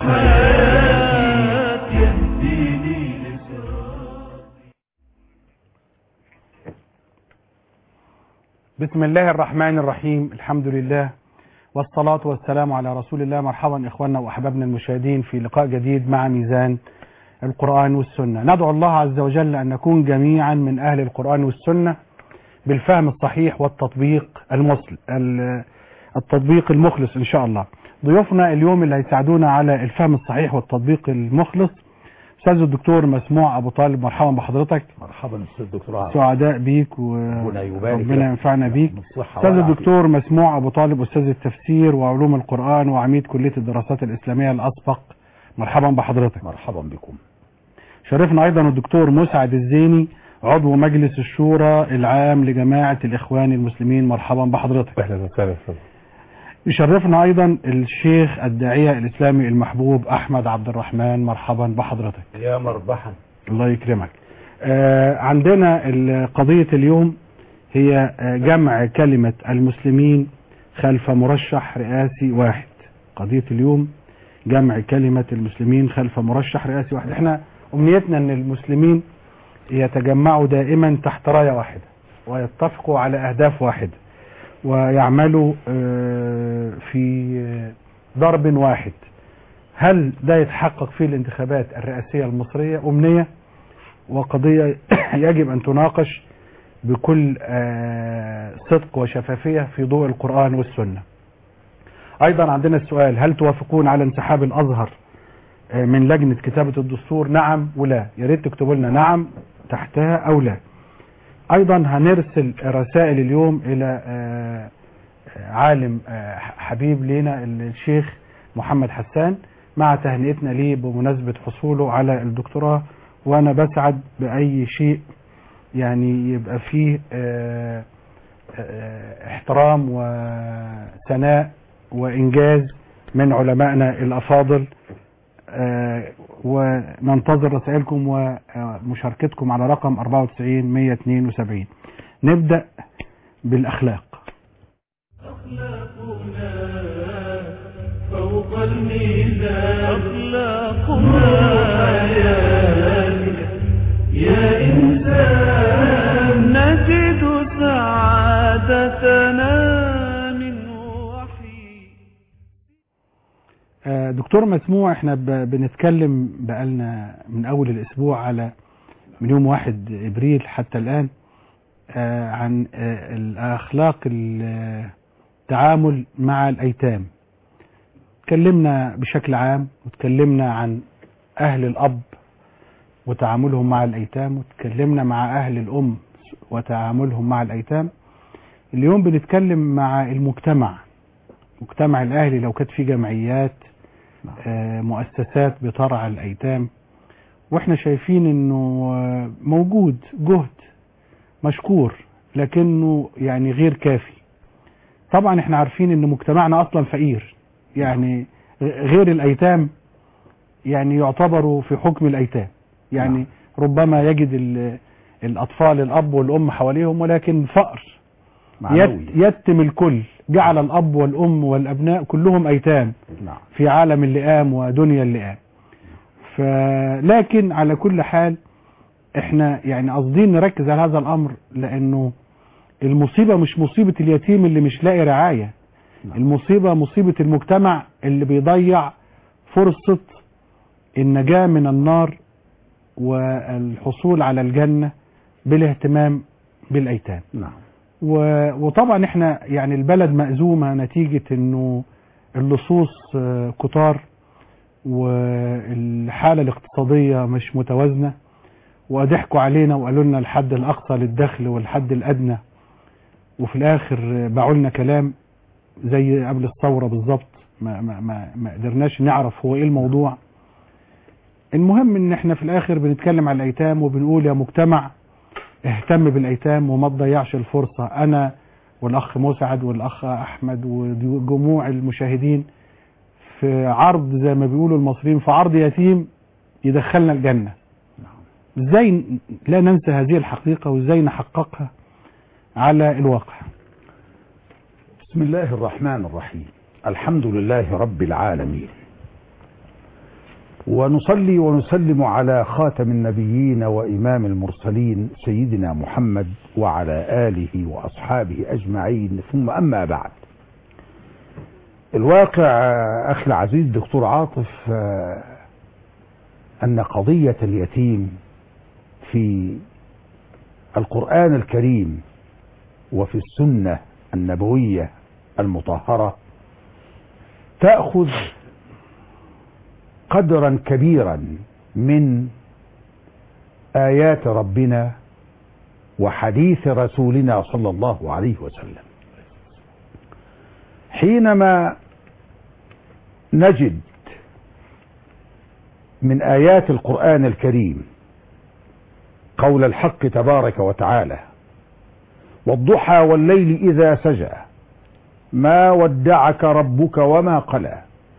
بسم الله الرحمن الرحيم الحمد لله والصلاة والسلام على رسول الله مرحبا إخواننا وأحبابنا المشاهدين في لقاء جديد مع ميزان القرآن والسنة ندعو الله عز وجل أن نكون جميعا من أهل القرآن والسنة بالفهم الصحيح والتطبيق المسل التطبيق المخلص إن شاء الله ضيوفنا اليوم اللي هيساعدونا على الفهم الصحيح والتطبيق المخلص أستاذ الدكتور مسموع أبو طالب مرحبا بحضرتك مرحبا استاذ دكتور عاطف. سعداء بيك ربنا يبارك وربنا لك. ينفعنا بيك بالصحة أستاذ والعافية. الدكتور مسموع أبو طالب أستاذ التفسير وعلوم القرآن وعميد كلية الدراسات الإسلامية الأسبق مرحبا بحضرتك مرحبا بكم شرفنا أيضا الدكتور مسعد الزيني عضو مجلس الشورى العام لجماعة الإخوان المسلمين مرحبا بحضرتك اهلا وسهلا استاذ يشرفنا أيضا الشيخ الداعية الإسلامي المحبوب أحمد عبد الرحمن مرحبا بحضرتك يا مربحا الله يكرمك آه عندنا ال- قضية اليوم هي آه، جمع كلمة المسلمين خلف مرشح رئاسي واحد قضية اليوم جمع كلمة المسلمين خلف مرشح رئاسي واحد احنا امنيتنا ان المسلمين يتجمعوا دائما تحت راية واحدة ويتفقوا على اهداف واحدة ويعملوا آه، في آه، ضرب واحد هل ده يتحقق في الانتخابات الرئاسية المصرية أمنية وقضية يجب أن تناقش بكل آه، صدق وشفافية في ضوء القرآن والسنة أيضا عندنا السؤال هل توافقون على انسحاب الأزهر آه، من لجنة كتابة الدستور نعم ولا يا ريت تكتبوا لنا نعم تحتها أو لا أيضا هنرسل رسائل اليوم إلى آه، آه، عالم آه، حبيب لنا الشيخ محمد حسان مع تهنئتنا ليه بمناسبة حصوله على الدكتوراه وأنا بسعد بأي شيء يعني يبقى فيه آه، آه، احترام وثناء وإنجاز من علمائنا الأفاضل آه، وننتظر رسائلكم ومشاركتكم على رقم 94 172 نبدأ بالأخلاق فوق الميزان أخلاقنا حياتك يا إنسان نجد سعادتنا من وحي آه، دكتور مسموع احنا ب- بنتكلم بقالنا من اول الاسبوع على من يوم واحد ابريل حتى الان آه، عن آه، الاخلاق ال- التعامل مع الايتام اتكلمنا بشكل عام واتكلمنا عن اهل الاب وتعاملهم مع الايتام واتكلمنا مع اهل الام وتعاملهم مع الايتام اليوم بنتكلم مع المجتمع مجتمع الاهلي لو كانت في جمعيات آه، مؤسسات بترعى الايتام واحنا شايفين انه آه، موجود جهد مشكور لكنه يعني غير كافي طبعا احنا عارفين ان مجتمعنا اصلا فقير يعني غ- غير الايتام يعني يعتبروا في حكم الايتام يعني نعم. ربما يجد ال- الاطفال الاب والام حواليهم ولكن فقر معنوي يت- يتم الكل جعل الاب والام والابناء كلهم ايتام نعم في عالم اللئام ودنيا اللئام فلكن على كل حال احنا يعني قاصدين نركز على هذا الامر لانه المصيبة مش مصيبة اليتيم اللي مش لاقي رعاية نعم. المصيبة مصيبة المجتمع اللي بيضيع فرصة النجاة من النار والحصول على الجنة بالاهتمام بالايتام نعم و- وطبعا احنا يعني البلد مأزومة نتيجة انه اللصوص آه، كتار والحالة الاقتصادية مش متوازنة وضحكوا علينا وقالوا لنا الحد الأقصى للدخل والحد الأدنى وفي الآخر باعوا لنا كلام زي قبل الثورة بالظبط ما, ما, ما, ما قدرناش نعرف هو ايه الموضوع المهم ان احنا في الآخر بنتكلم على الأيتام وبنقول يا مجتمع اهتم بالايتام وما تضيعش الفرصة انا والاخ مسعد والاخ احمد وجموع المشاهدين في عرض زي ما بيقولوا المصريين في عرض يتيم يدخلنا الجنة ازاي ن- لا ننسى هذه الحقيقة وازاي نحققها على الواقع بسم الله الرحمن الرحيم الحمد لله رب العالمين ونصلي ونسلم على خاتم النبيين وإمام المرسلين سيدنا محمد وعلى آله وأصحابه أجمعين ثم أما بعد الواقع أخي العزيز دكتور عاطف آه، أن قضية اليتيم في القرآن الكريم وفي السنة النبوية المطهرة تأخذ قدرا كبيرا من آيات ربنا وحديث رسولنا صلى الله عليه وسلم حينما نجد من آيات القرآن الكريم قول الحق تبارك وتعالى والضحى والليل إذا سجى ما ودعك ربك وما قلى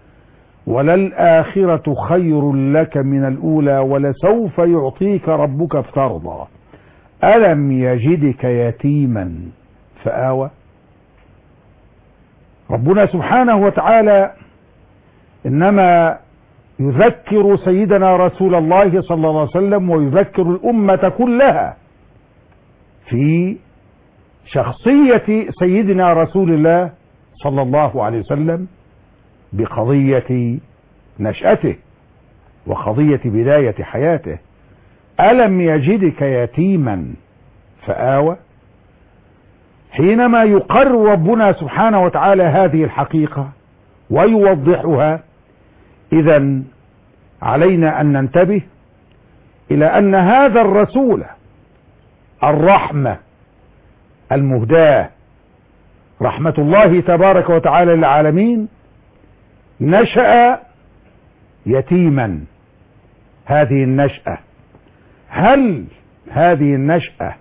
وللآخرة خير لك من الأولى ولسوف يعطيك ربك فترضى ألم يجدك يتيما فآوى ربنا سبحانه وتعالى إنما يذكر سيدنا رسول الله صلى الله عليه وسلم ويذكر الأمة كلها في شخصية سيدنا رسول الله صلى الله عليه وسلم بقضية نشأته وقضية بداية حياته ألم يجدك يتيما فآوى حينما يقر ربنا سبحانه وتعالى هذه الحقيقة ويوضحها إذا علينا أن ننتبه إلى أن هذا الرسول الرحمة المهداة رحمة الله تبارك وتعالى للعالمين نشأ يتيما هذه النشأة هل هذه النشأة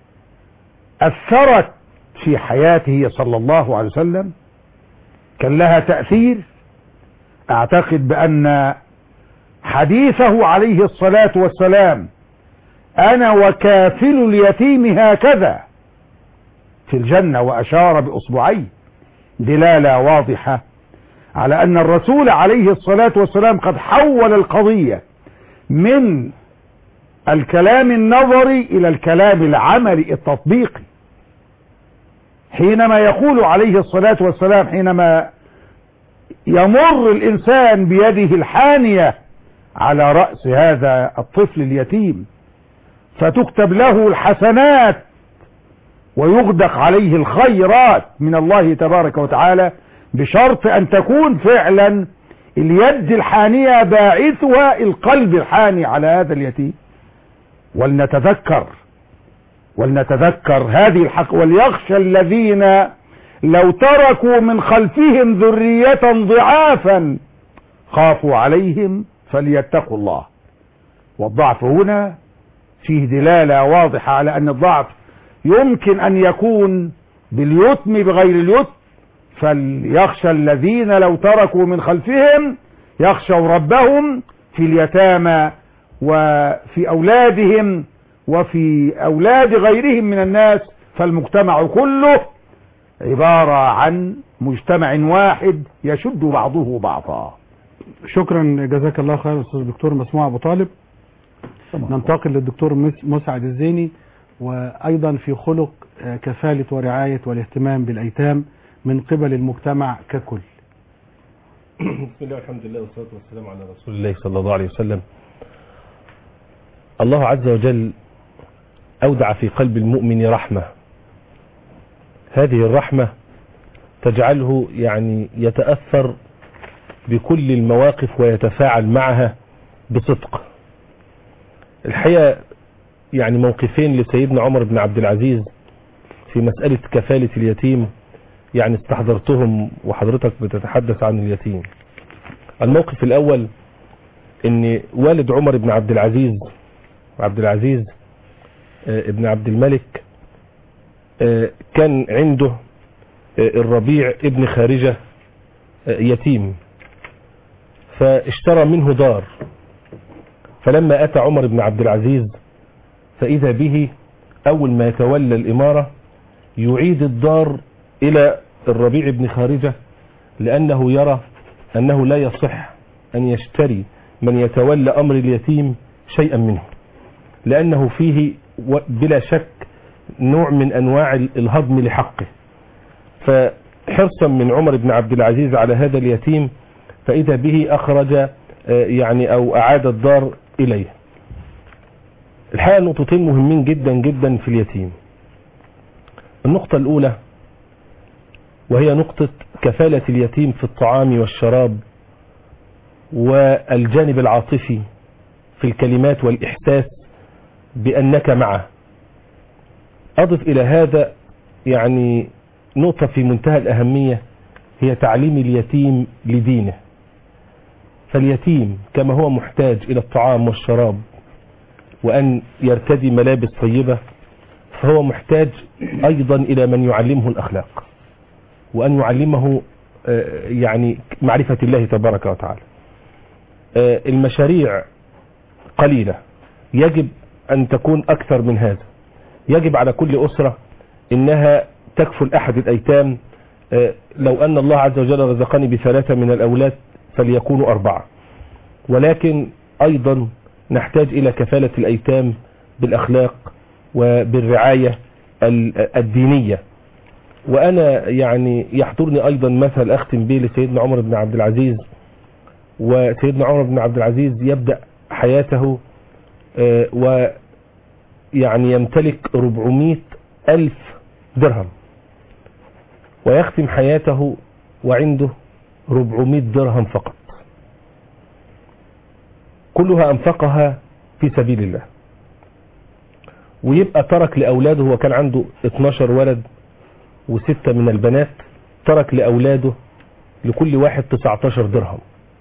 أثرت في حياته صلى الله عليه وسلم كان لها تأثير أعتقد بأن حديثه عليه الصلاة والسلام أنا وكافل اليتيم هكذا في الجنة وأشار بأصبعيه دلالة واضحة على أن الرسول عليه الصلاة والسلام قد حول القضية من الكلام النظري إلى الكلام العملي التطبيقي حينما يقول عليه الصلاة والسلام حينما يمر الإنسان بيده الحانية على رأس هذا الطفل اليتيم فتكتب له الحسنات ويغدق عليه الخيرات من الله تبارك وتعالى بشرط أن تكون فعلا اليد الحانية باعثها القلب الحاني على هذا اليتيم ولنتذكر ولنتذكر هذه الحق وليخشى الذين لو تركوا من خلفهم ذرية ضعافا خافوا عليهم فليتقوا الله والضعف هنا فيه دلالة واضحة على أن الضعف يمكن أن يكون باليتم بغير اليتم فليخشى الذين لو تركوا من خلفهم يخشوا ربهم في اليتامى وفي أولادهم وفي أولاد غيرهم من الناس فالمجتمع كله عبارة عن مجتمع واحد يشد بعضه بعضا شكرا جزاك الله خير استاذ الدكتور مسموع ابو طالب ننتقل للدكتور مس- مسعد الزيني وايضا في خلق آه، كفالة ورعاية والاهتمام بالايتام من قبل المجتمع ككل بسم الله والحمد لله والصلاة والسلام على رسول الله صلى الله عليه وسلم الله عز وجل أودع في قلب المؤمن رحمة هذه الرحمة تجعله يعني يتأثر بكل المواقف ويتفاعل معها بصدق الحقيقة يعني موقفين لسيدنا عمر بن عبد العزيز في مسألة كفالة اليتيم يعني استحضرتهم وحضرتك بتتحدث عن اليتيم الموقف الأول ان والد عمر بن عبد العزيز عبد العزيز آه، ابن عبد الملك آه، كان عنده آه، الربيع ابن خارجة آه، يتيم فاشترى منه دار فلما أتى عمر بن عبد العزيز فإذا به أول ما يتولى الإمارة يعيد الدار إلى الربيع بن خارجة لأنه يرى أنه لا يصح أن يشتري من يتولى أمر اليتيم شيئا منه لأنه فيه و- بلا شك نوع من أنواع ال- الهضم لحقه فحرصا من عمر بن عبد العزيز على هذا اليتيم فإذا به أخرج آه، يعني أو أعاد الدار إليه الحقيقة نقطتين مهمين جدا جدا في اليتيم النقطة الأولى وهي نقطة كفالة اليتيم في الطعام والشراب والجانب العاطفي في الكلمات والإحساس بأنك معه أضف إلى هذا يعني نقطة في منتهى الأهمية هي تعليم اليتيم لدينه فاليتيم كما هو محتاج إلى الطعام والشراب وأن يرتدي ملابس طيبة فهو محتاج أيضا إلى من يعلمه الأخلاق وأن يعلمه آه، يعني معرفة الله تبارك وتعالى آه، المشاريع قليلة يجب أن تكون أكثر من هذا يجب على كل أسرة إنها تكفل أحد الأيتام آه، لو أن الله عز وجل رزقني بثلاثة من الأولاد فليكونوا أربعة ولكن أيضا نحتاج إلى كفالة الأيتام بالأخلاق وبالرعاية ال- الدينية وأنا يعني يحضرني أيضا مثل أختم به لسيدنا عمر بن عبد العزيز وسيدنا عمر بن عبد العزيز يبدأ حياته آه، ويعني يمتلك 400 ألف درهم ويختم حياته وعنده 400 درهم فقط كلها أنفقها في سبيل الله ويبقى ترك لأولاده هو كان عنده 12 ولد وستة من البنات ترك لأولاده لكل واحد 19 درهم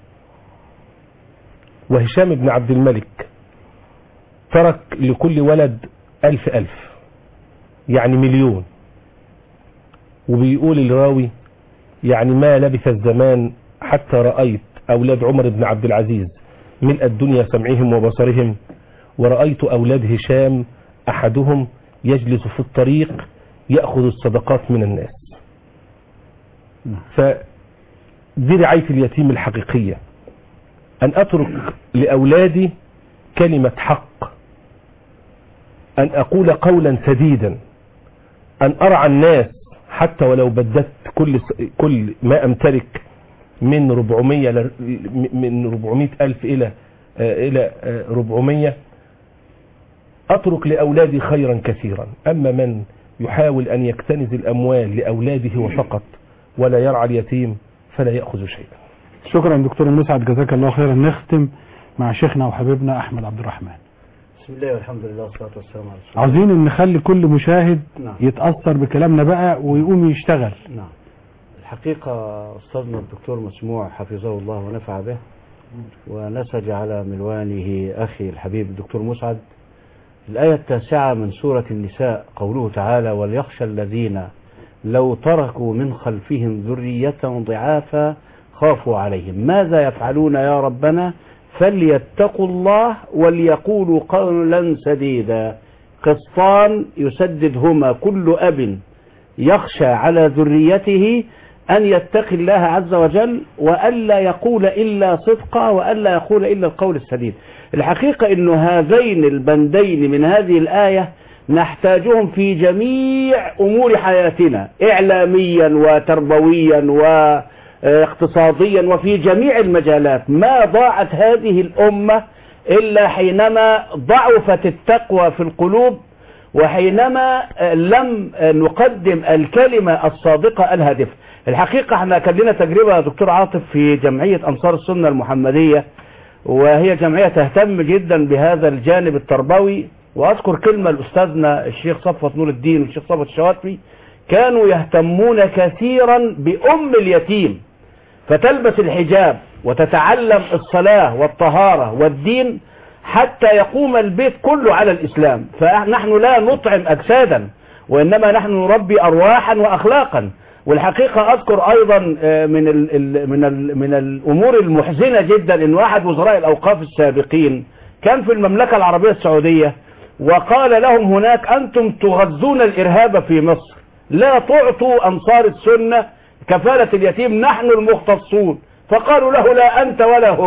وهشام بن عبد الملك ترك لكل ولد ألف ألف يعني مليون وبيقول الراوي يعني ما لبث الزمان حتى رأيت أولاد عمر بن عبد العزيز ملء الدنيا سمعهم وبصرهم ورأيت أولاد هشام أحدهم يجلس في الطريق يأخذ الصدقات من الناس فدي رعاية اليتيم الحقيقية أن أترك لأولادي كلمة حق أن أقول قولا سديدا أن أرعى الناس حتى ولو بددت كل كل ما أمتلك من 400 ل- من 400 ألف إلى آه، إلى آه، 400 أترك لأولادي خيرا كثيرا أما من يحاول أن يكتنز الأموال لأولاده وفقط ولا يرعى اليتيم فلا يأخذ شيئا شكرا دكتور مسعد جزاك الله خيرا نختم مع شيخنا وحبيبنا احمد عبد الرحمن بسم الله والحمد لله والصلاة والسلام على رسول الله عاوزين ان نخلي كل مشاهد نعم. يتاثر بكلامنا بقى ويقوم يشتغل نعم الحقيقة أستاذنا الدكتور مسموع حفظه الله ونفع به ونسج على ملوانه أخي الحبيب الدكتور مسعد الآية التاسعة من سورة النساء قوله تعالى وليخشى الذين لو تركوا من خلفهم ذرية ضعافا خافوا عليهم ماذا يفعلون يا ربنا فليتقوا الله وليقولوا قولا سديدا قسطان يسددهما كل أب يخشى على ذريته أن يتقي الله عز وجل وألا يقول إلا صدقا وألا يقول إلا القول السديد الحقيقة أن هذين البندين من هذه الآية نحتاجهم في جميع أمور حياتنا إعلاميا وتربويا واقتصاديا وفي جميع المجالات ما ضاعت هذه الأمة إلا حينما ضعفت التقوى في القلوب وحينما لم نقدم الكلمة الصادقة الهادفة الحقيقة احنا كان لنا تجربة يا دكتور عاطف في جمعية أنصار السنة المحمدية وهي جمعية تهتم جدا بهذا الجانب التربوي وأذكر كلمة لأستاذنا الشيخ صفوت نور الدين والشيخ صفوت الشواتفي كانوا يهتمون كثيرا بأم اليتيم فتلبس الحجاب وتتعلم الصلاة والطهارة والدين حتى يقوم البيت كله على الإسلام فنحن لا نطعم أجسادا وإنما نحن نربي أرواحا وأخلاقا والحقيقة أذكر أيضا من ال من ال من الأمور المحزنة جدا أن أحد وزراء الأوقاف السابقين كان في المملكة العربية السعودية وقال لهم هناك أنتم تغذون الإرهاب في مصر لا تعطوا أنصار السنة كفالة اليتيم نحن المختصون فقالوا له لا أنت ولا هم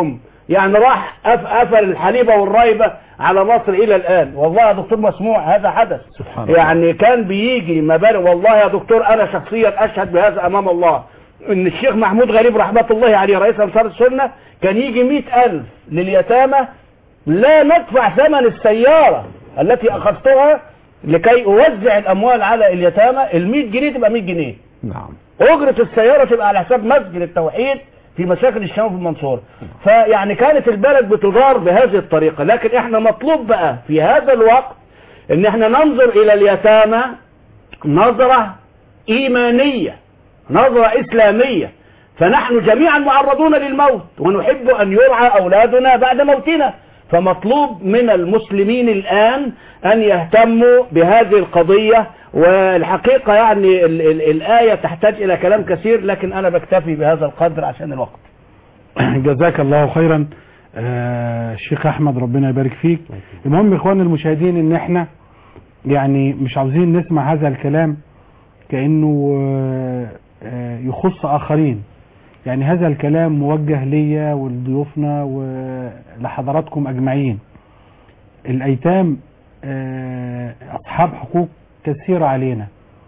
يعني راح قف- قفل الحليبة والرايبة على مصر إلى الآن والله يا دكتور مسموع هذا حدث سبحان الله. يعني كان بيجي مبالغ والله يا دكتور أنا شخصيا أشهد بهذا أمام الله إن الشيخ محمود غريب رحمة الله عليه رئيس أنصار السنة كان يجي مئة ألف لليتامى لا ندفع ثمن السيارة التي أخذتها لكي أوزع الأموال على اليتامى ال جنيه تبقى 100 جنيه نعم أجرة السيارة تبقى على حساب مسجد التوحيد في مساكن الشام في المنصورة فيعني كانت البلد بتدار بهذه الطريقة لكن احنا مطلوب بقى في هذا الوقت ان احنا ننظر الى اليتامى نظرة ايمانية نظرة اسلامية فنحن جميعا معرضون للموت ونحب ان يرعى اولادنا بعد موتنا فمطلوب من المسلمين الان ان يهتموا بهذه القضية والحقيقة يعني ال ال الآية تحتاج إلى كلام كثير لكن أنا بكتفي بهذا القدر عشان الوقت جزاك الله خيرا آه، الشيخ احمد ربنا يبارك فيك المهم اخواننا المشاهدين ان احنا يعني مش عاوزين نسمع هذا الكلام كانه آه، آه، يخص اخرين يعني هذا الكلام موجه ليا ولضيوفنا ولحضراتكم اجمعين الايتام آه، اصحاب حقوق كثيره علينا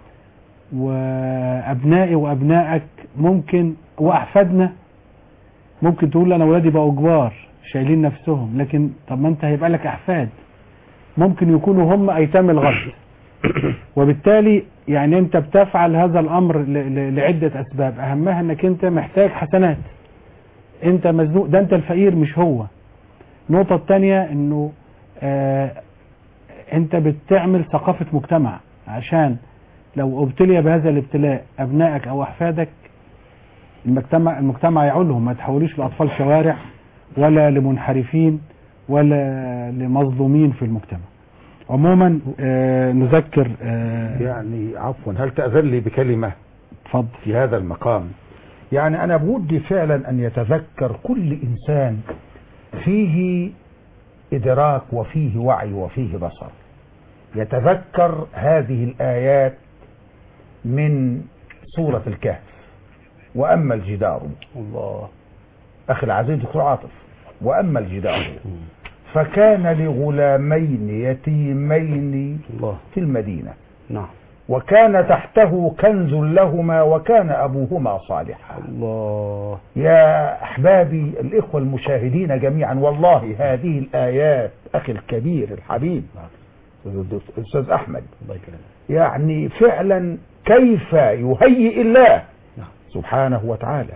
وابنائي وابنائك ممكن واحفادنا ممكن تقول انا ولادي بقوا كبار شايلين نفسهم لكن طب ما انت هيبقى لك احفاد ممكن يكونوا هم ايتام الغد وبالتالي يعني انت بتفعل هذا الامر ل- ل- لعدة اسباب اهمها انك انت محتاج حسنات انت مزنوق ده انت الفقير مش هو النقطة التانية انه آه انت بتعمل ثقافة مجتمع عشان لو ابتلي بهذا الابتلاء ابنائك او احفادك المجتمع المجتمع يعولهم ما تحولوش لاطفال شوارع ولا لمنحرفين ولا لمظلومين في المجتمع عموما آه نذكر آه يعني عفوا هل تأذن لي بكلمة اتفضل في هذا المقام يعني أنا بودي فعلا أن يتذكر كل إنسان فيه إدراك وفيه وعي وفيه بصر يتذكر هذه الآيات من سورة الكهف وأما الجدار الله أخي العزيز دكتور عاطف وأما الجدار فكان لغلامين يتيمين الله في المدينة نعم وكان تحته كنز لهما وكان أبوهما صالحا الله يا أحبابي الإخوة المشاهدين جميعا والله هذه الآيات أخي الكبير الحبيب الأستاذ أحمد الله يكرمك يعني فعلا كيف يهيئ الله نعم. سبحانه وتعالى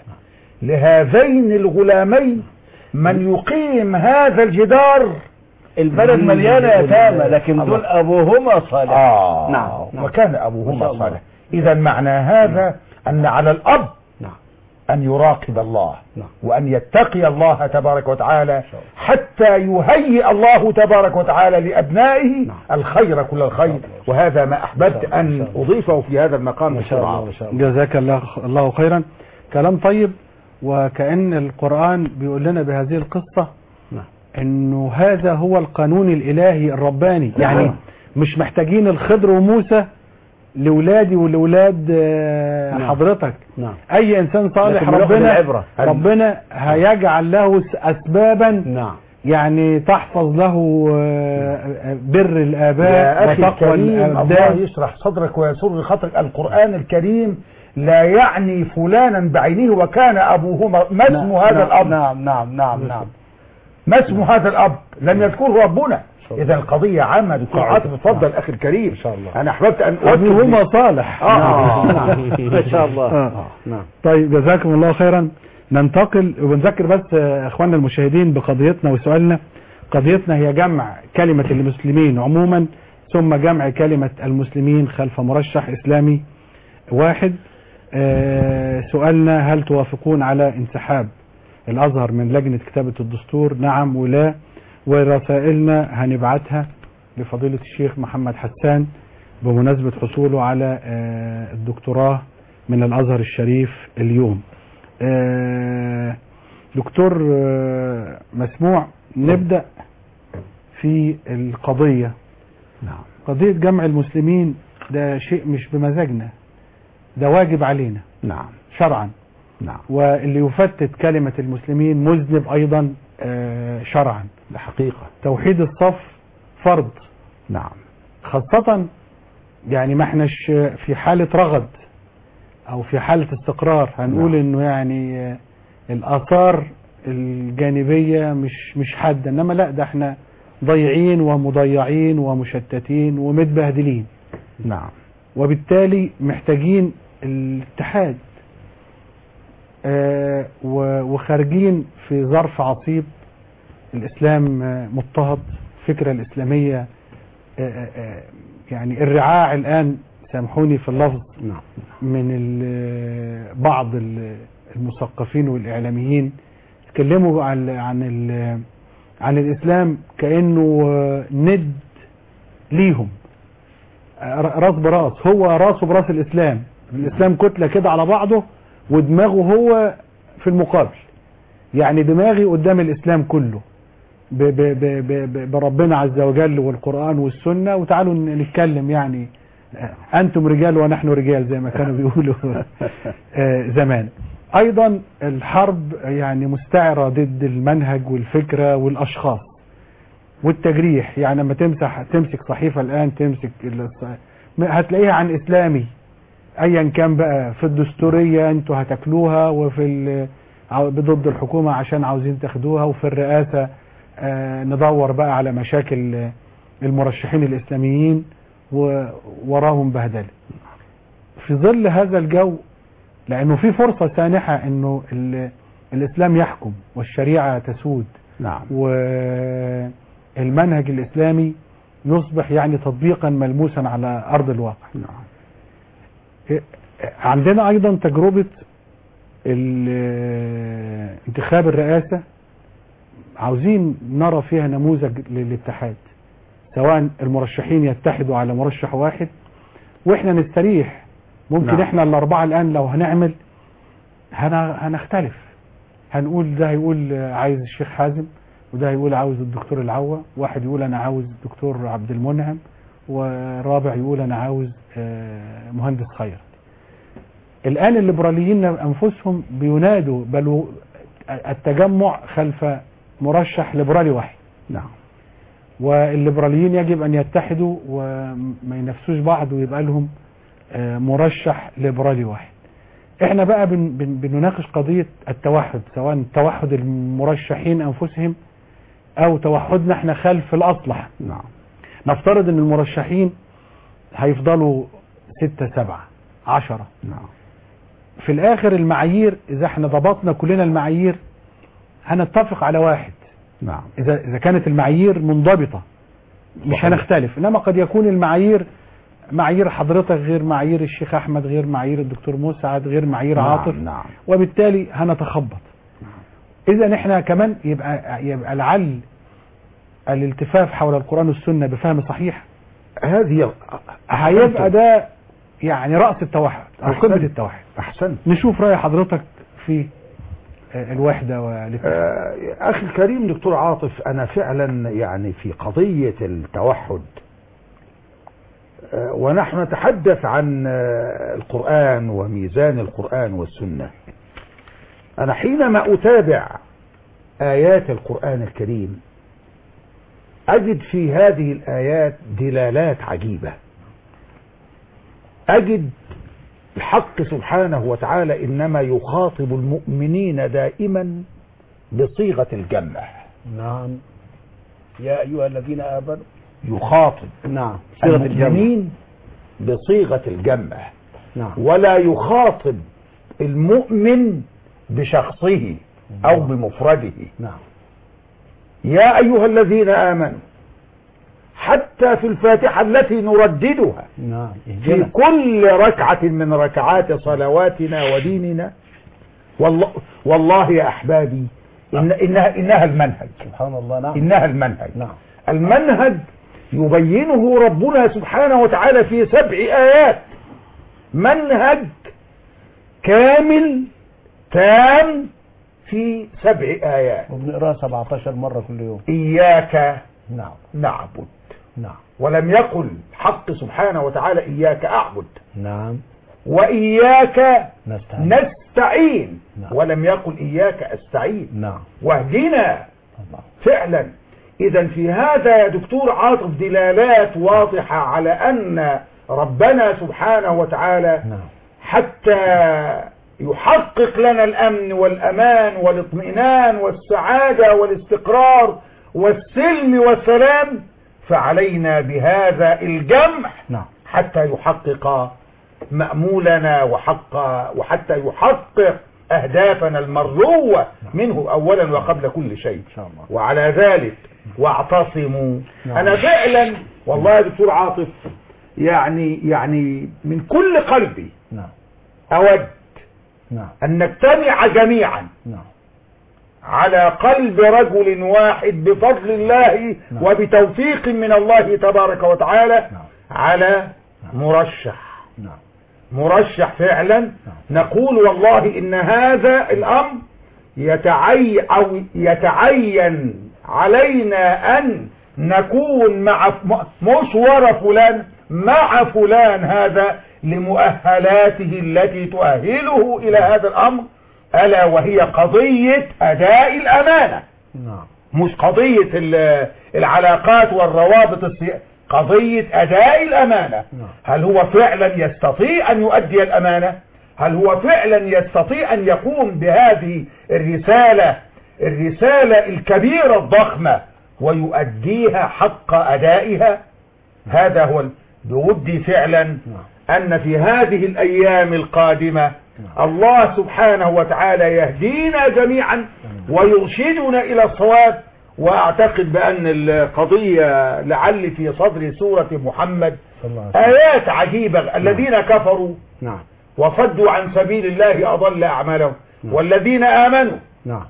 لهذين الغلامين من يقيم هذا الجدار البلد مليانة يتامى لكن الله. دول أبوهما صالح آه نعم نعم وكان ما شاء أبوهما الله. صالح إذا معنى هذا أن على الأب نعم أن يراقب الله نعم. وأن يتقي الله تبارك وتعالى شاء الله. حتى يهيئ الله تبارك وتعالى لأبنائه نعم. الخير كل الخير الله. وهذا ما أحببت ما شاء الله. أن ما شاء الله. أضيفه في هذا المقام ما شاء الله بسرعة ما شاء الله جزاك الله الله خيرا كلام طيب وكأن القرآن بيقول لنا بهذه القصة نعم. انه هذا هو القانون الالهي الرباني نعم. يعني مش محتاجين الخضر وموسى لولادي ولولاد آه، نعم. حضرتك نعم اي انسان صالح لكن بناخد ربنا العبرة. ربنا هيجعل له س- اسبابا نعم يعني تحفظ له آه، بر الاباء يا أخي وتقوى الكريم الله الابدان يشرح صدرك ويسر خاطرك القرآن الكريم لا يعني فلانا بعينه وكان أبوهما ما اسم هذا نعم الأب نعم نعم نعم نعم ما اسم هذا الأب لم يذكره ربنا شاء الله. إذا القضية عامة دكتور نعم. عاطف اتفضل أخي الكريم إن شاء الله. أنا أحببت أن أؤكد ابوهما صالح آه. نعم ما شاء الله آه. نعم طيب جزاكم الله خيرا ننتقل وبنذكر بس آه، اخواننا المشاهدين بقضيتنا وسؤالنا قضيتنا هي جمع كلمة المسلمين عموما ثم جمع كلمة المسلمين خلف مرشح اسلامي واحد آه، سؤالنا هل توافقون على انسحاب الازهر من لجنة كتابة الدستور نعم ولا ورسائلنا هنبعتها لفضيلة الشيخ محمد حسان بمناسبة حصوله على آه، الدكتوراه من الازهر الشريف اليوم آه، دكتور آه، مسموع نبدأ في القضية نعم قضية جمع المسلمين ده شيء مش بمزاجنا ده واجب علينا نعم شرعا نعم واللي يفتت كلمة المسلمين مذنب أيضا آه، شرعا الحقيقة توحيد الصف فرض نعم خاصة يعني ما احناش في حالة رغد او في حالة استقرار هنقول نعم. انه يعني آه، الاثار الجانبية مش مش حادة انما لا ده احنا ضيعين ومضيعين ومشتتين ومتبهدلين نعم وبالتالي محتاجين الاتحاد آه، و- وخارجين في ظرف عصيب الإسلام آه، مضطهد الفكرة الإسلامية آه، آه، يعني الرعاع الآن سامحوني في اللفظ نعم من ال- بعض ال- المثقفين والإعلاميين اتكلموا عن عن ال- عن الإسلام كأنه آه، ند ليهم آه، راس براس هو راسه براس الإسلام الإسلام كتلة كده على بعضه ودماغه هو في المقابل يعني دماغي قدام الإسلام كله ب ب ب ب ب بربنا عز وجل والقرآن والسنة وتعالوا ن- نتكلم يعني آه، أنتم رجال ونحن رجال زي ما كانوا بيقولوا آه، زمان أيضا الحرب يعني مستعرة ضد المنهج والفكرة والأشخاص والتجريح يعني لما تمسح تمسك صحيفة الآن تمسك الص- هتلاقيها عن إسلامي ايا كان بقى في الدستورية انتوا هتاكلوها وفي ال- عاو- ضد الحكومة عشان عاوزين تاخدوها وفي الرئاسة آه، ندور بقى على مشاكل المرشحين الاسلاميين ووراهم بهدلة في ظل هذا الجو لانه في فرصة سانحة انه ال- الاسلام يحكم والشريعة تسود نعم والمنهج الاسلامي يصبح يعني تطبيقا ملموسا على ارض الواقع نعم عندنا ايضا تجربة ال- انتخاب الرئاسة عاوزين نرى فيها نموذج للاتحاد سواء المرشحين يتحدوا على مرشح واحد واحنا نستريح ممكن نعم. احنا الاربعة الان لو هنعمل هن- هنختلف هنقول ده هيقول عايز الشيخ حازم وده هيقول عاوز الدكتور العوا واحد يقول انا عاوز الدكتور عبد المنعم ورابع يقول انا عاوز آه، مهندس خير الان الليبراليين انفسهم بينادوا بل و- التجمع خلف مرشح ليبرالي واحد نعم والليبراليين يجب ان يتحدوا وما ينافسوش بعض ويبقى لهم آه، مرشح ليبرالي واحد احنا بقى بن بن بنناقش قضية التوحد سواء توحد المرشحين انفسهم او توحدنا احنا خلف الاصلح نعم نفترض ان المرشحين هيفضلوا ستة سبعة عشرة نعم في الاخر المعايير اذا احنا ضبطنا كلنا المعايير هنتفق على واحد نعم اذا اذا كانت المعايير منضبطة مش صحيح. هنختلف انما قد يكون المعايير معايير حضرتك غير معايير الشيخ احمد غير معايير الدكتور مسعد غير معايير عاطف نعم نعم وبالتالي هنتخبط اذا احنا كمان يبقى يبقى لعل الالتفاف حول القرآن والسنة بفهم صحيح هذه هيبقى ده يعني رأس التوحد أو أحسنت. قمة التوحد احسنت نشوف رأي حضرتك في آه، الوحدة والاتحاد آه، أخي الكريم دكتور عاطف أنا فعلا يعني في قضية التوحد آه، ونحن نتحدث عن آه، القرآن وميزان القرآن والسنة أنا حينما أتابع آيات القرآن الكريم أجد في هذه الآيات دلالات عجيبة أجد الحق سبحانه وتعالى إنما يخاطب المؤمنين دائما بصيغة الجمع نعم يا أيها الذين آمنوا يخاطب نعم صيغة الجمع المؤمنين بصيغة الجمع نعم ولا يخاطب المؤمن بشخصه أو بمفرده نعم يا أيها الذين آمنوا حتى في الفاتحة التي نرددها نعم في اهدنا كل ركعة من ركعات صلواتنا وديننا والله, والله يا أحبابي إن إنها, إنها المنهج سبحان الله نعم إنها المنهج نعم المنهج يبينه ربنا سبحانه وتعالى في سبع آيات منهج كامل تام في سبع آيات وبنقراها 17 مرة كل يوم إياك نعم نعبد نعم ولم يقل حق سبحانه وتعالى إياك أعبد نعم وإياك نستعين نستعين نعم. ولم يقل إياك أستعين نعم واهدنا فعلا اذا في هذا يا دكتور عاطف دلالات واضحة على ان ربنا سبحانه وتعالى نعم حتى يحقق لنا الامن والامان والاطمئنان والسعادة والاستقرار والسلم والسلام فعلينا بهذا الجمع نعم حتى يحقق مأمولنا وحق وحتى يحقق أهدافنا المرجوة منه أولا وقبل كل شيء إن شاء الله وعلى ذلك واعتصموا نعم. أنا فعلا والله يا دكتور عاطف يعني يعني من كل قلبي نعم أود نعم أن نجتمع جميعا نعم على قلب رجل واحد بفضل الله نعم. وبتوفيق من الله تبارك وتعالى نعم على مرشح نعم مرشح فعلا نقول والله ان هذا الامر يتعي او يتعين علينا ان نكون مع مش ورا فلان مع فلان هذا لمؤهلاته التي تؤهله الى هذا الامر الا وهي قضية اداء الامانة نعم مش قضية ال- العلاقات والروابط السياسية قضية أداء الأمانة نعم. هل هو فعلا يستطيع أن يؤدي الأمانة هل هو فعلا يستطيع أن يقوم بهذه الرسالة الرسالة الكبيرة الضخمة ويؤديها حق أدائها هذا هو ال- بودي فعلا أن في هذه الأيام القادمة الله سبحانه وتعالى يهدينا جميعا ويرشدنا إلى الصواب وأعتقد بأن القضية لعل في صدر سورة محمد صلى الله عليه وسلم آيات عجيبة الذين كفروا نعم وصدوا عن سبيل الله أضل أعمالهم والذين آمنوا نعم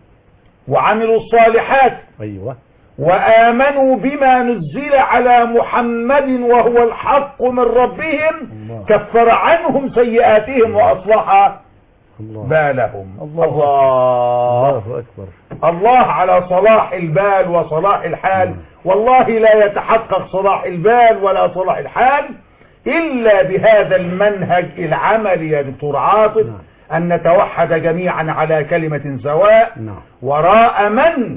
وعملوا الصالحات أيوة وآمنوا بما نزل على محمد وهو الحق من ربهم الله. كفر عنهم سيئاتهم وأصلح الله بالهم الله. الله الله أكبر الله على صلاح البال وصلاح الحال والله لا يتحقق صلاح البال ولا صلاح الحال إلا بهذا المنهج العملي يا دكتور عاطف نعم. أن نتوحد جميعا على كلمة سواء نعم وراء من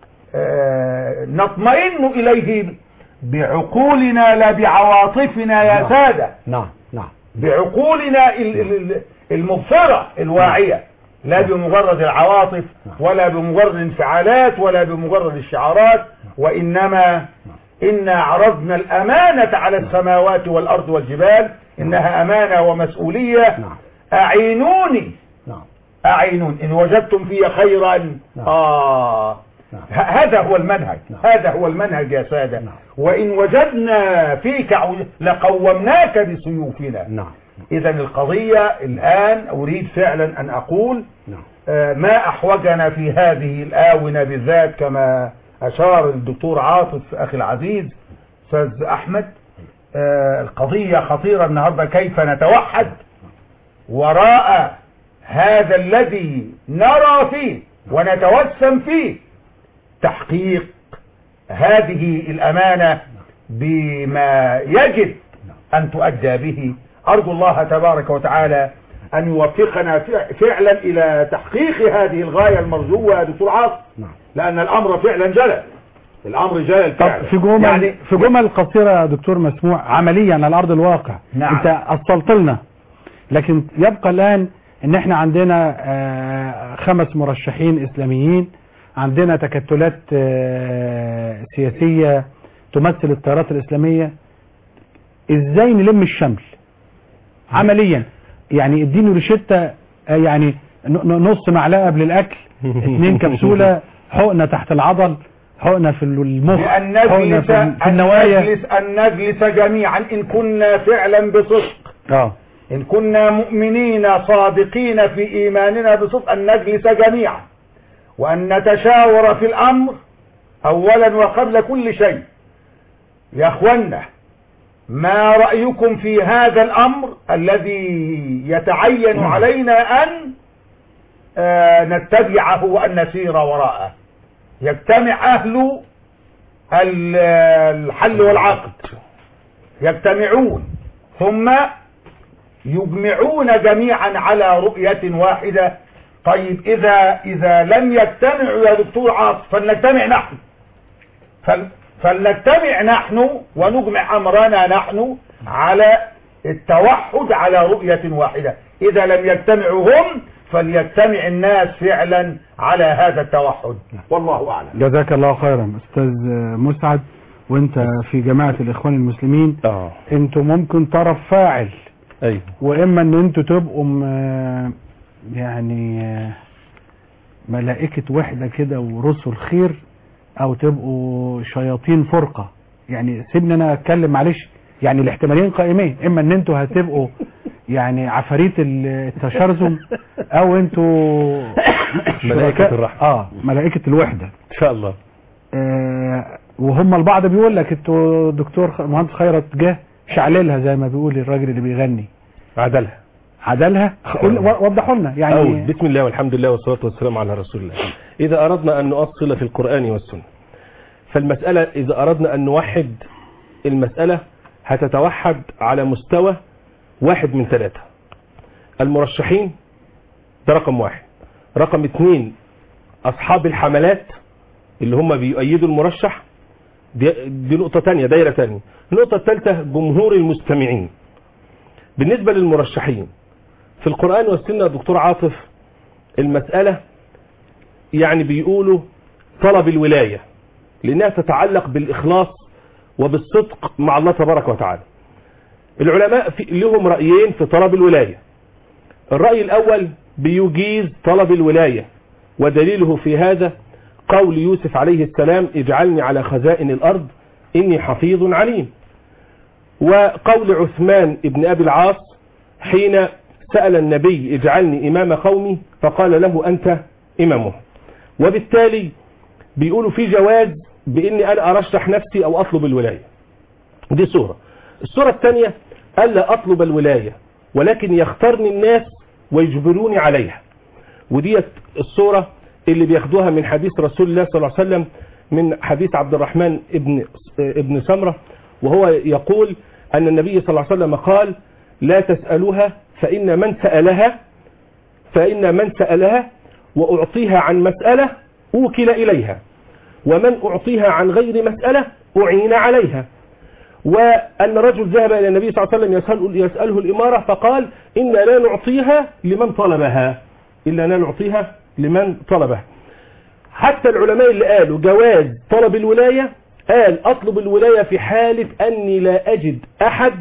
آه، نطمئن إليه بعقولنا لا بعواطفنا يا نعم. سادة نعم نعم بعقولنا ال- ال- ال- المبصرة الواعية لا بمجرد العواطف ولا بمجرد الانفعالات ولا بمجرد الشعارات وإنما إنا عرضنا الأمانة على السماوات والأرض والجبال إنها أمانة ومسؤولية نعم أعينوني نعم أعينون إن وجدتم في خيرا نعم. آه نعم. ه- هذا هو المنهج نعم. هذا هو المنهج يا سادة نعم. وإن وجدنا فيك عو- لقومناك بسيوفنا نعم إذا القضية الآن أريد فعلا أن أقول نعم آه، ما أحوجنا في هذه الآونة بالذات كما أشار الدكتور عاطف أخي العزيز أستاذ أحمد آه، القضية خطيرة النهاردة كيف نتوحد وراء هذا الذي نرى فيه ونتوسم فيه تحقيق هذه الأمانة بما يجب أن تؤدى به أرجو الله تبارك وتعالى أن يوفقنا فع- فعلا إلى تحقيق هذه الغاية المرجوة يا دكتور عاصم نعم لأن الأمر فعلا جلل الأمر جلل طب فعلا في جمل يعني في جمل قصيرة يا دكتور مسموع عمليا على أرض الواقع نعم. أنت أصلت لنا لكن يبقى الآن إن إحنا عندنا آه، خمس مرشحين إسلاميين عندنا تكتلات آه، سياسية تمثل التيارات الإسلامية إزاي نلم الشمل عمليا يعني اديني روشتة آه، يعني ن- ن- نص معلقة قبل الأكل اتنين كبسولة حقنة تحت العضل حقنة في المخ بأن حقنة نجلس في في أن النوايا نجلس أن نجلس جميعا إن كنا فعلا بصدق اه إن كنا مؤمنين صادقين في إيماننا بصدق أن نجلس جميعا وأن نتشاور في الأمر أولا وقبل كل شيء يا أخوانا ما رأيكم في هذا الأمر الذي يتعين علينا أن آه، نتبعه وأن نسير وراءه يجتمع أهل ال- الحل والعقد يجتمعون ثم يجمعون جميعا على رؤية واحدة طيب إذا إذا لم يجتمعوا يا دكتور عاطف فلنجتمع نحن فل فلنجتمع نحن ونجمع أمرنا نحن على التوحد على رؤية واحدة إذا لم يجتمعوا هم فليجتمع الناس فعلا على هذا التوحد والله أعلم جزاك الله خيرا استاذ مسعد وانت في جماعة الاخوان المسلمين اه انتوا ممكن طرف فاعل ايوه واما ان انتوا تبقوا م- يعني آه، ملائكة وحدة كده ورسل خير او تبقوا شياطين فرقة يعني سيبني انا اتكلم معلش يعني الاحتمالين قائمين اما ان انتوا هتبقوا يعني عفاريت ال- التشرذم او انتوا ملائكة شركاء- الرحمة. اه ملائكة الوحدة ان شاء الله آه وهم البعض بيقول لك انتوا دكتور خ- مهندس خيرت جه شعللها زي ما بيقول الراجل اللي بيغني عدلها عدلها قول- و- وضحوا لنا أول يعني بسم الله والحمد لله والصلاة والسلام على رسول الله إذا أردنا أن نؤصل في القرآن والسنة فالمسألة إذا أردنا أن نوحد المسألة هتتوحد على مستوى واحد من ثلاثة المرشحين ده رقم واحد رقم اثنين أصحاب الحملات اللي هم بيؤيدوا المرشح دي, دي نقطة تانية دايرة تانية النقطة الثالثة جمهور المستمعين بالنسبة للمرشحين في القرآن والسنة يا دكتور عاطف المسألة يعني بيقولوا طلب الولاية لأنها تتعلق بالإخلاص وبالصدق مع الله تبارك وتعالى العلماء في لهم رأيين في طلب الولاية الرأي الأول بيجيز طلب الولاية ودليله في هذا قول يوسف عليه السلام اجعلني على خزائن الأرض إني حفيظ عليم وقول عثمان ابن أبي العاص حين سأل النبي اجعلني إمام قومي فقال له أنت إمامه وبالتالي بيقولوا في جواز بإني أنا أرشح نفسي أو أطلب الولاية دي صورة الصورة الثانية ألا أطلب الولاية ولكن يختارني الناس ويجبروني عليها وديت الصورة اللي بياخدوها من حديث رسول الله صلى الله عليه وسلم من حديث عبد الرحمن ابن ابن سمرة وهو يقول أن النبي صلى الله عليه وسلم قال لا تسألوها فإن من سألها فإن من سألها وأعطيها عن مسألة أوكل إليها ومن أعطيها عن غير مسألة أعين عليها وأن رجل ذهب إلى النبي صلى الله عليه وسلم يسأل يسأله الإمارة فقال إن لا نعطيها لمن طلبها إلا لا نعطيها لمن طلبها حتى العلماء اللي قالوا جواز طلب الولاية قال أطلب الولاية في حالة أني لا أجد أحد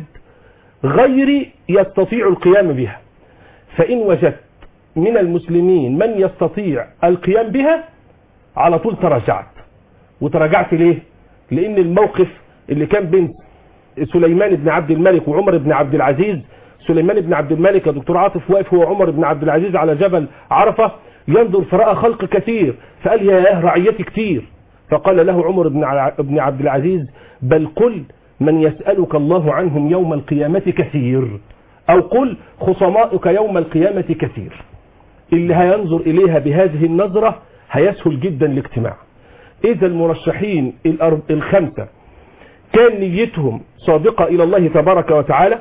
غيري يستطيع القيام بها فإن وجدت من المسلمين من يستطيع القيام بها على طول تراجعت وتراجعت ليه لأن الموقف اللي كان بين سليمان بن عبد الملك وعمر بن عبد العزيز سليمان بن عبد الملك يا دكتور عاطف واقف هو عمر بن عبد العزيز على جبل عرفة ينظر فرأى خلق كثير فقال يا رعيتي كثير فقال له عمر بن ع- بن عبد العزيز بل قل من يسألك الله عنهم يوم القيامة كثير أو قل خصمائك يوم القيامة كثير اللي هينظر إليها بهذه النظرة هيسهل جدا الاجتماع إذا المرشحين الأر- الخمسة كان نيتهم صادقة إلى الله تبارك وتعالى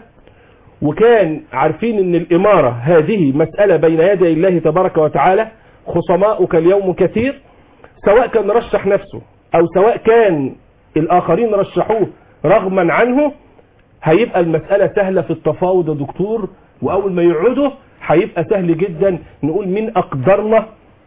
وكان عارفين ان الامارة هذه مسألة بين يدي الله تبارك وتعالى خصماؤك اليوم كثير سواء كان رشح نفسه او سواء كان الاخرين رشحوه رغما عنه هيبقى المسألة سهلة في التفاوض يا دكتور واول ما يقعدوا هيبقى سهل جدا نقول مين اقدرنا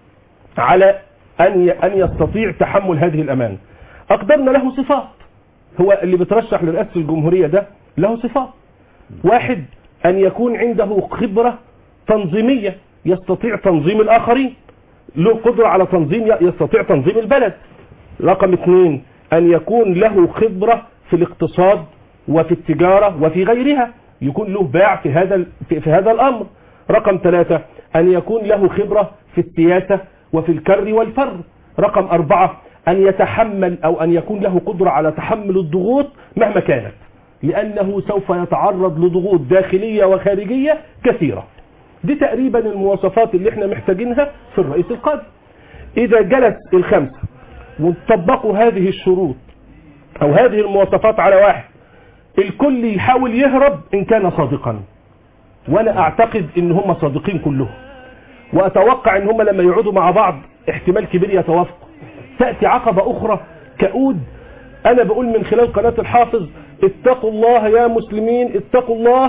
على ان ان يستطيع تحمل هذه الامان اقدرنا له صفات هو اللي بترشح لرئاسة الجمهورية ده له صفات واحد أن يكون عنده خبرة تنظيمية يستطيع تنظيم الآخرين له قدرة على تنظيم يستطيع تنظيم البلد رقم اثنين أن يكون له خبرة في الاقتصاد وفي التجارة وفي غيرها يكون له باع في هذا في, في هذا الأمر رقم ثلاثة أن يكون له خبرة في السياسة وفي الكر والفر رقم أربعة أن يتحمل أو أن يكون له قدرة على تحمل الضغوط مهما كانت لأنه سوف يتعرض لضغوط داخلية وخارجية كثيرة دي تقريبا المواصفات اللي احنا محتاجينها في الرئيس القادم إذا جلس الخمسة وطبقوا هذه الشروط أو هذه المواصفات على واحد الكل يحاول يهرب إن كان صادقا وأنا أعتقد إن هم صادقين كلهم وأتوقع أن هم لما يقعدوا مع بعض احتمال كبير يتوافقوا تأتي عقبة أخرى كؤود أنا بقول من خلال قناة الحافظ اتقوا الله يا مسلمين اتقوا الله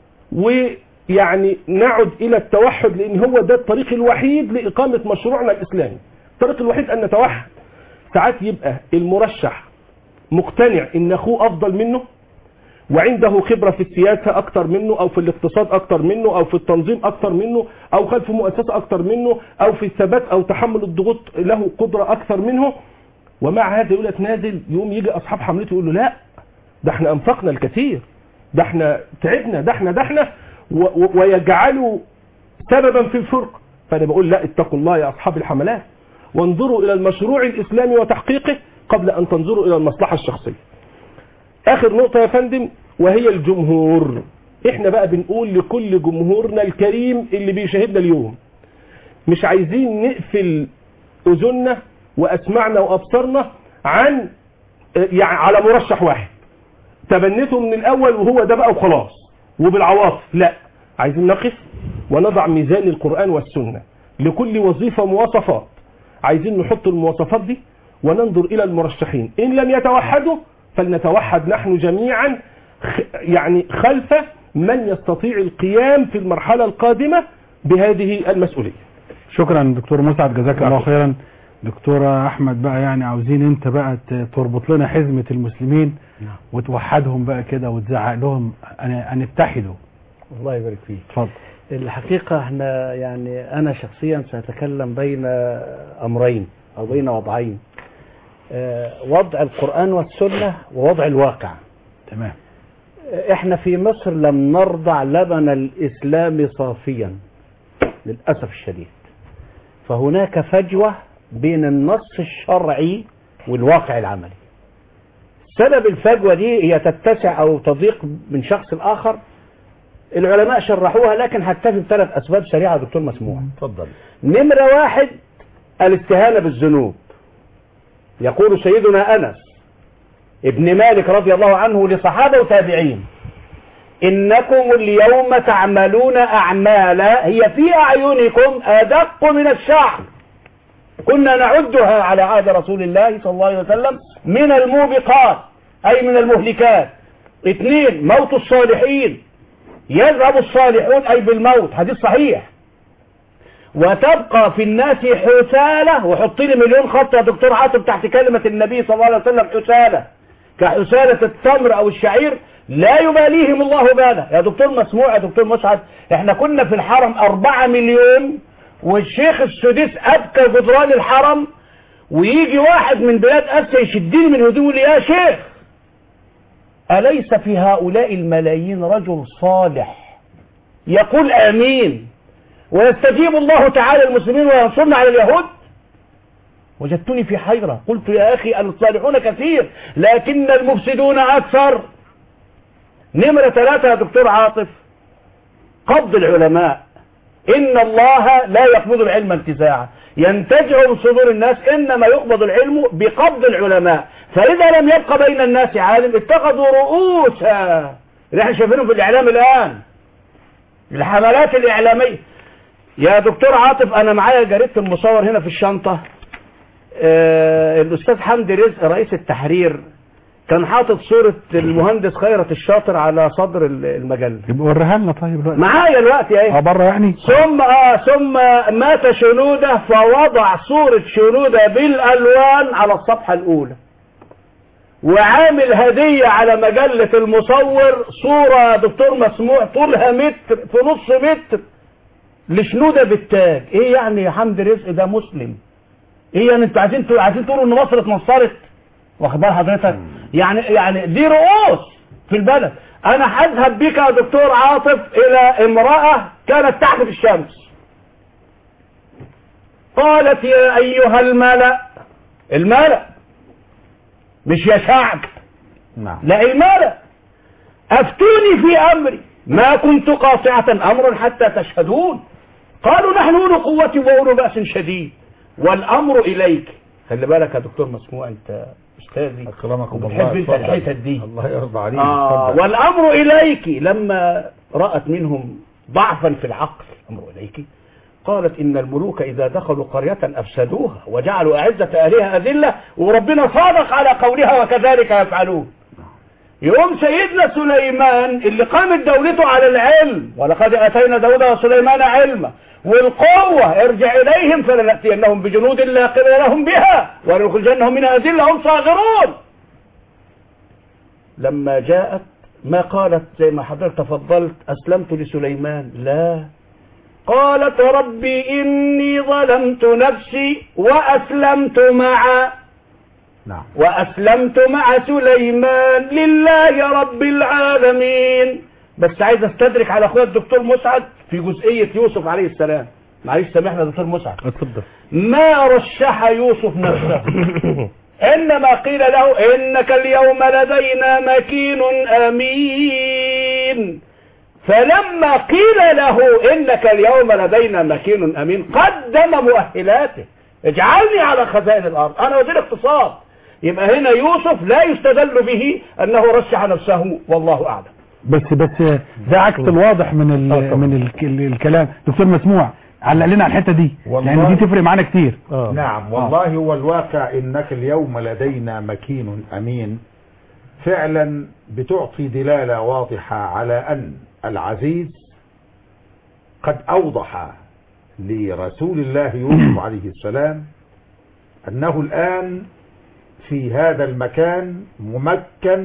ويعني نعد إلى التوحد لأن هو ده الطريق الوحيد لإقامة مشروعنا الإسلامي الطريق الوحيد أن نتوحد ساعات يبقى المرشح مقتنع ان اخوه افضل منه وعنده خبرة في السياسة اكتر منه او في الاقتصاد اكتر منه او في التنظيم اكتر منه او خلف مؤسسة اكتر منه او في الثبات او تحمل الضغوط له قدرة اكثر منه ومع هذا يقول لك نازل يقوم يجي اصحاب حملته يقول له لا ده احنا انفقنا الكثير ده احنا تعبنا ده احنا ده احنا و- و- ويجعلوا سببا في الفرق فانا بقول لا اتقوا الله يا اصحاب الحملات وانظروا الى المشروع الاسلامي وتحقيقه قبل ان تنظروا الى المصلحه الشخصيه. اخر نقطه يا فندم وهي الجمهور. احنا بقى بنقول لكل جمهورنا الكريم اللي بيشاهدنا اليوم مش عايزين نقفل اذننا واسمعنا وابصارنا عن آه، يعني على مرشح واحد. تبنته من الاول وهو ده بقى وخلاص وبالعواطف لا عايزين نقف ونضع ميزان القرآن والسنة لكل وظيفة مواصفات عايزين نحط المواصفات دي وننظر إلى المرشحين إن لم يتوحدوا فلنتوحد نحن جميعا خ- يعني خلف من يستطيع القيام في المرحلة القادمة بهذه المسؤولية شكرا دكتور مسعد جزاك الله خيرا دكتور احمد بقى يعني عاوزين انت بقى ت- تربط لنا حزمة المسلمين نعم. وتوحدهم بقى كده وتزعق لهم ان ان اتحدوا الله يبارك فيك اتفضل الحقيقة احنا يعني أنا شخصيا سأتكلم بين أمرين أو بين وضعين آه، وضع القرآن والسنة ووضع الواقع تمام آه، احنا في مصر لم نرضع لبن الإسلام صافيا للأسف الشديد فهناك فجوة بين النص الشرعي والواقع العملي سبب الفجوة دي هي تتسع أو تضيق من شخص الآخر العلماء شرحوها لكن هكتفي بثلاث أسباب سريعة يا دكتور مسموع اتفضل نمرة واحد الاستهانة بالذنوب يقول سيدنا أنس ابن مالك رضي الله عنه لصحابة وتابعين إنكم اليوم تعملون أعمالا هي في أعينكم أدق من الشعر كنا نعدها على عهد رسول الله صلى الله عليه وسلم من الموبقات أي من المهلكات اثنين موت الصالحين يذهب الصالحون أي بالموت حديث صحيح وتبقى في الناس حسالة وحط لي مليون خط يا دكتور عاطف تحت كلمة النبي صلى الله عليه وسلم حسالة كحسالة التمر أو الشعير لا يباليهم الله باله يا دكتور مسموع يا دكتور مسعد احنا كنا في الحرم أربعة مليون والشيخ السديس أبكى جدران الحرم ويجي واحد من بلاد آسيا يشدني من هدومي يقول لي يا شيخ أليس في هؤلاء الملايين رجل صالح يقول آمين ويستجيب الله تعالى المسلمين وينصرنا على اليهود وجدتني في حيرة قلت يا أخي الصالحون كثير لكن المفسدون أكثر نمرة ثلاثة يا دكتور عاطف قبض العلماء إن الله لا يقبض العلم انتزاعا ينتزع من صدور الناس إنما يقبض العلم بقبض العلماء فإذا لم يبقى بين الناس عالم اتخذوا رؤوسا اللي احنا شايفينهم في الإعلام الآن الحملات الإعلامية يا دكتور عاطف أنا معايا جريدة المصور هنا في الشنطة آه الأستاذ حمدي رزق رئيس التحرير كان حاطط صورة المهندس خيرت الشاطر على صدر المجلة يبقى وريها لنا طيب الوقت معايا الوقت يا اه ايه بره يعني ثم آه ثم مات شنودة فوضع صورة شنودة بالألوان على الصفحة الأولى وعامل هدية على مجلة المصور صورة دكتور مسموع طولها متر في نص متر لشنودة بالتاج ايه يعني يا حمد رزق ده مسلم ايه يعني انتوا عايزين تقولوا- عايزين تقولوا ان مصر اتنصرت واخد بال حضرتك يعني يعني دي رؤوس في البلد انا هذهب بك يا دكتور عاطف الى امرأة كانت تحت في الشمس قالت يا ايها الملأ الملأ مش يا شعب نعم لا الملأ افتوني في امري ما كنت قاطعة امرا حتى تشهدون قالوا نحن اولو قوة واولو بأس شديد والامر اليك خلي بالك يا دكتور مسموع انت استاذي اكرمكم وبتحب الله انت اتفضل. الحتت دي الله يرضى عليك آه اتفضل. والأمر إليك لما رأت منهم ضعفا في العقل الأمر إليك قالت إن الملوك إذا دخلوا قرية أفسدوها وجعلوا أعزة أهلها أذلة وربنا صادق على قولها وكذلك يفعلون يقوم سيدنا سليمان اللي قامت دولته على العلم ولقد اتينا داود وسليمان علما والقوة ارجع اليهم فلنأتينهم بجنود لا قبل لهم بها ولنخرجنهم منها أذلة هم صاغرون لما جاءت ما قالت زي ما حضرتك تفضلت أسلمت لسليمان لا قالت ربي إني ظلمت نفسي وأسلمت مع نعم وأسلمت مع سليمان لله رب العالمين بس عايز استدرك على اخويا الدكتور مسعد في جزئية يوسف عليه السلام معلش سامحنا يا دكتور مسعد اتفضل ما رشح يوسف نفسه انما قيل له انك اليوم لدينا مكين امين فلما قيل له انك اليوم لدينا مكين امين قدم مؤهلاته اجعلني على خزائن الارض انا وزير اقتصاد يبقى هنا يوسف لا يستدل به انه رشح نفسه والله اعلم بس بس ده عكس الواضح من ال آه طبعا. من ال الكلام دكتور مسموع علق لنا على الحته دي والله. لان دي تفرق معانا كتير آه. نعم والله هو الواقع انك اليوم لدينا مكين امين فعلا بتعطي دلالة واضحة على ان العزيز قد اوضح لرسول الله يوسف عليه السلام انه الان في هذا المكان ممكن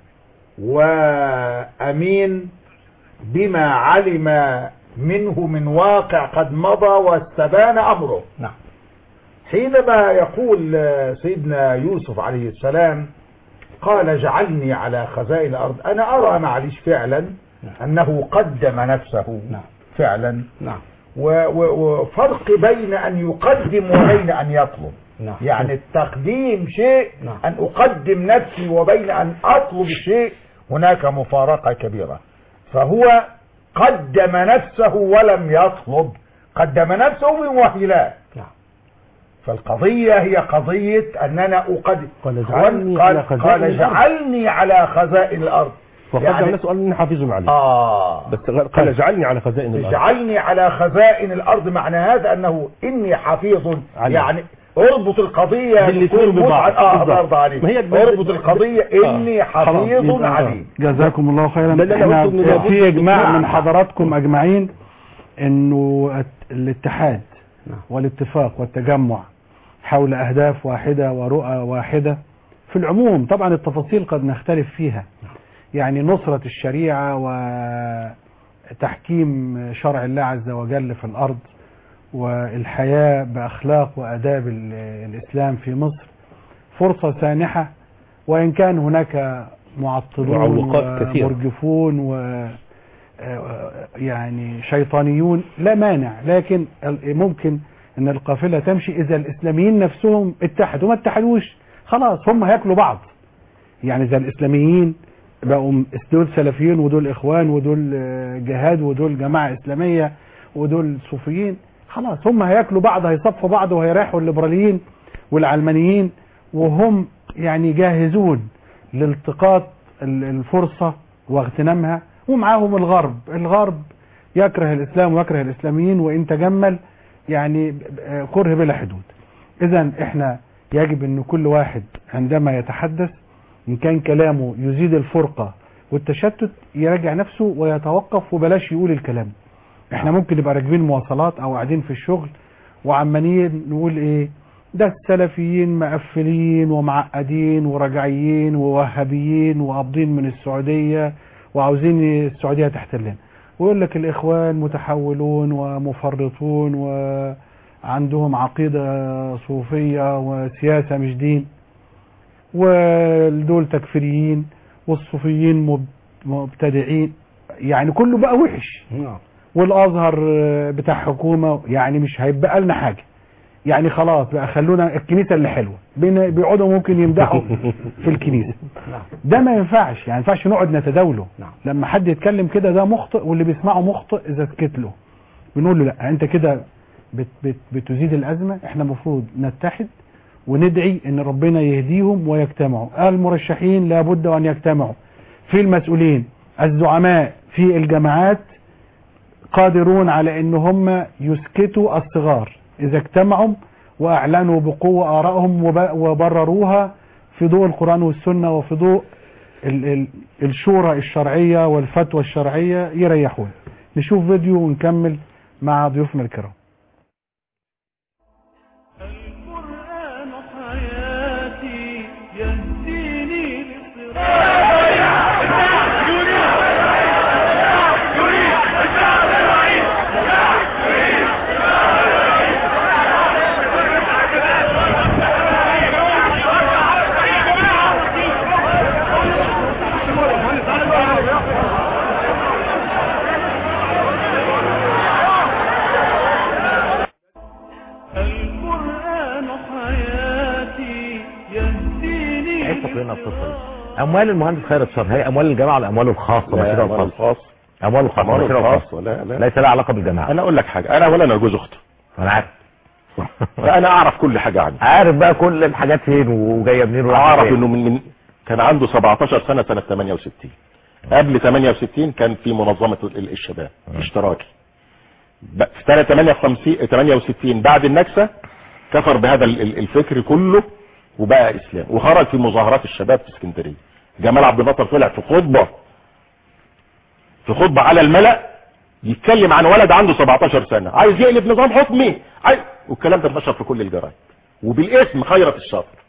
وامين بما علم منه من واقع قد مضى واستبان امره نعم حينما يقول آه، سيدنا يوسف عليه السلام قال اجعلني على خزائن الارض انا ارى معلش فعلا انه قدم نفسه نعم. فعلا نعم و- و- وفرق بين ان يقدم وبين ان يطلب نعم يعني التقديم شيء نعم. ان اقدم نفسي وبين ان اطلب شيء هناك مفارقة كبيرة فهو قدم نفسه ولم يطلب قدم نفسه بمؤهلات نعم فالقضية هي قضية أننا أقدم قال اجعلني قال, على قال, خزائن قال الأرض. اجعلني على خزائن الأرض وقد يعني- يعني سؤال اني حافظ عليه آه بس قال اجعلني على خزائن الارض اجعلني على خزائن الأرض معنى هذا أنه إني حفيظ عليم. يعني اربط القضية بالاتنين بكل ببعض. متعة. اه بالضبط. برضه عليك ما هي ب- اربط ب- القضية آه. إني خلاص. حفيظ يبقى- عليم جزاكم الله خيرا ده اللي أنا احنا قلته إن لابد في اجماع نعم. من حضراتكم اجمعين انه الت- الاتحاد نعم. والاتفاق والتجمع حول اهداف واحده ورؤى واحده في العموم طبعا التفاصيل قد نختلف فيها يعني نصرة الشريعة وتحكيم شرع الله عز وجل في الأرض والحياة بأخلاق وأداب ال- الإسلام في مصر فرصة سانحة وإن كان هناك معطلون معوقات كثيرة. ومرجفون و آه، يعني شيطانيون لا مانع لكن ال- ممكن ان القافلة تمشي اذا الاسلاميين نفسهم اتحدوا ما اتحدوش خلاص هم هياكلوا بعض يعني اذا الاسلاميين بقوا دول سلفيين ودول اخوان ودول آه، جهاد ودول جماعة اسلامية ودول صوفيين خلاص هم هياكلوا بعض هيصفوا بعض وهيريحوا الليبراليين والعلمانيين وهم يعني جاهزون لالتقاط ال- الفرصة واغتنامها ومعاهم الغرب الغرب يكره الإسلام ويكره الإسلاميين وإن تجمل يعني ب- ب- كره بلا حدود إذا إحنا يجب أن كل واحد عندما يتحدث إن كان كلامه يزيد الفرقة والتشتت يراجع نفسه ويتوقف وبلاش يقول الكلام احنا ممكن نبقى راكبين مواصلات او قاعدين في الشغل وعمالين نقول ايه ده السلفيين مقفلين ومعقدين ورجعيين ووهابيين وقابضين من السعودية وعاوزين السعودية تحتلنا ويقول لك الإخوان متحولون ومفرطون وعندهم عقيدة صوفية وسياسة مش دين ودول تكفيريين والصوفيين مب- مبتدعين يعني كله بقى وحش نعم والازهر بتاع حكومه يعني مش هيبقى لنا حاجه يعني خلاص بقى خلونا الكنيسه اللي حلوه بين- بيقعدوا ممكن يمدحوا في الكنيسه نعم ده ما ينفعش يعني ما ينفعش نقعد نتداوله نعم. لما حد يتكلم كده ده مخطئ واللي بيسمعه مخطئ اذا سكت له بنقول له لا انت كده بت بت بتزيد الازمه احنا المفروض نتحد وندعي ان ربنا يهديهم ويجتمعوا المرشحين لابد ان يجتمعوا في المسؤولين الزعماء في الجماعات قادرون على ان هم يسكتوا الصغار اذا اجتمعوا واعلنوا بقوة ارائهم وب- وبرروها في ضوء القرآن والسنة وفي ضوء ال ال الشورى الشرعية والفتوى الشرعية يريحون نشوف فيديو ونكمل مع ضيوفنا الكرام القرآن حياتي يهديني للصراط القرآن حياتي يهديني عايز تقرينا القصه دي اموال المهندس خيرت شر هي اموال الجامعه ولا امواله الخاصه لا مشروع أموال الخاص الخاص امواله الخاصه أموال مشروع الخاص الخاص لا لا ليس لها علاقه بالجامعه أنا أقول لك حاجة أنا أولا أنا جوز أخته انا عارف فأنا أعرف كل حاجة عنه عارف بقى كل الحاجات فين وجايه منين ورايحة أعرف فين. إنه من, من كان عنده 17 سنة سنة 68 قبل 68 كان في منظمة ال- الشباب اشتراكي ب- في سنة 58 68 بعد النكسة كفر بهذا ال- ال- الفكر كله وبقى إسلام وخرج في مظاهرات الشباب في اسكندرية جمال عبد الناصر طلع في خطبة في خطبة على الملأ يتكلم عن ولد عنده 17 سنة عايز يقلب نظام حكمي عايز والكلام ده انتشر في كل الجرايد وبالاسم خيرت الشاطر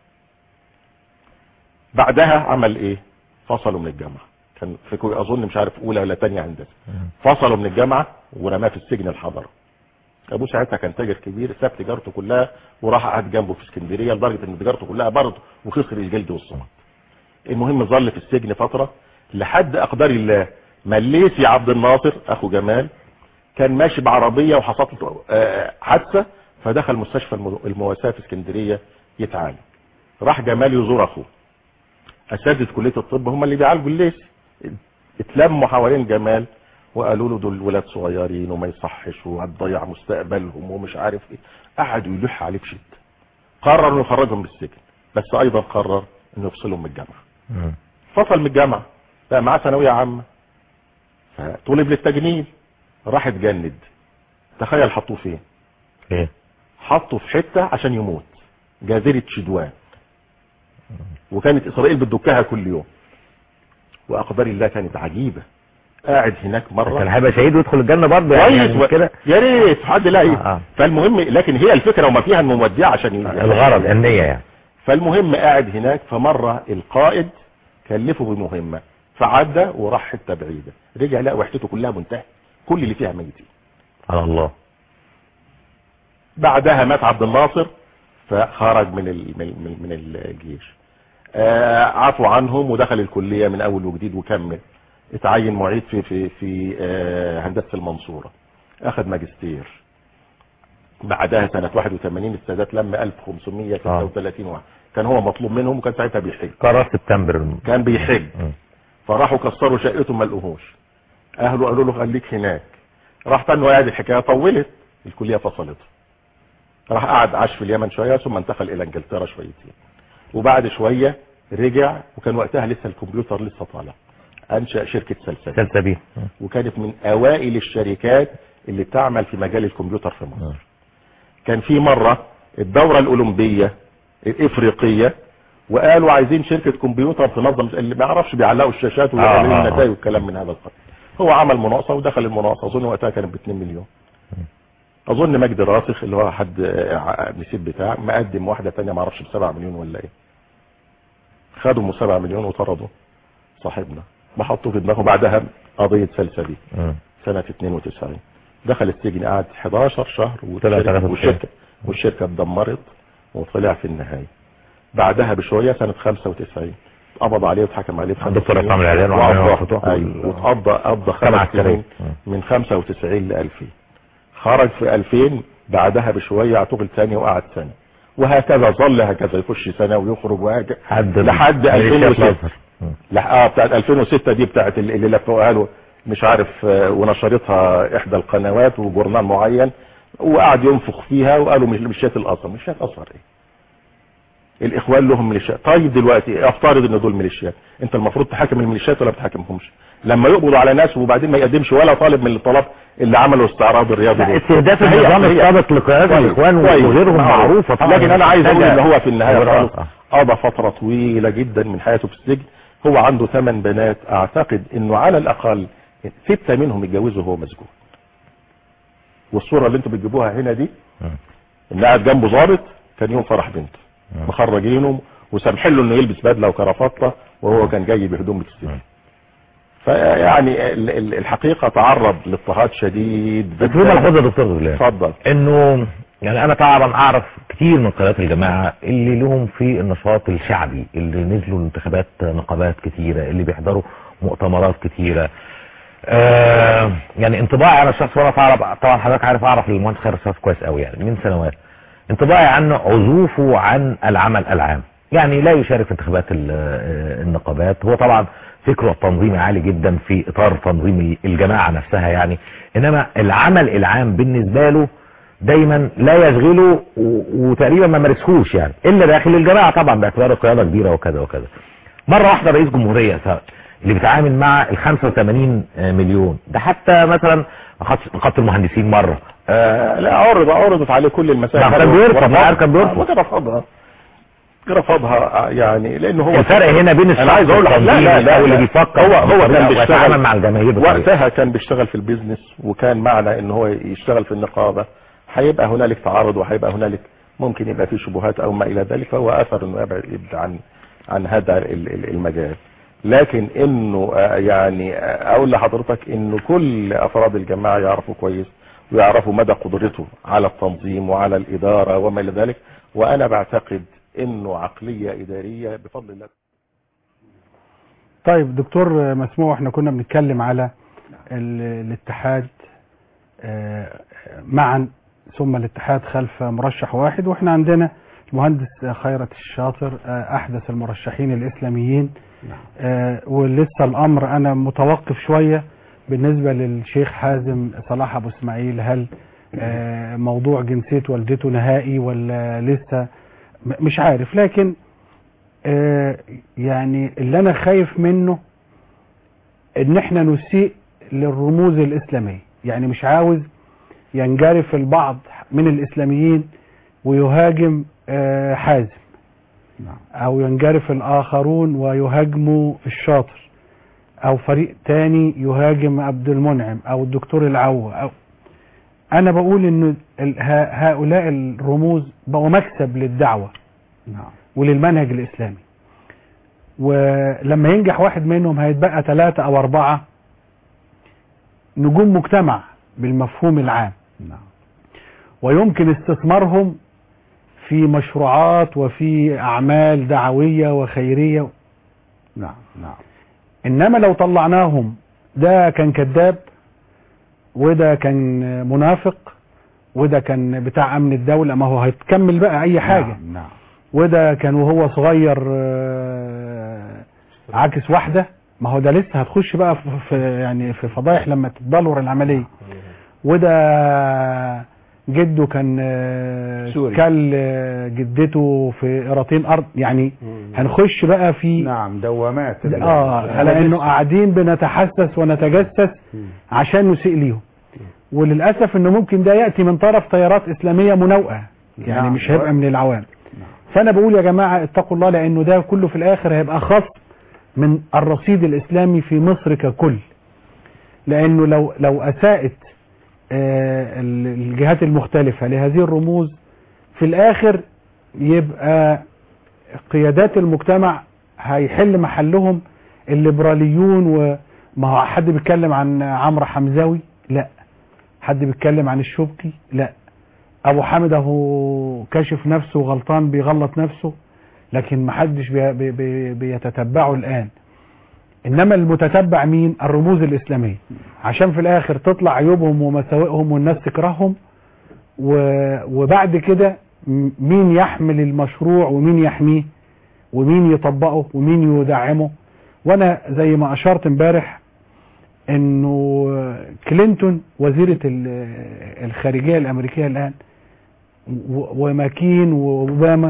بعدها عمل ايه فصلوا من الجامعة كان في كو- اظن مش عارف اولى ولا تانية هندسة فصلوا من الجامعة ورماه في السجن الحضري ابوه ساعتها كان تاجر كبير ساب تجارته كلها وراح قعد جنبه في اسكندريه لدرجه ان تجارته كلها برضه وخسر الجلد والصمت المهم ظل في السجن فتره لحد اقدار الله مليسي عبد الناصر اخو جمال كان ماشي بعربيه وحصلت له آه، حادثه فدخل مستشفى الم- المواساه في اسكندريه يتعالج راح جمال يزور اخوه اساتذه كليه الطب هم اللي بيعالجوا الليسي اتلموا حوالين جمال وقالوا له دول ولاد صغيرين وما يصحش وهتضيع مستقبلهم ومش عارف ايه قعدوا يلح عليه بشده قرر انه يخرجهم من السجن بس ايضا قرر انه يفصلهم من الجامعه مم. فصل من الجامعه بقى معاه ثانويه عامه فطلب للتجنيد راح اتجند تخيل حطوه فين ايه حطه في حته عشان يموت جزيره شدوان وكانت اسرائيل بتدكها كل يوم واقدار الله كانت عجيبه قاعد هناك مره كان هيبقى شهيد ويدخل الجنه برضه يعني, كويس يعني و... كده يا ريت حد لا آه، آه آه. فالمهم لكن هي الفكره وما فيها انه موديع عشان ي- الغرض النيه يعني فالمهم قاعد هناك فمره القائد كلفه بمهمه فعدى وراح حته بعيده رجع لقى وحدته كلها منتهيه كل اللي فيها ميتين على الله بعدها مات عبد الناصر فخرج من ال... من من, من الجيش آه عفوا عنهم ودخل الكليه من اول وجديد وكمل اتعين معيد في في في آه هندسه المنصوره اخذ ماجستير بعدها سنه 81 السادات لم 1536 واحد كان هو مطلوب منهم وكان ساعتها بيحج قرار سبتمبر كان بيحج مم. فراحوا كسروا شقته ما لقوهوش اهله قالوا له خليك هناك راح تاني قاعد الحكايه طولت الكليه فصلته راح قعد عاش في اليمن شويه ثم انتقل الى انجلترا شويتين وبعد شويه رجع وكان وقتها لسه الكمبيوتر لسه طالع انشا شركه سلسله سلسبيل وكانت من اوائل الشركات اللي تعمل في مجال الكمبيوتر في مصر كان في مرة الدورة الاولمبية الافريقية وقالوا عايزين شركة كمبيوتر تنظم اللي ما يعرفش بيعلقوا الشاشات ويعملوا آه، آه، آه. النتائج والكلام من هذا القبيل هو عمل مناقصة ودخل المناقصة اظن وقتها كانت ب 2 مليون اظن مجدي راسخ اللي هو حد آه، نسيب بتاع مقدم واحدة تانية ما اعرفش ب 7 مليون ولا ايه خدوا من 7 مليون وطردوا صاحبنا وحطوا في دماغه بعدها قضية سلسبيل مم. سنة 92 دخل السجن قعد 11 شهر طلع والشركة, 93. والشركة, والشركة اتدمرت وطلع في النهاية بعدها بشوية سنة 95 قبض عليه واتحكم عليه بخمس الدكتور سنين. عصام العريان وعملوا وقضى الفتوح ايوه وال- واتقضى قضى جامعة خمس سنين عسكرية. من 95 ل 2000 خرج في 2000 بعدها بشوية اعتقل ثاني وقعد سنة وهكذا ظل هكذا يخش سنة ويخرج وهكذا حد لحد ميليشيا 2006 الأزهر. مم. لح- اه بتاعت 2006 دي بتاعت اللي اللي لفوها له مش عارف آه، ونشرتها احدى القنوات وجورنال معين وقعد ينفخ فيها وقالوا مش مش شات الاثر مش شات اثر ايه الاخوان لهم ميليشيات طيب دلوقتي افترض ان دول ميليشيات انت المفروض تحاكم الميليشيات ولا بتحاكمهمش لما يقبضوا على ناس وبعدين ما يقدمش ولا طالب من الطلاب اللي عملوا استعراض الرياضي دول. استهداف هي- النظام هي- السابق لقيادات كويس، الاخوان كويس، وغيرهم معروف. معروفه طبعا لكن انا عايز اقول ان هو في النهايه خبرات. خالص قضى فتره طويله جدا من حياته في السجن هو عنده ثمان بنات اعتقد انه على الاقل سته منهم اتجوزوا وهو مسجون والصوره اللي انتوا بتجيبوها هنا دي مم. ان قاعد جنبه ظابط كان يوم فرح بنته مم. مخرجينه وسامحين له انه يلبس بدله وكرافته وهو كان جاي بهدوم السجن مم. فيعني ال- ال- الحقيقه تعرض لاضطهاد شديد بس في ملحوظه يا دكتور غلام اتفضل انه يعني انا طبعا اعرف كتير من قيادات الجماعه اللي لهم في النشاط الشعبي اللي نزلوا انتخابات نقابات كتيره اللي بيحضروا مؤتمرات كتيره آه يعني انطباعي انا الشخص وانا اعرف طبعا حضرتك عارف اعرف المهندس خير الشخص كويس قوي يعني من سنوات انطباعي عنه عزوفه عن العمل العام يعني لا يشارك في انتخابات ال- آه، النقابات هو طبعا فكره التنظيمي عالي جدا في اطار تنظيم الجماعه نفسها يعني انما العمل العام بالنسبه له دايما لا يشغله و- وتقريبا ما مارسهوش يعني الا داخل الجماعه طبعا باعتباره قياده كبيره وكذا وكذا مره واحده رئيس جمهوريه ف- اللي بيتعامل مع ال 85 مليون ده حتى مثلا خط خط المهندسين مره آه لا عرض عرضت عليه كل المسائل ما كان بيرفض، ما كان بيرفض. وكان رفضها رفضها يعني لانه هو الفرق هنا بين انا عايز اقول لك لا لا لا او اللي لا. بيفكر هو هو كان بطريقة بيشتغل ويتعامل مع الجماهير بطريقة. وقتها كان بيشتغل في البيزنس وكان معنى ان هو يشتغل في النقابه هيبقى هنالك تعارض وهيبقى هنالك ممكن يبقى في شبهات او ما الى ذلك فهو اثر انه يبعد يبعد عن عن هذا ال- ال- المجال لكن انه آه، يعني آه، اقول لحضرتك انه كل افراد الجماعه يعرفوا كويس ويعرفوا مدى قدرته على التنظيم وعلى الاداره وما الى ذلك وانا بعتقد انه عقليه اداريه بفضل الله طيب دكتور مسموع احنا كنا بنتكلم على ال- الاتحاد آه، معا ثم الاتحاد خلف مرشح واحد واحنا عندنا المهندس خيرت الشاطر آه، احدث المرشحين الاسلاميين آه، ولسه الامر انا متوقف شوية بالنسبة للشيخ حازم صلاح ابو اسماعيل هل آه، موضوع جنسية والدته نهائي ولا لسه م- مش عارف لكن آه، يعني اللي انا خايف منه ان احنا نسيء للرموز الاسلامية يعني مش عاوز ينجرف البعض من الاسلاميين ويهاجم آه، حازم او ينجرف الاخرون ويهاجموا الشاطر او فريق تاني يهاجم عبد المنعم او الدكتور العوة او انا بقول ان ال- ه- هؤلاء الرموز بقوا مكسب للدعوة وللمنهج الاسلامي ولما ينجح واحد منهم هيتبقى ثلاثة او اربعة نجوم مجتمع بالمفهوم العام ويمكن استثمارهم في مشروعات وفي اعمال دعوية وخيرية نعم نعم انما لو طلعناهم ده كان كذاب وده كان منافق وده كان بتاع امن الدولة ما هو هيتكمل بقى اي حاجة نعم, نعم. وده كان وهو صغير آه، عاكس واحدة ما هو ده لسه هتخش بقى في في- يعني في فضايح لما تتبلور العملية وده جده كان آه، سوري. كل آه، جدته في قراطين ارض يعني هنخش بقى في نعم دوامات اه لانه قاعدين بنتحسس ونتجسس عشان نسيء ليهم وللاسف انه ممكن ده ياتي من طرف تيارات اسلاميه منوئه يعني نعم. مش هيبقى من العوام فانا بقول يا جماعه اتقوا الله لانه ده كله في الاخر هيبقى خاص من الرصيد الاسلامي في مصر ككل لانه لو لو اساءت آه، ال- الجهات المختلفه لهذه الرموز في الاخر يبقى قيادات المجتمع هيحل محلهم الليبراليون وما هو حد بيتكلم عن عمرو حمزاوي لا حد بيتكلم عن الشبكي لا ابو حامد اهو كاشف نفسه غلطان بيغلط نفسه لكن محدش بي بي بي بيتتبعه الان انما المتتبع مين الرموز الاسلاميه عشان في الاخر تطلع عيوبهم ومساوئهم والناس تكرههم و- وبعد كده م- مين يحمل المشروع ومين يحميه ومين يطبقه ومين يدعمه وانا زي ما اشرت امبارح انه كلينتون وزيرة ال- الخارجية الامريكية الان و- وماكين واوباما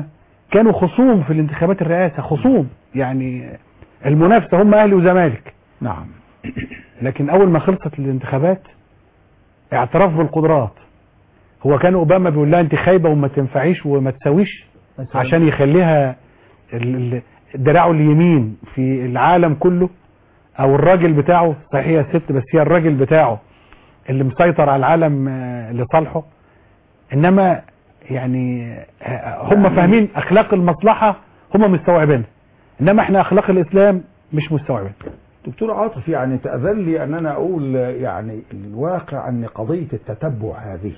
كانوا خصوم في الانتخابات الرئاسة خصوم يعني المنافسة هم اهلي وزمالك نعم لكن اول ما خلصت الانتخابات اعتراف بالقدرات هو كان اوباما بيقول لها انت خايبه وما تنفعيش وما تساويش عشان يخليها ال- ال- دراعه اليمين في العالم كله او الراجل بتاعه صحيح هي ست بس هي الراجل بتاعه اللي مسيطر على العالم آه، لصالحه انما يعني آه، هم فاهمين اخلاق المصلحه هم مستوعبينها انما احنا اخلاق الاسلام مش مستوعبين دكتور عاطف يعني تأذن لي أن أنا أقول يعني الواقع أن قضية التتبع هذه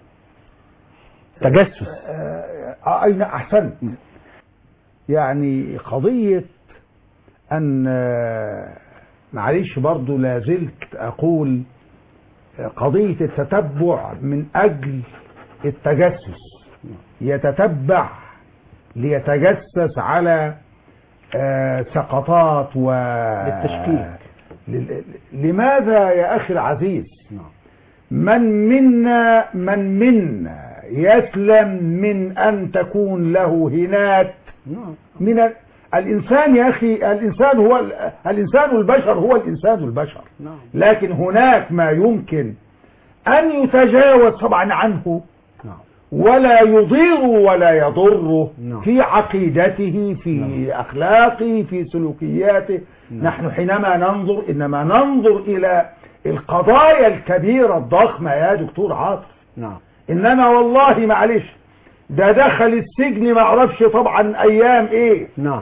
تجسس آه، أين أحسنت يعني قضية أن آه، معلش برضو لا زلت أقول آه، قضية التتبع من أجل التجسس يتتبع ليتجسس على آه، سقطات و للتشكيك. لل- لماذا يا أخي العزيز من منا من منا يسلم من أن تكون له هنات من ال- الإنسان يا أخي الإنسان هو ال- الإنسان البشر هو الإنسان البشر لكن هناك ما يمكن أن يتجاوز طبعا عنه ولا يضير ولا يضره نعم. في عقيدته في أخلاقه في سلوكياته نحن حينما ننظر إنما ننظر إلى القضايا الكبيرة الضخمة يا دكتور عاطف نعم إنما والله معلش ده دخل السجن ما اعرفش طبعا أيام إيه نعم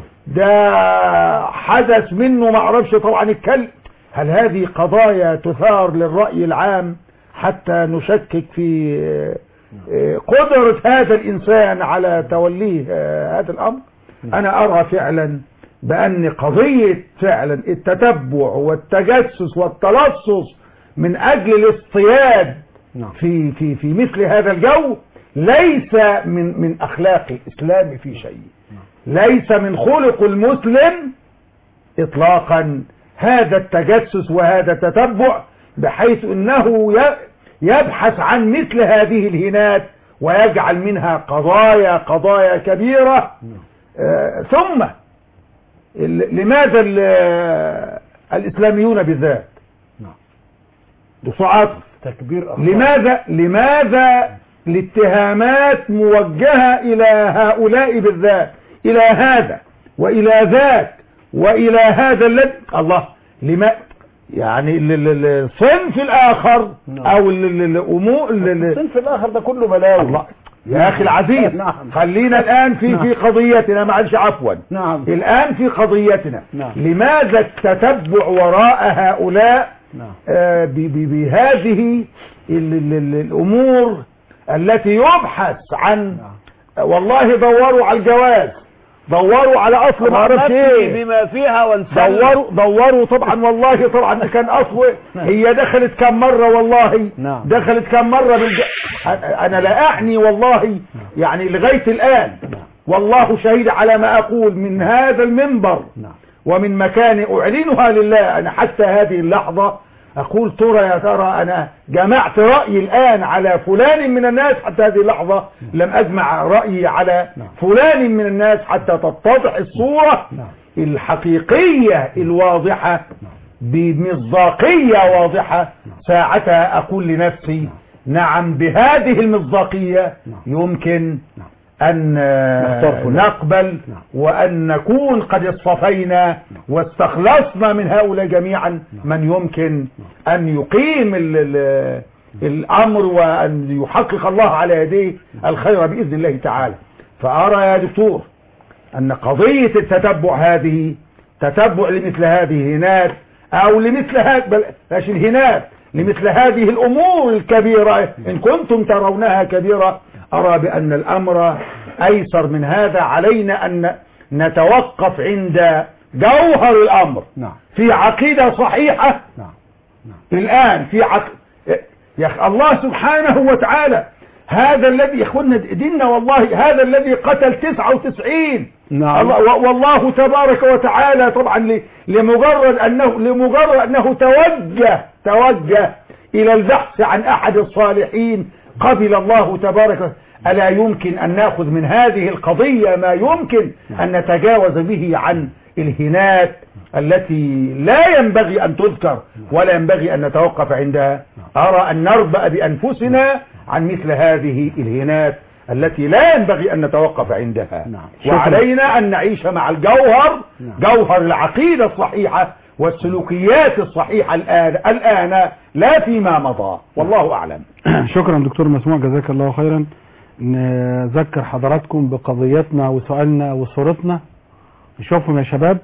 ده حدث منه ما اعرفش طبعا الكلب هل هذه قضايا تثار للرأي العام حتى نشكك في آه، آه، قدرة هذا الإنسان على توليه آه، هذا الأمر أنا أرى فعلا بأن قضية فعلا التتبع والتجسس والتلصص من أجل الاصطياد نعم في في في مثل هذا الجو ليس من من اخلاق الاسلام في شيء ليس من خلق المسلم اطلاقا هذا التجسس وهذا التتبع بحيث انه ي- يبحث عن مثل هذه الهنات ويجعل منها قضايا قضايا كبيرة آه، ثم ال- لماذا ال- الإسلاميون بالذات نعم. دكتور عاطف تكبير أخطاء. لماذا لماذا الاتهامات موجهة إلى هؤلاء بالذات إلى هذا وإلى ذاك وإلى هذا الذي الله لما يعني ال- ال- ال- الصنف الآخر نعم. أو ال- ال- الأمور ال- ال- الصنف الآخر ده كله بلاوي الله يا أخي العزيز نعم. خلينا الآن في في قضيتنا معلش عفوا نعم الآن في قضيتنا نعم. لماذا التتبع وراء هؤلاء نعم آه، ب- ب- بهذه ال- ال- ال- الأمور التي يبحث عن والله دوروا على الجواز دوروا على أصل ما أعرفش إيه بما فيها وانسلم دوروا دوروا طبعا والله طبعا كان أصل هي دخلت كم مرة والله نعم. دخلت كم مرة بالج... أنا لا أعني والله يعني لغاية الآن والله شهيد على ما أقول من هذا المنبر نعم ومن مكان أعلنها لله أنا حتى هذه اللحظة أقول ترى يا ترى أنا جمعت رأيي الآن على فلان من الناس حتى هذه اللحظة لم أجمع رأيي على فلان من الناس حتى تتضح الصورة الحقيقية الواضحة بمصداقية واضحة ساعتها أقول لنفسي نعم بهذه المصداقية يمكن أن نختار فلان. نقبل نعم. وأن نكون قد اصطفينا واستخلصنا من هؤلاء جميعا من يمكن أن يقيم ال ال الأمر وأن يحقق الله على يديه الخير بإذن الله تعالى فأرى يا دكتور أن قضية التتبع هذه تتبع لمثل هذه الهنات أو لمثل هذه بل مش الهنات لمثل هذه الأمور الكبيرة إن كنتم ترونها كبيرة أرى بأن الأمر أيسر من هذا علينا أن نتوقف عند جوهر الأمر نعم في عقيدة صحيحة نعم الآن في عق... يا أخي الله سبحانه وتعالى هذا الذي يا اخوانا ديننا والله هذا الذي قتل 99 نعم. الله و- والله تبارك وتعالى طبعا ل- لمجرد انه لمجرد انه توجه توجه الى البحث عن احد الصالحين قبل الله تبارك وتعالى ألا يمكن أن نأخذ من هذه القضية ما يمكن أن نتجاوز به عن الهنات التي لا ينبغي أن تذكر ولا ينبغي أن نتوقف عندها أرى أن نربأ بأنفسنا عن مثل هذه الهنات التي لا ينبغي أن نتوقف عندها نعم. وعلينا أن نعيش مع الجوهر جوهر العقيدة الصحيحة والسلوكيات الصحيحة الآن الآن لا فيما مضى والله أعلم شكرا دكتور مسموع جزاك الله خيرا نذكر حضراتكم بقضيتنا وسؤالنا وصورتنا نشوفهم يا شباب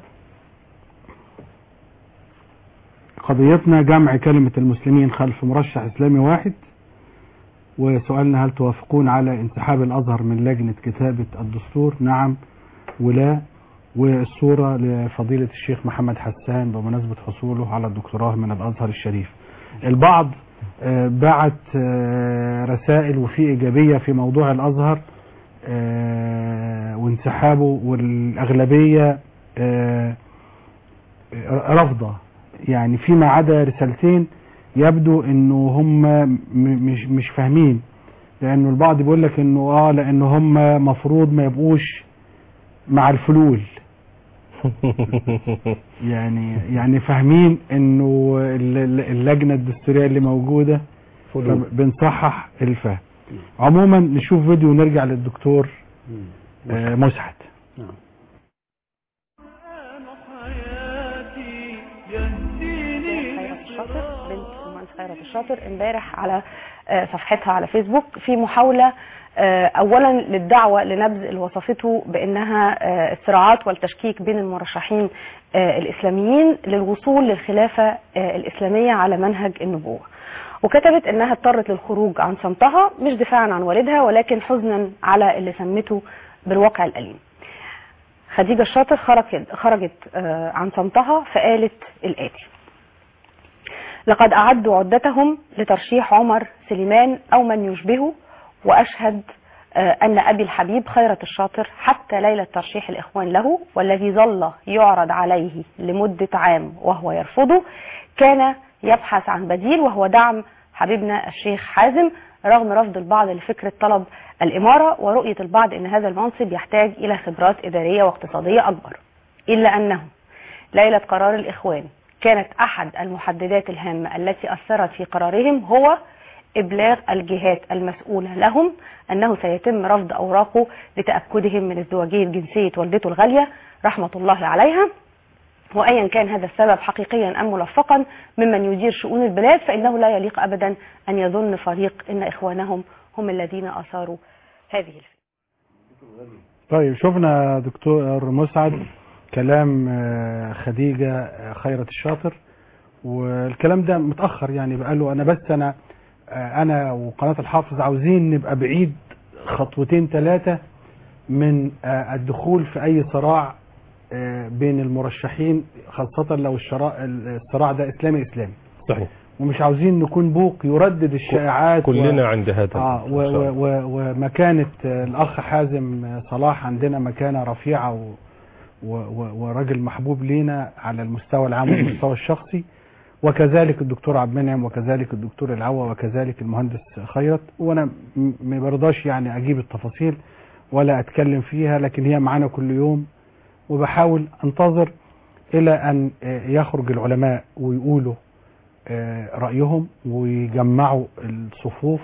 قضيتنا جمع كلمة المسلمين خلف مرشح إسلامي واحد وسؤالنا هل توافقون على انسحاب الأزهر من لجنة كتابة الدستور نعم ولا والصورة لفضيلة الشيخ محمد حسان بمناسبة حصوله على الدكتوراه من الأزهر الشريف البعض آه، بعت آه، رسائل وفي إيجابية في موضوع الأزهر آه، وانسحابه والأغلبية آه، رافضة يعني فيما عدا رسالتين يبدو انه هم م- مش مش فاهمين لانه البعض بيقول لك انه اه لانه هم مفروض ما يبقوش مع الفلول يعني يعني فاهمين انه ال- ال- اللجنه الدستوريه اللي موجوده فلول. بنصحح الفهم عموما نشوف فيديو ونرجع للدكتور آه، مسعد القرآن حياتي يهديني خيرت الشاطر بنت المهندس خيرت الشاطر امبارح على آه، صفحتها على فيسبوك في محاولة آه، اولا للدعوة لنبذ اللي وصفته بانها آه، الصراعات والتشكيك بين المرشحين آه، الاسلاميين للوصول للخلافة آه، الاسلامية على منهج النبوة وكتبت انها اضطرت للخروج عن صمتها مش دفاعا عن والدها ولكن حزنا على اللي سمته بالواقع الاليم خديجة الشاطر خرجت, خرجت آه، عن صمتها فقالت الآتي لقد أعدوا عدتهم لترشيح عمر سليمان أو من يشبهه وأشهد آه، أن أبي الحبيب خيرة الشاطر حتى ليلة ترشيح الإخوان له والذي ظل يعرض عليه لمدة عام وهو يرفضه كان يبحث عن بديل وهو دعم حبيبنا الشيخ حازم رغم رفض البعض لفكرة طلب الإمارة ورؤية البعض أن هذا المنصب يحتاج إلى خبرات إدارية واقتصادية أكبر إلا أنه ليلة قرار الإخوان كانت أحد المحددات الهامة التي أثرت في قرارهم هو إبلاغ الجهات المسؤولة لهم أنه سيتم رفض أوراقه لتأكدهم من ازدواجية جنسية والدته الغالية رحمة الله عليها وأيا كان هذا السبب حقيقيا أم ملفقا ممن يدير شؤون البلاد فإنه لا يليق أبدا أن يظن فريق أن إخوانهم هم الذين أثاروا هذه الفتنة طيب شفنا دكتور مسعد كلام آه، خديجة آه، خيرة الشاطر والكلام ده متأخر يعني بقاله أنا بس أنا آه، أنا وقناة الحافظ عاوزين نبقى بعيد خطوتين ثلاثة من آه، الدخول في أي صراع آه، بين المرشحين خاصة لو الشراء الصراع ده إسلامي إسلامي صحيح ومش عاوزين نكون بوق يردد الشائعات و- كلنا عند هذا آه و إن شاء و الله. و ومكانة آه، الأخ حازم آه، صلاح عندنا مكانة رفيعة و و و وراجل محبوب لينا على المستوى العام والمستوى الشخصي وكذلك الدكتور عبد المنعم وكذلك الدكتور العوا وكذلك المهندس خيرت وانا م- ما برضاش يعني اجيب التفاصيل ولا اتكلم فيها لكن هي معانا كل يوم وبحاول انتظر الى ان آه، يخرج العلماء ويقولوا آه، رأيهم ويجمعوا الصفوف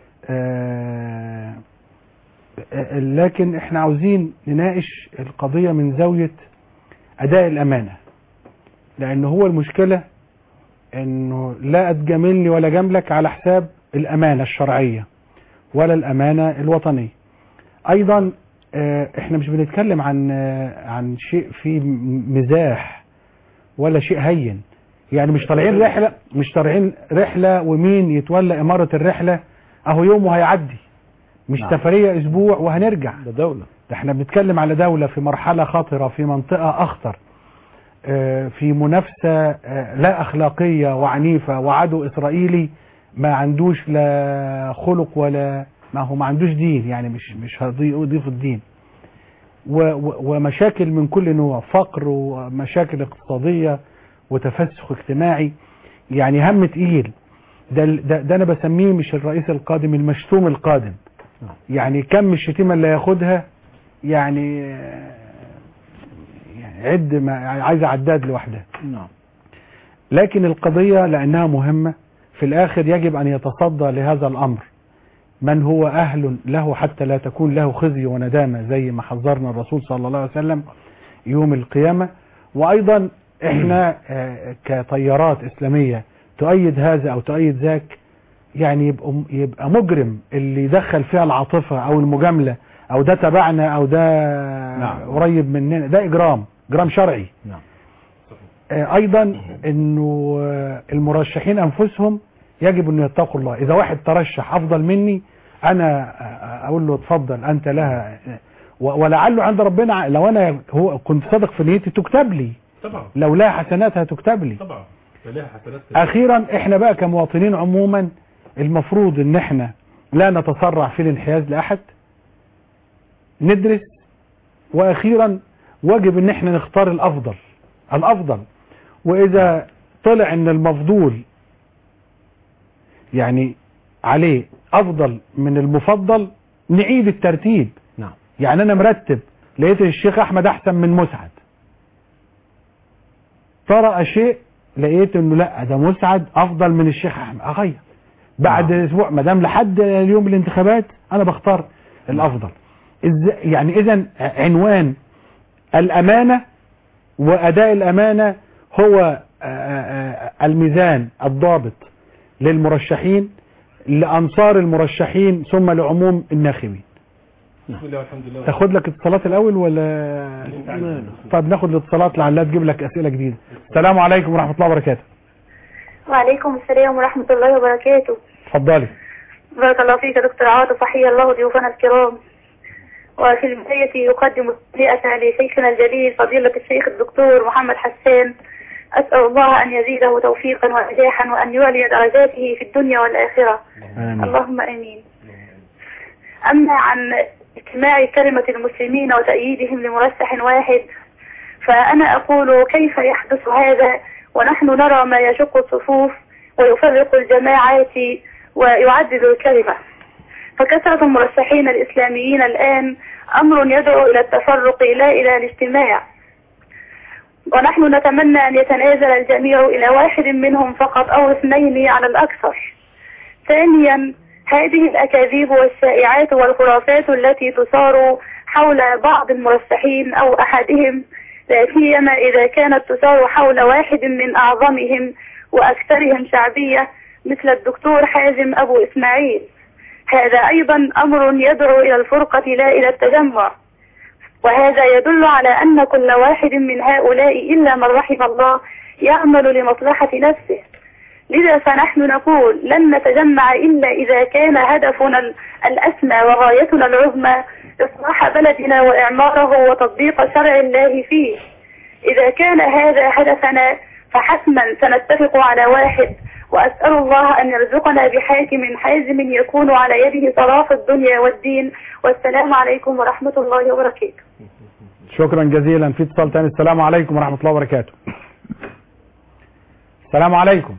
آه، آه، لكن احنا عاوزين نناقش القضية من زاوية أداء الأمانة لأن هو المشكلة أنه لا أتجاملني ولا جاملك على حساب الأمانة الشرعية ولا الأمانة الوطنية أيضا آه، احنا مش بنتكلم عن آه، عن شيء فيه م- مزاح ولا شيء هين يعني مش طالعين رحلة مش طالعين رحلة ومين يتولى إمارة الرحلة أهو يوم وهيعدي مش نعم. سفرية أسبوع وهنرجع ده دولة ده احنا بنتكلم على دولة في مرحلة خطرة في منطقة أخطر آه، في منافسة آه، لا أخلاقية وعنيفة وعدو إسرائيلي ما عندوش لا خلق ولا ما هو ما عندوش دين يعني مش مش هيضيف الدين و- و- ومشاكل من كل نوع فقر ومشاكل اقتصادية وتفسخ اجتماعي يعني هم تقيل ده, ده, ده انا بسميه مش الرئيس القادم المشتوم القادم يعني كم الشتيمة اللي ياخدها يعني يعني عد ما يعني عايزة عداد لوحدها نعم لكن القضية لأنها مهمة في الآخر يجب أن يتصدى لهذا الأمر من هو أهل له حتى لا تكون له خزي وندامة زي ما حذرنا الرسول صلى الله عليه وسلم يوم القيامة وأيضا إحنا آه، كطيارات إسلامية تؤيد هذا أو تؤيد ذاك يعني يبقى, يبقى مجرم اللي يدخل فيها العاطفة أو المجاملة أو ده تبعنا أو ده نعم. قريب مننا ده إجرام إجرام شرعي نعم آه، ايضا انه آه، المرشحين انفسهم يجب ان يتقوا الله اذا واحد ترشح افضل مني انا آه، اقول له اتفضل انت لها و- ولعله عند ربنا ع- لو انا هو كنت صادق في نيتي تكتب لي طبعا لو لها حسنات هتكتب لي طبعا فليها حسنات اخيرا احنا بقى كمواطنين عموما المفروض ان احنا لا نتسرع في الانحياز لاحد ندرس واخيرا واجب ان احنا نختار الافضل الافضل واذا طلع ان المفضول يعني عليه افضل من المفضل نعيد الترتيب نعم يعني انا مرتب لقيت الشيخ احمد احسن من مسعد طرأ شيء لقيت انه لا ده مسعد افضل من الشيخ احمد اغير بعد نعم. اسبوع ما دام لحد اليوم الانتخابات انا بختار الافضل إز يعني اذا عنوان الامانه واداء الامانه هو آه، آه، الميزان الضابط للمرشحين لانصار المرشحين ثم لعموم الناخبين بسم الله والحمد لله تاخد لك اتصالات الاول ولا طب ناخد الاتصالات لعلها تجيب لك اسئله جديده السلام عليكم ورحمه الله وبركاته وعليكم السلام ورحمة الله وبركاته اتفضلي بارك الله فيك دكتور عاطف وحيا الله ضيوفنا الكرام وفي البداية أقدم التهنئة لشيخنا الجليل فضيلة الشيخ الدكتور محمد حسان أسأل الله أن يزيده توفيقا ونجاحا وأن يعلي درجاته في الدنيا والآخرة آمين. اللهم آمين أما عن اجتماع كلمة المسلمين وتأييدهم لمرشح واحد فأنا أقول كيف يحدث هذا ونحن نرى ما يشق الصفوف ويفرق الجماعات ويعدد الكلمة فكثرة المرشحين الإسلاميين الآن أمر يدعو إلى التفرق لا إلى الاجتماع ونحن نتمنى أن يتنازل الجميع إلى واحد منهم فقط أو اثنين على الأكثر ثانيا هذه الأكاذيب والشائعات والخرافات التي تثار حول بعض المرشحين أو أحدهم لا سيما إذا كانت تثار حول واحد من أعظمهم وأكثرهم شعبية مثل الدكتور حازم أبو إسماعيل هذا أيضا أمر يدعو إلى الفرقة لا إلى التجمع وهذا يدل على أن كل واحد من هؤلاء إلا من رحم الله يعمل لمصلحة نفسه لذا فنحن نقول لن نتجمع إلا إذا كان هدفنا ال- الأسمى وغايتنا العظمى إصلاح بلدنا وإعماره وتطبيق شرع الله فيه إذا كان هذا هدفنا فحتما سنتفق على واحد وأسأل الله أن يرزقنا بحاكم حازم يكون على يده صلاح الدنيا والدين والسلام عليكم ورحمة الله وبركاته شكرا جزيلا في اتصال تاني السلام عليكم ورحمه الله وبركاته السلام عليكم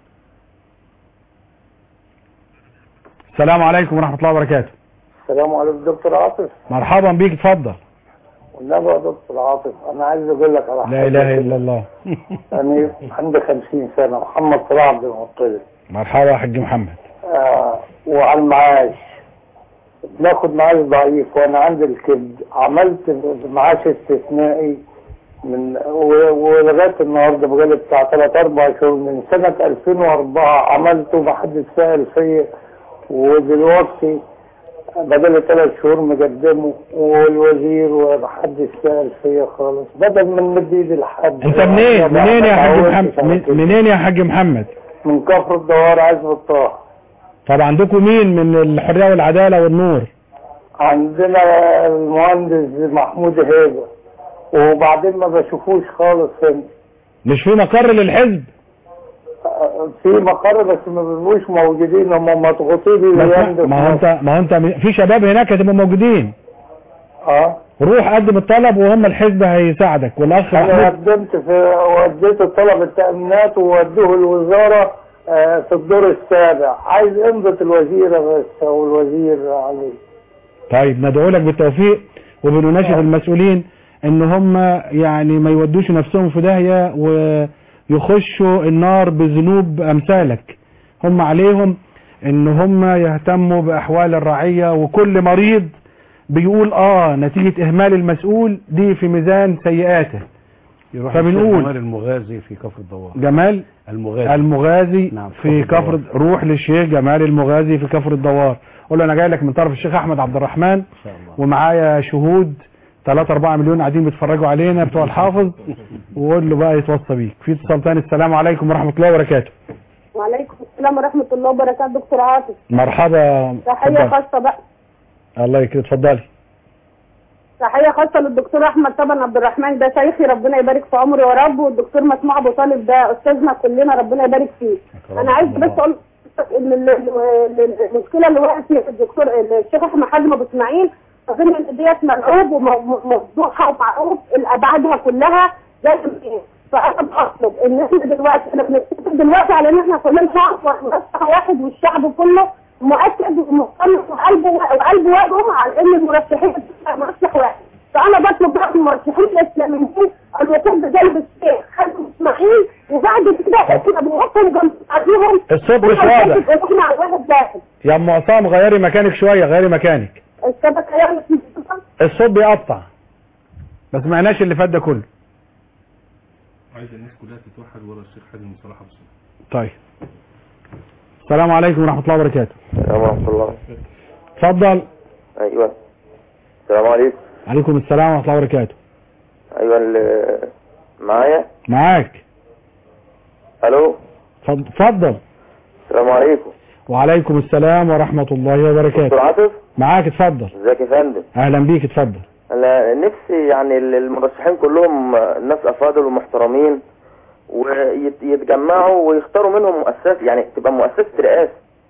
السلام عليكم ورحمه الله وبركاته السلام عليكم دكتور عاطف مرحبا بيك اتفضل والنبي يا دكتور عاطف انا عايز اقول لك على لا اله الا الله انا عندي 50 سنه محمد صلاح عبد المطلب مرحبا يا حاج محمد آه وعلى المعاش بناخد معاش ضعيف وانا عندي الكبد عملت معاش استثنائي من و- ولغايه النهارده بقالي بتاع 3 4 شهور من سنه 2004 عملته ما حدش سال فيا ودلوقتي بدل ثلاث شهور مقدمه والوزير ومحدش سأل فيا خالص بدل من مد ايدي لحد انت منين ما منين يا حاج اتعودتش محمد على من- كده. منين يا حاج محمد من كفر الدوار عزب الطه طب عندكم مين من الحريه والعداله والنور عندنا المهندس محمود هيبه وبعدين ما بشوفوش خالص هنا مش في مقر للحزب في مقر بس ما بيبقوش موجودين هم مضغوطين بس الايام دي ما هو انت ما هو انت في شباب هناك هتبقوا موجودين اه روح قدم الطلب وهم الحزب هيساعدك والاخ انا محمود قدمت في وديت الطلب التأمينات وودوه الوزارة آه، في الدور السابع عايز امضة الوزيرة بس او الوزير عليه طيب ندعو لك بالتوفيق وبنناشد المسؤولين ان هم يعني ما يودوش نفسهم في داهية ويخشوا النار بذنوب امثالك هم عليهم ان هم يهتموا باحوال الرعية وكل مريض بيقول اه نتيجة اهمال المسؤول دي في ميزان سيئاته يروح فبنقول- الشيخ جمال المغازي في كفر الدوار جمال المغازي المغازي نعم، في كفر كفر روح للشيخ جمال المغازي في كفر الدوار قول له انا جاي لك من طرف الشيخ احمد عبد الرحمن ان شاء الله ومعايا شهود 3 4 مليون قاعدين بيتفرجوا علينا بتوع الحافظ وقول له بقى يتوصى بيك في اتصال تاني السلام عليكم ورحمه الله وبركاته وعليكم السلام ورحمة الله وبركاته دكتور عاطف مرحبا تحية اتفضل. خاصة بقى الله يكرمك اتفضلي تحية خاصة للدكتور أحمد طبعا عبد الرحمن ده شيخي ربنا يبارك في عمره يا رب والدكتور مسموع أبو طالب ده أستاذنا كلنا ربنا يبارك فيه أنا عايز بس أقول إن ال- ال- المشكلة اللي وقعت فيها الدكتور الشيخ أحمد حازم أبو إسماعيل أظن إن ديت ملعوب وموضوعها ومعروف أبعادها كلها لازم إيه فأنا بطلب إن إحنا دلوقتي إحنا بنتفق دلوقتي على إن إحنا كلنا شعب مرشح واحد والشعب كله مؤكد ومقتنع وقلبه وقلبه واقف على إن المرشحين تبقى مرشح واحد فأنا بطلب بقى من المرشحين الإسلاميين الوقوف بجانب الشيخ حازم إسماعيل وبعد كده إحنا بنوقف جنب بعضهم الصوت مش واضح إحنا على واحد واحد يا ام عصام غيري مكانك شويه غيري مكانك الشبكة يعني الصوت بيقطع ما سمعناش اللي فات ده كله عايز الناس كلها تتوحد ورا الشيخ حازم صلاح ابو سليم طيب السلام عليكم ورحمه الله وبركاته السلام ورحمة الله اتفضل أيوة السلام عليكم عليكم السلام ورحمه الله وبركاته أيوة ال- معايا معاك ألو اتفضل- اتفضل السلام عليكم وعليكم السلام ورحمه الله دكتور وبركاته عاطف معاك اتفضل ازيك يا فندم اهلا بيك اتفضل أنا نفسي يعني ال- المرشحين كلهم ناس أفاضل ومحترمين ويتجمعوا ويختاروا منهم مؤسسات يعني تبقى مؤسسة رئاسة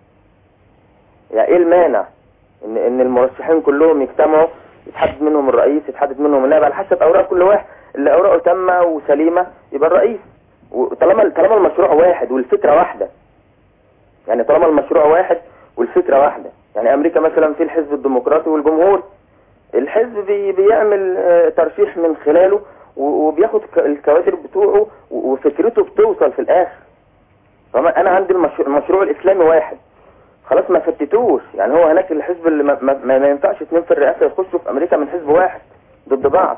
يعني ايه المانع ان ان المرشحين كلهم يجتمعوا يتحدد منهم الرئيس يتحدد منهم النائب على حسب اوراق كل واحد اللي اوراقه تامه وسليمه يبقى الرئيس وطالما طالما المشروع واحد والفكره واحده يعني طالما المشروع واحد والفكره واحده يعني امريكا مثلا في الحزب الديمقراطي والجمهور الحزب بي بيعمل آه، ترشيح من خلاله و- وبياخد ك- الكوادر بتوعه و- وفكرته بتوصل في الاخر طبعا انا عندي المشروع, المشروع الاسلامي واحد خلاص ما فتتوش يعني هو هناك الحزب اللي ما, ما, ما ما ينفعش اتنين في الرئاسه يخشوا في امريكا من حزب واحد ضد بعض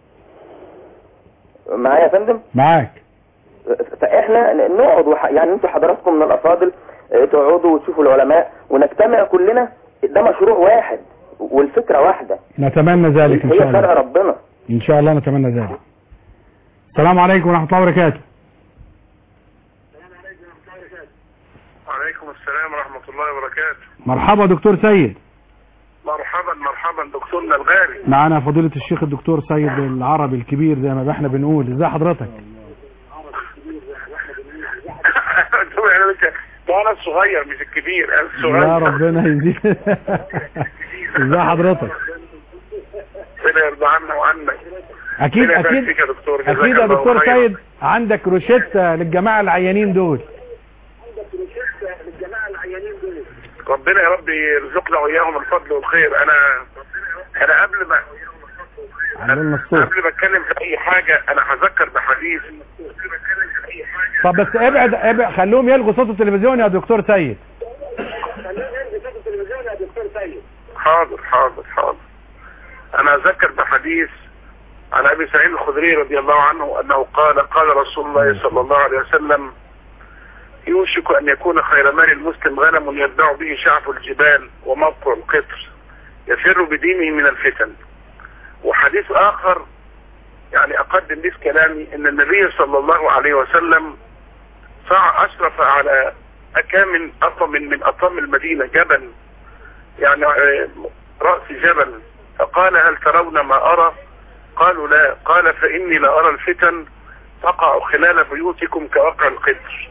معايا يا فندم معاك فاحنا نقعد وح... يعني انتوا حضراتكم من الافاضل اه، تقعدوا وتشوفوا العلماء ونجتمع كلنا ده مشروع واحد والفكره واحده نتمنى ذلك ان هي شاء شرع الله ربنا ان شاء الله نتمنى ذلك السلام عليكم ورحمه الله وبركاته وعليكم السلام ورحمة الله وبركاته مرحبا دكتور سيد مرحبا مرحبا دكتورنا الغالي معانا فضيله الشيخ الدكتور سيد العربي الكبير زي ما احنا بنقول ازي حضرتك انتوا يعني انت ده انا الصغير مش الكبير انا الصغير لا ربنا يزيد ازي حضرتك ربنا يرضى عنا وعنك اكيد ربنا يبارك اكيد فيك يا دكتور جزاك اكيد يا الله دكتور خيرا. سيد عندك روشتة للجماعه العيانين دول ربنا يا رب يرزقنا واياهم الفضل والخير انا انا قبل ما عملنا الصوت قبل ما اتكلم في اي حاجه انا هذكر بحديث طب بس ابعد ابعد خلوهم يلغوا صوت التلفزيون يا دكتور سيد حاضر حاضر حاضر انا اذكر بحديث عن ابي سعيد الخدري رضي الله عنه انه قال قال رسول الله صلى الله عليه وسلم يوشك ان يكون خير مال المسلم غنم يتبع به شعب الجبال وموقع القطر يفر بدينه من الفتن وحديث اخر يعني اقدم به كلامي ان النبي صلى الله عليه وسلم صع اشرف على اكام اطم من اطام المدينه جبل يعني آه، رأس جبل فقال هل ترون ما أرى قالوا لا قال فإني لأرى الفتن تقع خلال بيوتكم كوقع القدر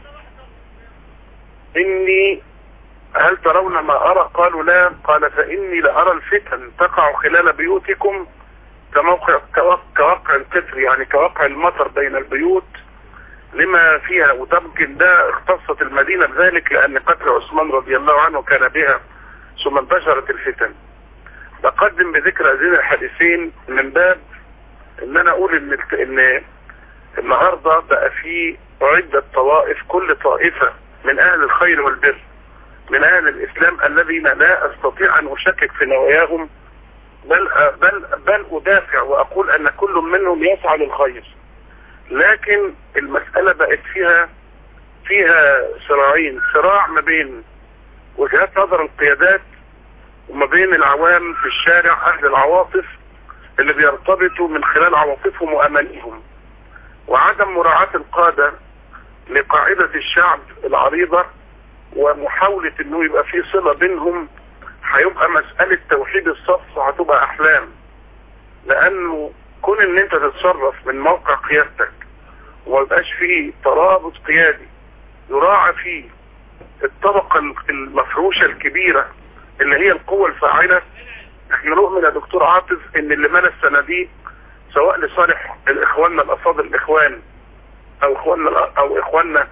إني هل ترون ما أرى قالوا لا قال فإني لأرى الفتن تقع خلال بيوتكم كموقع كوق- كوقع القدر يعني كوقع المطر بين البيوت لما فيها وتمكن ده اختصت المدينة بذلك لأن قتل عثمان رضي الله عنه كان بها ثم انتشرت الفتن بقدم بذكر هذين الحديثين من باب ان انا اقول ان الت- ان النهارده بقى في عدة طوائف كل طائفة من اهل الخير والبر من اهل الاسلام الذين لا استطيع ان اشكك في نواياهم بل بل بل ادافع واقول ان كل منهم يسعى للخير لكن المسألة بقت فيها فيها صراعين صراع ما بين وجهات نظر القيادات وما بين العوام في الشارع اهل العواطف اللي بيرتبطوا من خلال عواطفهم وامانيهم وعدم مراعاة القادة لقاعدة الشعب العريضة ومحاولة انه يبقى في صلة بينهم هيبقى مسألة توحيد الصف هتبقى احلام لانه كون ان انت تتصرف من موقع قيادتك وما يبقاش فيه ترابط قيادي يراعى فيه الطبقة المفروشة الكبيرة اللي هي القوة الفاعلة احنا نؤمن يا دكتور عاطف ان اللي ملا الصناديق سواء لصالح الاخواننا الافاضل الاخوان او اخواننا او اخواننا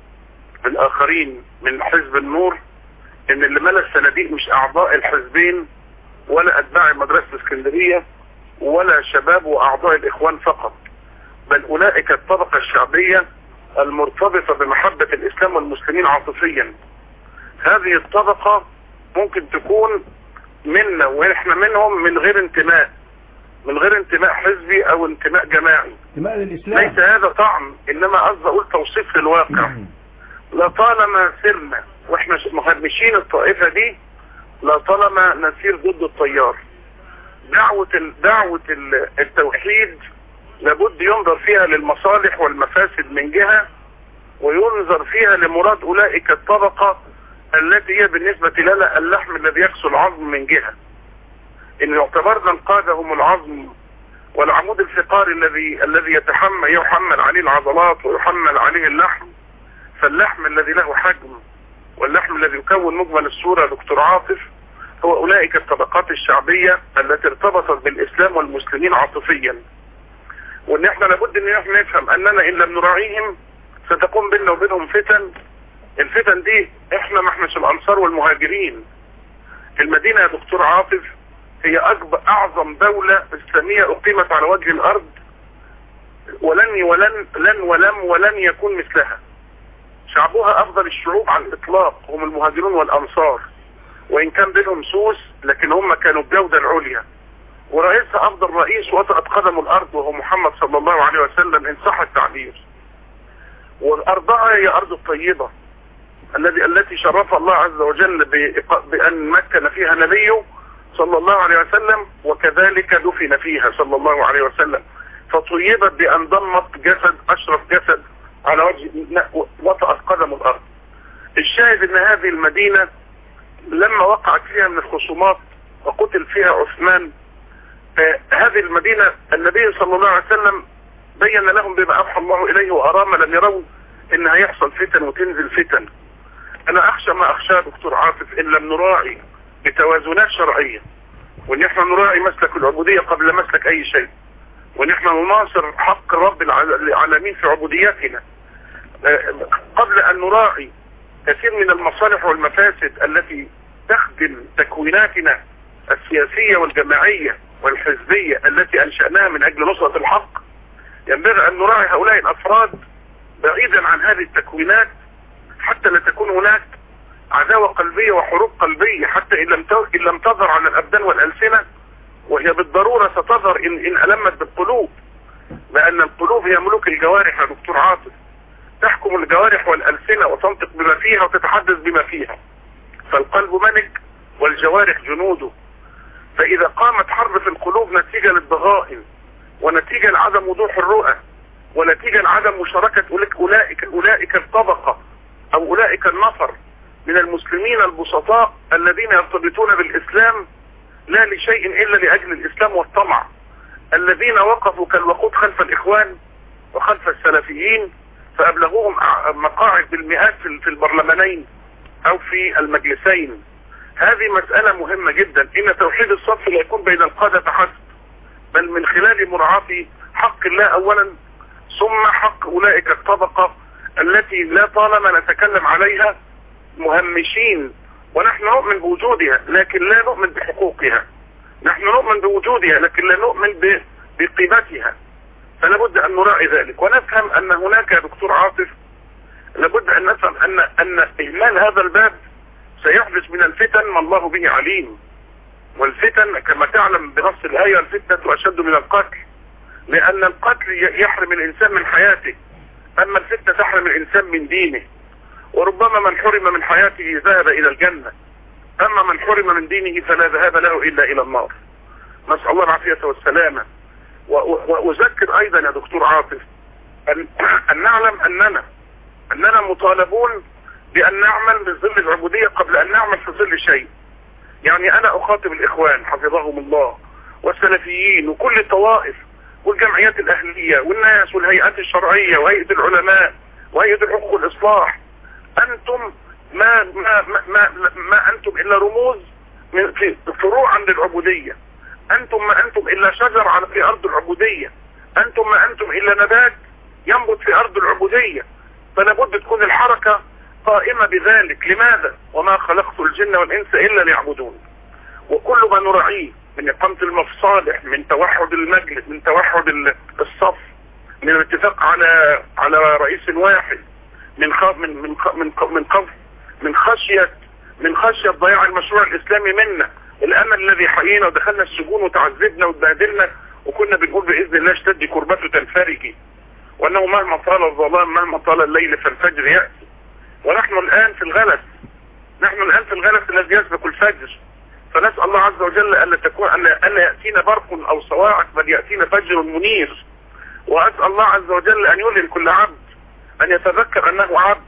الاخرين من حزب النور ان اللي ملا الصناديق مش اعضاء الحزبين ولا اتباع مدرسة اسكندرية ولا شباب واعضاء الاخوان فقط بل اولئك الطبقة الشعبية المرتبطة بمحبة الاسلام والمسلمين عاطفيا هذه الطبقة ممكن تكون منا واحنا منهم من غير انتماء من غير انتماء حزبي او انتماء جماعي انتماء للاسلام ليس هذا طعم انما قصدي اقول توصيف للواقع لطالما سرنا واحنا مهمشين الطائفة دي لطالما نسير ضد التيار دعوة ال- دعوة ال- التوحيد لابد ينظر فيها للمصالح والمفاسد من جهة وينظر فيها لمراد اولئك الطبقة التي هي بالنسبة لنا اللحم الذي يكسو العظم من جهة ان اعتبرنا القادة العظم والعمود الفقاري الذي الذي يتحمل يحمل عليه العضلات ويحمل عليه اللحم فاللحم الذي له حجم واللحم الذي يكون مجمل الصورة دكتور عاطف هو اولئك الطبقات الشعبية التي ارتبطت بالاسلام والمسلمين عاطفيا وان احنا لابد ان احنا نفهم اننا ان لم نراعيهم ستقوم بيننا وبينهم فتن الفتن دي احنا ما احناش الانصار والمهاجرين المدينة يا دكتور عاطف هي اكبر اعظم دولة اسلامية اقيمت على وجه الارض ولن ولن لن ولم ولن يكون مثلها شعبها افضل الشعوب على الاطلاق هم المهاجرون والانصار وان كان بينهم سوس لكن هم كانوا الجودة العليا ورئيسها افضل رئيس وطأت قدم الارض وهو محمد صلى الله عليه وسلم ان صح التعبير وارضها هي ارض الطيبة الذي التي شرف الله عز وجل بإق- بان مكن فيها نبيه صلى الله عليه وسلم وكذلك دفن فيها صلى الله عليه وسلم فطيبت بان ضمت جسد اشرف جسد على وجه وطأت قدم الارض الشاهد ان هذه المدينة لما وقعت فيها من الخصومات وقتل فيها عثمان آه، هذه المدينة النبي صلى الله عليه وسلم بين لهم بما اوحى الله اليه وارى ما لم يروا ان هيحصل فتن وتنزل فتن انا اخشى ما اخشاه دكتور عاطف ان لم نراعي بتوازنات شرعية وان احنا نراعي مسلك العبودية قبل مسلك اي شيء وان احنا نناصر حق رب الع- العالمين في عبوديتنا آه، قبل ان نراعي كثير من المصالح والمفاسد التي تخدم تكويناتنا السياسية والجماعية والحزبية التي انشأناها من اجل نصرة الحق ينبغي ان نراعي هؤلاء الافراد بعيدا عن هذه التكوينات حتى لا تكون هناك عداوة قلبية وحروب قلبية حتى إن لم ت- إن لم تظهر على الأبدان والألسنة وهي بالضرورة ستظهر إن, إن ألمت بالقلوب لأن القلوب هي ملوك الجوارح يا دكتور عاطف تحكم الجوارح والألسنة وتنطق بما فيها وتتحدث بما فيها فالقلب ملك والجوارح جنوده فإذا قامت حرب في القلوب نتيجة للضغائن ونتيجة لعدم وضوح الرؤى ونتيجة لعدم مشاركة أولئك أولئك, أولئك الطبقة أو أولئك النفر من المسلمين البسطاء الذين يرتبطون بالإسلام لا لشيء إلا لأجل الإسلام والطمع الذين وقفوا كالوقود خلف الإخوان وخلف السلفيين فأبلغوهم أع- مقاعد بالمئات في في البرلمانين أو في المجلسين هذه مسألة مهمة جدا إن توحيد الصف لا يكون بين القادة فحسب بل من خلال مراعاة حق الله أولا ثم حق أولئك الطبقة التي لا طالما نتكلم عليها مهمشين ونحن نؤمن بوجودها لكن لا نؤمن بحقوقها نحن نؤمن بوجودها لكن لا نؤمن ب- بقيمتها فلا بد ان نراعي ذلك ونفهم ان هناك يا دكتور عاطف لابد ان نفهم ان ان اهمال هذا الباب سيحدث من الفتن ما الله به عليم والفتن كما تعلم بنص الايه الفتنه اشد من القتل لان القتل ي- يحرم الانسان من حياته اما الفتنه تحرم الانسان من دينه وربما من حرم من حياته ذهب الى الجنه اما من حرم من دينه فلا ذهاب له الا الى النار نسال الله العافيه والسلامه و- و- واذكر ايضا يا دكتور عاطف ان, أن نعلم اننا اننا مطالبون بان نعمل بظل العبوديه قبل ان نعمل في ظل شيء يعني انا اخاطب الاخوان حفظهم الله والسلفيين وكل الطوائف والجمعيات الاهليه والناس والهيئات الشرعيه وهيئه العلماء وهيئه الحقوق والاصلاح انتم ما ما ما, ما, ما انتم الا رموز من في فروعا للعبوديه انتم ما انتم الا شجر على في ارض العبوديه انتم ما انتم الا نبات ينبت في ارض العبوديه فلا بد تكون الحركه قائمه بذلك لماذا وما خلقت الجن والانس الا ليعبدون وكل ما نراعيه من اقامه المصالح من توحد المجلس من توحد ال- الصف من الاتفاق على على رئيس واحد من خ... من من خ... من خ... من خوف من خشيه من خشيه ضياع المشروع الاسلامي منا الامل الذي حيينا ودخلنا السجون وتعذبنا واتبهدلنا وكنا بنقول باذن الله اشتدي كربته تنفرجي وانه مهما طال الظلام مهما طال الليل فالفجر ياتي ونحن الان في الغلس نحن الان في الغلس الذي يسبق الفجر فنسال الله عز وجل الا تكون الا الا ياتينا برق او صواعق بل ياتينا فجر منير واسال الله عز وجل ان يلهم كل عبد ان يتذكر انه عبد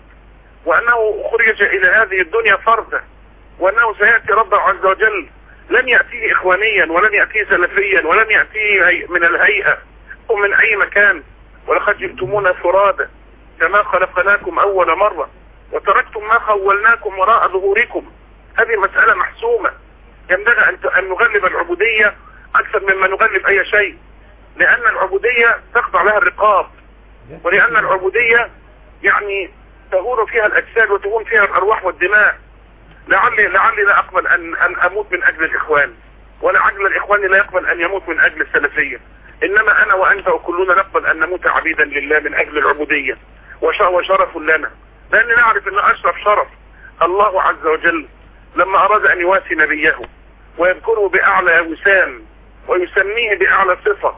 وانه خرج الى هذه الدنيا فردا وانه سياتي ربه عز وجل لن ياتيه اخوانيا ولن ياتيه سلفيا ولن ياتيه هي- من الهيئه او من اي مكان ولقد جئتمونا فرادا كما خلقناكم اول مره وتركتم ما خولناكم وراء ظهوركم هذه مساله محسومه ينبغي ان ت- ان نغلب العبوديه اكثر مما نغلب اي شيء لان العبوديه تخضع لها الرقاب ولان العبوديه يعني تهور فيها الاجساد وتهون فيها الارواح والدماء لعلي لعلي لا اقبل ان ان اموت من اجل الاخوان ولعل الاخوان لا يقبل ان يموت من اجل السلفيه انما انا وانت وكلنا نقبل ان نموت عبيدا لله من اجل العبوديه وش- وشرف لنا لان نعرف ان اشرف شرف الله عز وجل لما اراد ان يواسي نبيه ويذكره باعلى وسام ويسميه باعلى صفه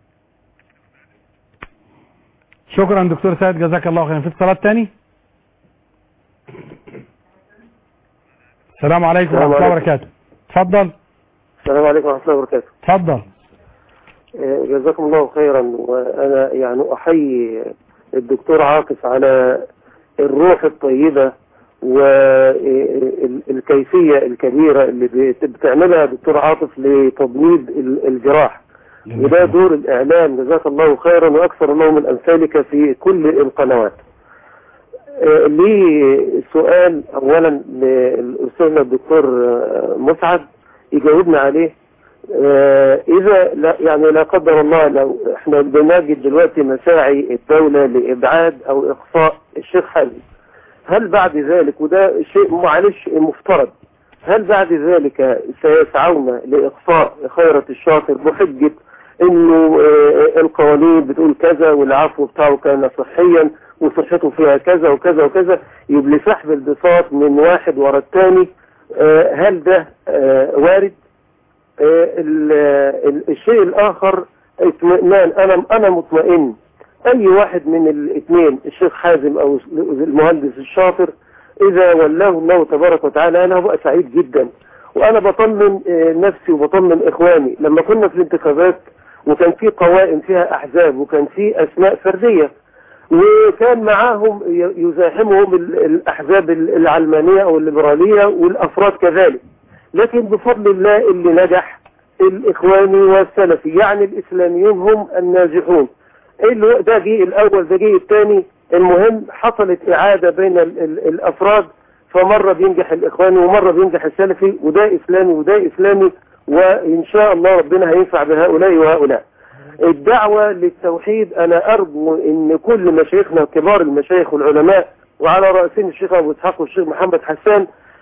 شكرا دكتور سيد جزاك الله خيرا في اتصالات تاني السلام عليكم السلام ورحمه الله عليكم. وبركاته اتفضل السلام عليكم ورحمة الله وبركاته اتفضل آه، جزاكم الله خيرا وأنا يعني أحيي الدكتور عاطف على الروح الطيبة والكيفية الكبيرة اللي بت- بتعملها دكتور عاطف لتضميد ال- الجراح وده دور الإعلام جزاك الله خيرا وأكثر الله من أمثالك في كل القنوات آه، لي سؤال أولا للأستاذ الدكتور آه، مسعد يجاوبنا عليه آه، إذا لا يعني لا قدر الله لو احنا بنجد دلوقتي مساعي الدولة لإبعاد أو إقصاء الشيخ حازم هل بعد ذلك وده شيء معلش مفترض هل بعد ذلك سيسعون لإقصاء خيرة الشاطر بحجة انه آه، القوانين بتقول كذا والعفو بتاعه كان صحيا وصحته فيها كذا وكذا وكذا يبقى سحب البساط من واحد ورا الثاني آه، هل ده آه، وارد آه، ال- ال- الشيء الاخر اطمئنان انا انا مطمئن اي واحد من الاثنين الشيخ حازم او المهندس الشاطر اذا ولاه الله تبارك وتعالى انا هبقى سعيد جدا وانا بطمن آه، نفسي وبطمن اخواني لما كنا في الانتخابات وكان في قوائم فيها احزاب وكان في اسماء فرديه وكان معاهم ي- يزاحمهم ال- الاحزاب ال- العلمانيه او الليبراليه والافراد كذلك لكن بفضل الله اللي نجح الاخواني والسلفي يعني الاسلاميون هم الناجحون اللي ده جه الاول ده جه الثاني المهم حصلت اعاده بين ال ال الافراد فمره بينجح الاخواني ومره بينجح السلفي وده اسلامي وده اسلامي وان شاء الله ربنا هينفع بهؤلاء وهؤلاء الدعوة للتوحيد أنا أرجو أن كل مشايخنا كبار المشايخ والعلماء وعلى رأسهم الشيخ أبو إسحاق والشيخ محمد حسان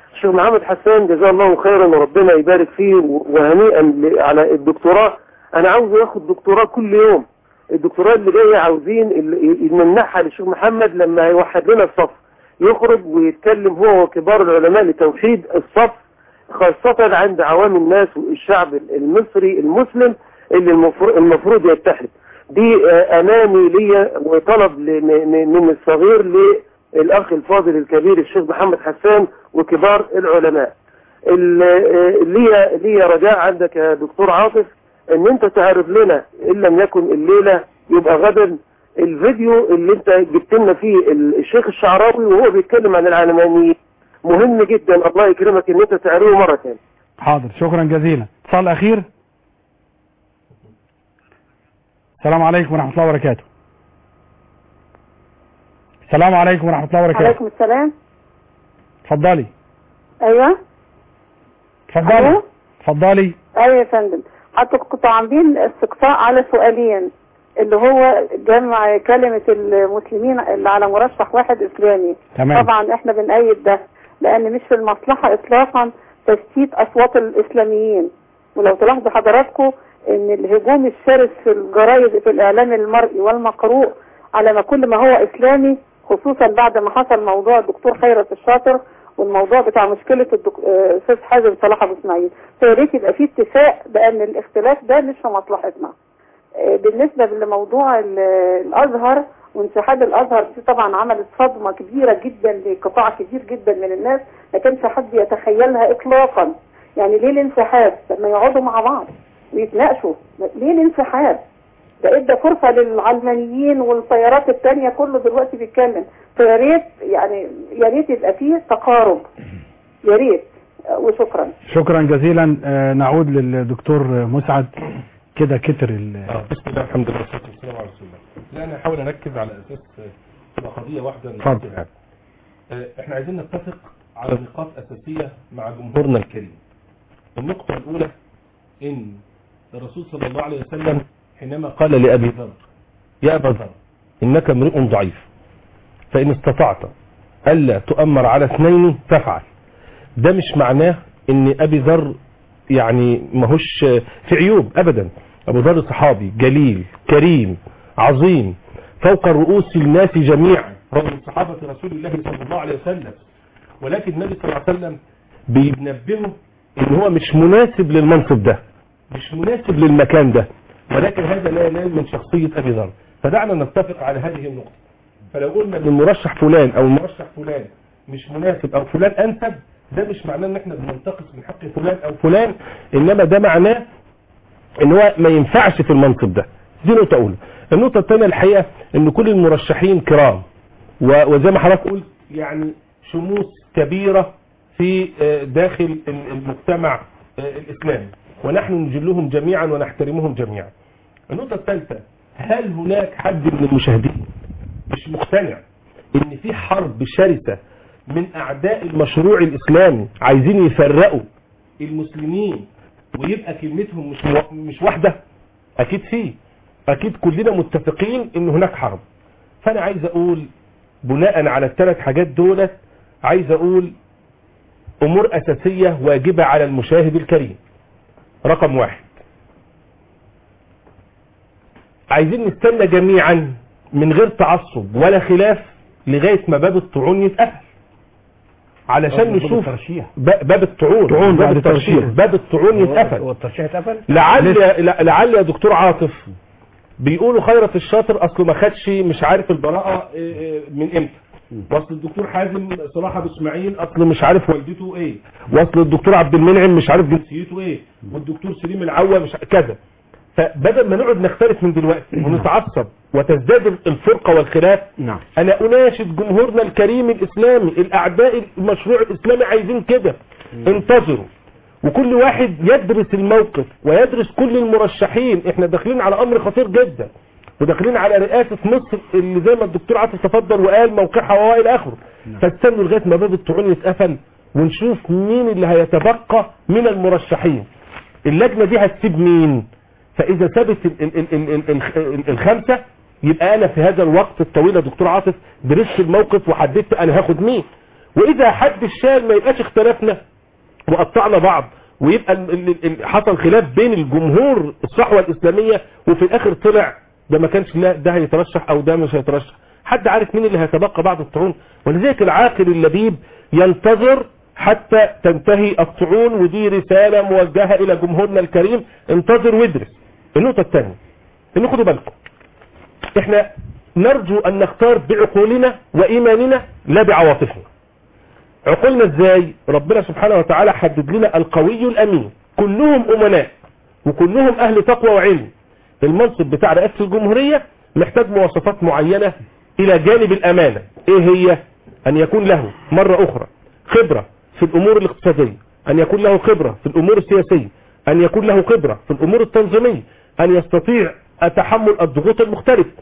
الشيخ محمد حسان جزاه الله خيرا وربنا يبارك فيه وهنيئا ل- على الدكتوراه انا عاوز ياخد دكتوراه كل يوم الدكتوراه اللي جايه عاوزين ال- نمنحها للشيخ محمد لما هيوحد لنا الصف يخرج ويتكلم هو وكبار العلماء لتوحيد الصف خاصة عند عوام الناس والشعب المصري المسلم اللي المفروض, المفروض يتحد دي آه، اماني ليا وطلب ل- م- م- من الصغير للاخ الفاضل الكبير الشيخ محمد حسان وكبار العلماء ال- آه، ليا ليا رجاء عندك يا دكتور عاطف ان انت تعرف لنا ان لم يكن الليله يبقى غدا الفيديو اللي انت جبت لنا فيه ال- الشيخ الشعراوي وهو بيتكلم عن العلمانيين مهم جدا الله يكرمك ان انت تعرضه مره ثانيه حاضر شكرا جزيلا اتصال اخير السلام عليكم ورحمة الله وبركاته السلام عليكم ورحمة الله وبركاته عليكم السلام اتفضلي ايوه اتفضلي أيوة. اتفضلي ايوه يا فندم حضرتك كنتوا عاملين استقصاء على سؤالين اللي هو جمع كلمة المسلمين اللي على مرشح واحد اسلامي تمام. طبعا احنا بنأيد ده لان مش في المصلحة اطلاقا تشتيت اصوات الاسلاميين ولو تلاحظوا حضراتكم ان الهجوم الشرس في الجرايد في الاعلام المرئي والمقروء على ما كل ما هو اسلامي خصوصا بعد ما حصل موضوع الدكتور خيرت الشاطر والموضوع بتاع مشكلة الدك- آه، استاذ حازم صلاح ابو اسماعيل فيا ريت يبقى في اتفاق بان الاختلاف ده مش في مصلحتنا آه، بالنسبة لموضوع ال- الازهر وانسحاب الازهر دي طبعا عملت صدمة كبيرة جدا لقطاع كبير جدا من الناس ما كانش حد يتخيلها اطلاقا يعني ليه الانسحاب لما يقعدوا مع بعض ويتناقشوا ليه الانسحاب ده ادى فرصة للعلمانيين والتيارات التانية كله دلوقتي بيتكلم فيا ريت يعني يا ريت يبقى فيه تقارب يا ريت آه، وشكرا شكرا جزيلا آه، نعود للدكتور مسعد كده كتر ال آه، بسم الله الحمد لله والصلاه والسلام على رسول الله لا انا هحاول اركز على اساس آه، تبقى قضيه واحده اتفضل. نركز عليها. آه، احنا عايزين نتفق على نقاط اساسيه مع جمهورنا الكريم النقطه الاولى ان الرسول صلى الله عليه وسلم حينما قال لابي ذر يا ابا ذر انك امرئ ضعيف فان استطعت الا تؤمر على اثنين فافعل ده مش معناه ان ابي ذر يعني ماهوش في عيوب ابدا ابو ذر صحابي جليل كريم عظيم فوق رؤوس الناس جميعا هو من صحابة رسول الله صلى الله عليه وسلم ولكن النبي صلى الله عليه وسلم بينبهه ان هو مش مناسب للمنصب ده مش مناسب للمكان ده ولكن هذا لا ينال من شخصية ابي ذر فدعنا نتفق على هذه النقطة فلو قلنا ان المرشح فلان او المرشح فلان مش مناسب او فلان انسب ده مش معناه ان احنا بننتقص من حق فلان او فلان انما ده معناه ان هو ما ينفعش في المنصب ده دي نقطة اولى النقطة الثانية الحقيقة ان كل المرشحين كرام و- وزي ما حضرتك قلت يعني شموس كبيرة في آه، داخل ال- المجتمع آه، الاسلامي ونحن نجلهم جميعا ونحترمهم جميعا النقطة الثالثة هل هناك حد من المشاهدين مش مقتنع ان في حرب شرسة من اعداء المشروع الاسلامي عايزين يفرقوا المسلمين ويبقى كلمتهم مش مو- مش واحدة اكيد فيه اكيد كلنا متفقين ان هناك حرب فانا عايز اقول بناء على الثلاث حاجات دولت عايز اقول امور اساسية واجبة على المشاهد الكريم رقم واحد عايزين نستنى جميعا من غير تعصب ولا خلاف لغاية ما باب الطعون يتقفل علشان باب نشوف الترشيح. ب- باب الطعون طعون باب بعد الترشيح الترشيح. باب الطعون يتقفل هو الترشيح اتقفل لعل لعل يا دكتور عاطف بيقولوا خيرت الشاطر اصله ما خدش مش عارف البراءه إيه إيه من امتى واصل الدكتور حازم صلاح ابو اسماعيل اصله مش عارف والدته ايه واصل الدكتور عبد المنعم مش عارف جنسيته ايه والدكتور سليم العوا مش كذا فبدل ما نقعد نختلف من دلوقتي ونتعصب وتزداد الفرقه والخلاف نعم انا اناشد جمهورنا الكريم الاسلامي الاعداء المشروع الاسلامي عايزين كده انتظروا وكل واحد يدرس الموقف ويدرس كل المرشحين احنا داخلين على امر خطير جدا وداخلين على رئاسة مصر اللي زي ما الدكتور عاطف تفضل وقال موقعها والى اخره فاستنوا لغاية ما باب الطعون يتقفل ونشوف مين اللي هيتبقى من المرشحين اللجنة دي هتسيب مين فاذا ثبت ال- ال- ال- ال- ال- ال- الخمسة يبقى انا في هذا الوقت الطويل يا دكتور عاطف درست الموقف وحددت انا هاخد مين واذا حد الشال ما يبقاش اختلفنا وقطعنا بعض ويبقى ال- ال- ال- حصل خلاف بين الجمهور الصحوة الإسلامية وفي الآخر طلع ده ما كانش لا ده هيترشح أو ده مش هيترشح حد عارف مين اللي هيتبقى بعد الطعون ولذلك العاقل اللبيب ينتظر حتى تنتهي الطعون ودي رسالة موجهة إلى جمهورنا الكريم انتظر وادرس النقطة الثانية إن خدوا بالكم احنا نرجو أن نختار بعقولنا وإيماننا لا بعواطفنا عقولنا ازاي ربنا سبحانه وتعالى حدد لنا القوي الامين كلهم امناء وكلهم اهل تقوى وعلم المنصب بتاع رئاسة الجمهورية محتاج مواصفات معينة الى جانب الامانة ايه هي ان يكون له مرة اخرى خبرة في الامور الاقتصادية ان يكون له خبرة في الامور السياسية ان يكون له خبرة في الامور التنظيمية ان يستطيع تحمل الضغوط المختلفة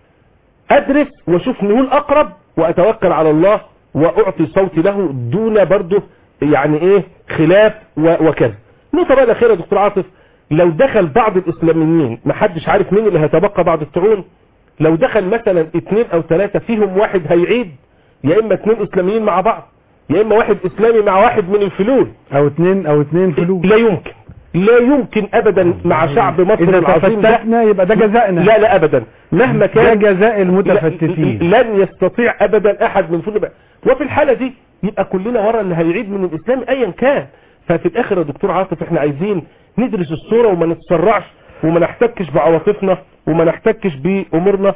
ادرس واشوف مين الاقرب واتوكل على الله واعطي صوتي له دون برضه يعني ايه خلاف و- وكذا النقطه بقى الاخيره يا دكتور عاطف لو دخل بعض الاسلاميين ما حدش عارف مين اللي هيتبقى بعد الطعون لو دخل مثلا اثنين او ثلاثة فيهم واحد هيعيد يا اما اثنين اسلاميين مع بعض يا اما واحد اسلامي مع واحد من الفلول او اثنين او اثنين فلوس لا يمكن لا يمكن ابدا مع شعب مصر اذا العظيم ده تفتتنا يبقى ده جزائنا لا لا ابدا مهما ده كان جزاء المتفتتين ل- لن يستطيع ابدا احد من فل بقى وفي الحالة دي يبقى كلنا ورا اللي هيعيد من الاسلام ايا كان ففي الاخر يا دكتور عاطف احنا عايزين ندرس الصورة وما نتسرعش وما نحتكش بعواطفنا وما نحتكش بامورنا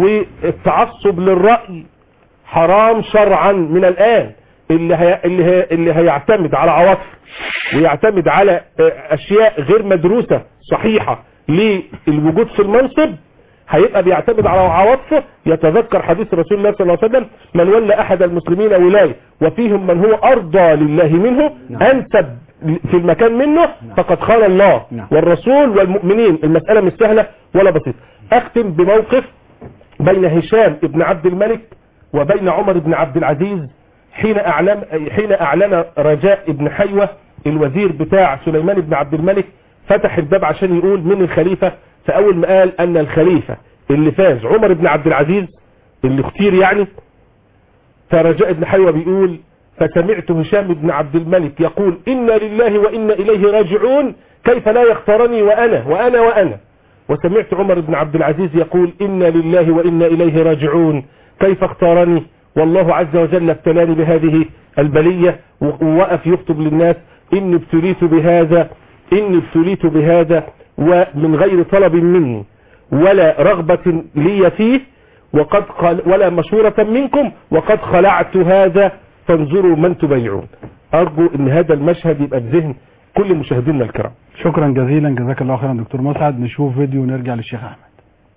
والتعصب للرأي حرام شرعا من الان اللي هي اللي هي اللي هيعتمد على عواطف ويعتمد على آه، اشياء غير مدروسة صحيحة للوجود في المنصب هيبقى بيعتمد على عواطفه يتذكر حديث رسول الله صلى الله عليه وسلم من ولى احد المسلمين ولاية وفيهم من هو ارضى لله منه انسب في المكان منه فقد خان الله والرسول والمؤمنين المسألة مش سهلة ولا بسيطة اختم بموقف بين هشام ابن عبد الملك وبين عمر بن عبد العزيز حين اعلن حين اعلن رجاء ابن حيوة الوزير بتاع سليمان بن عبد الملك فتح الباب عشان يقول من الخليفة فاول ما قال ان الخليفة اللي فاز عمر بن عبد العزيز اللي اختير يعني فرجاء ابن حيوة بيقول فسمعت هشام بن عبد الملك يقول إنا لله وإنا إليه راجعون كيف لا يختارني وأنا وأنا وأنا وسمعت عمر بن عبد العزيز يقول إنا لله وإنا إليه راجعون كيف اختارني والله عز وجل ابتلاني بهذه البلية ووقف يخطب للناس إني ابتليت بهذا إني ابتليت بهذا ومن غير طلب مني ولا رغبة لي فيه وقد خل ولا مشورة منكم وقد خلعت هذا فانظروا من تبايعون أرجو أن هذا المشهد يبقى في ذهن كل مشاهدينا الكرام شكرا جزيلا جزاك الله خيرا دكتور مسعد نشوف فيديو ونرجع للشيخ احمد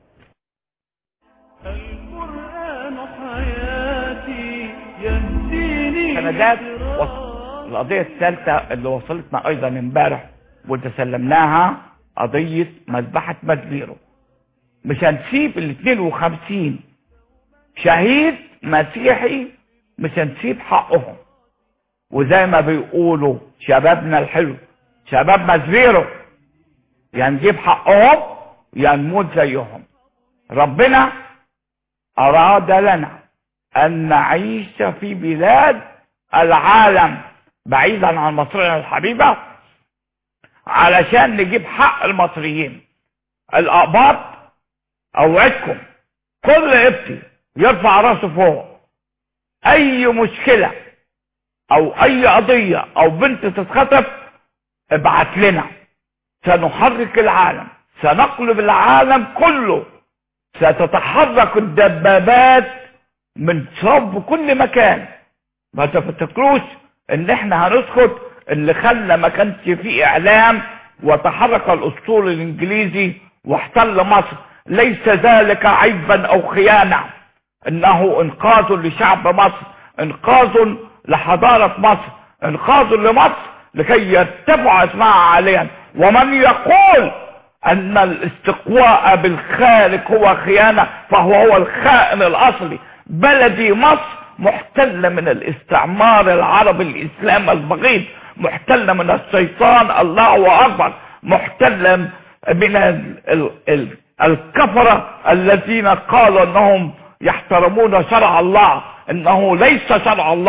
القرآن حياتي يهديني سندات وص- القضية الثالثة اللي وصلتنا أيضا امبارح وتسلمناها قضية مذبحة مدبيرو مش هنسيب ال 52 شهيد مسيحي مش هنسيب حقهم وزي ما بيقولوا شبابنا الحلو شباب مزبيرو يا نجيب حقهم يا نموت زيهم ربنا أراد لنا أن نعيش في بلاد العالم بعيدا عن مصرنا الحبيبة علشان نجيب حق المصريين الأقباط أوعدكم كل ابتي يرفع راسه فوق أي مشكلة أو أي قضية أو بنت تتخطف ابعت لنا سنحرك العالم سنقلب العالم كله ستتحرك الدبابات من صوب كل مكان ما تفتكروش ان احنا هنسكت اللي خلى ما كانش فيه اعلام وتحرك الاسطول الانجليزي واحتل مصر ليس ذلك عيبا او خيانة انه انقاذ لشعب مصر انقاذ لحضارة مصر انقاذ لمصر لكي يرتفع اسمها عاليا ومن يقول ان الاستقواء بالخارج هو خيانة فهو هو الخائن الاصلي بلدي مصر محتلة من الاستعمار العربي الاسلام البغيض محتلة من الشيطان الله اكبر محتلة من ال ال ال الكفرة الذين قالوا انهم يحترمون شرع الله انه ليس شرع الله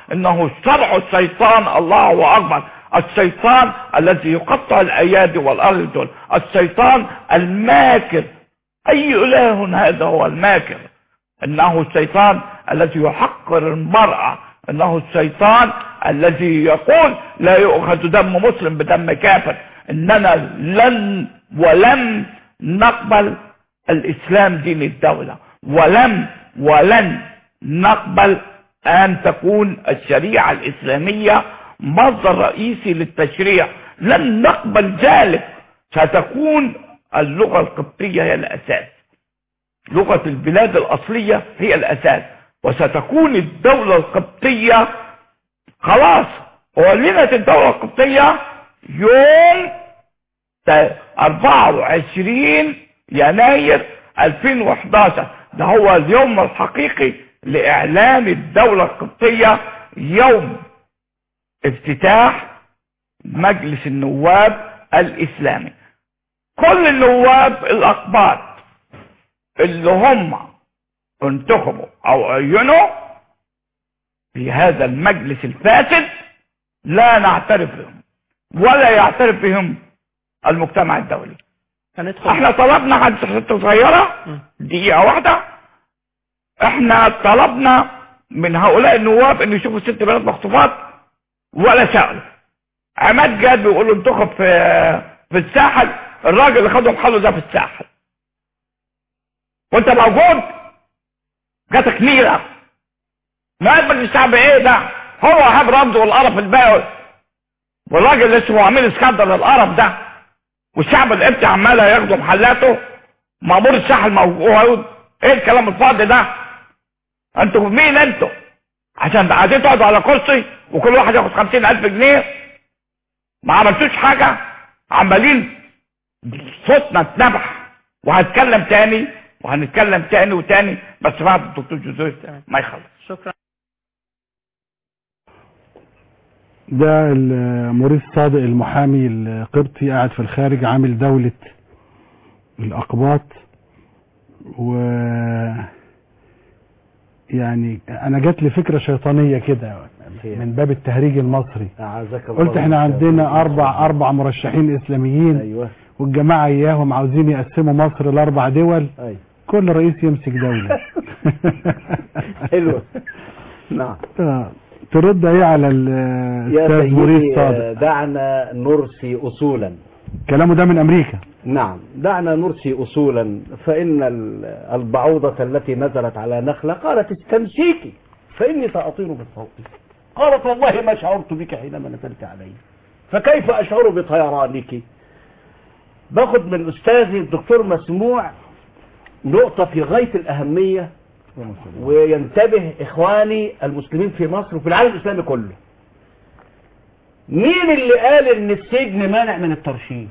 انه شرع الشيطان الله اكبر الشيطان الذي يقطع الايادي والارجل الشيطان الماكر اي اله هذا هو الماكر انه الشيطان الذي يحقر المرأة انه الشيطان الذي يقول لا يؤخذ دم مسلم بدم كافر اننا لن ولم نقبل الاسلام دين الدولة ولم ولن نقبل ان تكون الشريعة الاسلامية مصدر رئيسي للتشريع لن نقبل ذلك ستكون اللغة القبطية هي الاساس لغة البلاد الاصلية هي الاساس وستكون الدولة القبطية خلاص ولنت الدولة القبطية يوم 24 يناير 2011 ده هو اليوم الحقيقي لإعلان الدولة القبطية يوم افتتاح مجلس النواب الإسلامي كل النواب الأقباط اللي هم انتخبوا أو عينوا في هذا المجلس الفاسد لا نعترف بهم ولا يعترف بهم المجتمع الدولي احنا طلبنا عن حته صغيره دقيقه واحده احنا طلبنا من هؤلاء النواب ان يشوفوا ست بنات مخطوفات ولا سألوا عماد جاد بيقول له انتخب في في الساحل الراجل اللي خدهم حاله ده في الساحل وانت موجود جاتك نيره نائب مجلس الشعب ايه ده هو وهاب رمزي والقرف الباقي والراجل اللي اسمه امين اسكندر القرف ده والشعب القبطي عمال ياخدوا محلاته مأمور الساحل موجود ايه الكلام الفاضي ده انتوا مين انتوا عشان قاعدين تقعدوا على كرسي وكل واحد ياخد خمسين الف جنيه ما عملتوش حاجة عمالين صوتنا اتنبح وهنتكلم تاني وهنتكلم تاني وتاني بس بعد الدكتور جوزيف ما يخلص شكرا ده موريس صادق المحامي القبطي قاعد في الخارج عامل دولة الأقباط و يعني انا جات لي فكره شيطانيه كده من باب التهريج المصري أعزك الله قلت احنا عندنا اربع اربع مرشحين اسلاميين ايوه والجماعه اياهم عاوزين يقسموا مصر لاربع دول ايوه كل رئيس يمسك دوله حلو نعم آه. ترد ايه على يا الاستاذ موريس سيدي صادق آه، دعنا نرسي أصولا كلامه ده من امريكا نعم دعنا نرسي أصولا فإن ال- البعوضة التي نزلت على نخلة قالت استمسيكي فإني سأطير بالصوت قالت والله ما شعرت بك حينما نزلت علي فكيف أشعر بطيرانك باخد من أستاذي الدكتور مسموع نقطة في غاية الأهمية وينتبه إخواني المسلمين في مصر وفي العالم الإسلامي كله مين اللي قال ان السجن مانع من الترشيح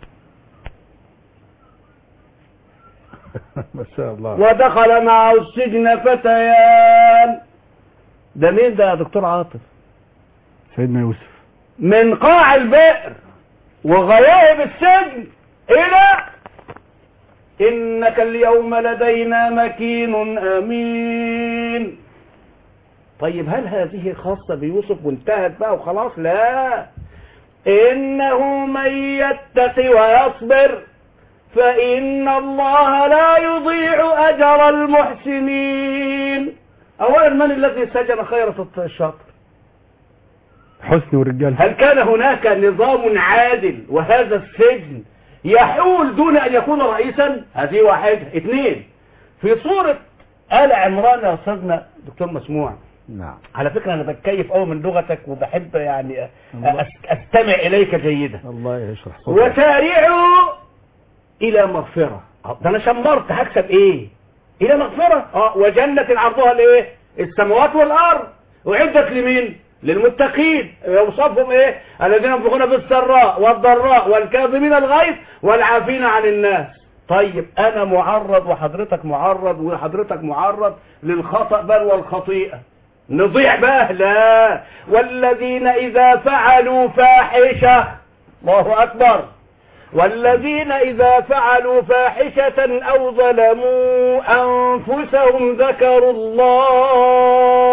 ما شاء الله ودخل معه السجن فتيان ده مين ده يا دكتور عاطف سيدنا يوسف من قاع البئر وغياهب السجن الى انك اليوم لدينا مكين امين طيب هل هذه خاصة بيوسف وانتهت بقى وخلاص لا انه من يتق ويصبر فان الله لا يضيع اجر المحسنين اولا من الذي سجن خيرة الشاطر حسني ورجال هل كان هناك نظام عادل وهذا السجن يحول دون ان يكون رئيسا هذه واحدة اثنين في صورة آل عمران يا أستاذنا دكتور مسموع نعم على فكرة أنا بتكيف أوي من لغتك وبحب يعني أس- أستمع إليك جيدا الله يشرح صدرك وسارعوا إلى مغفرة آه، ده أنا شمرت هكسب إيه إلى مغفرة اه وجنة عرضها الإيه السماوات والأرض وعدت لمين للمتقين يوصفهم ايه الذين ينفقون في السراء والضراء والكاظمين الغيظ والعافين عن الناس طيب انا معرض وحضرتك معرض وحضرتك معرض للخطأ بل والخطيئة نضيع بقى لا والذين اذا فعلوا فاحشة الله اكبر والذين إذا فعلوا فاحشة أو ظلموا أنفسهم ذكروا الله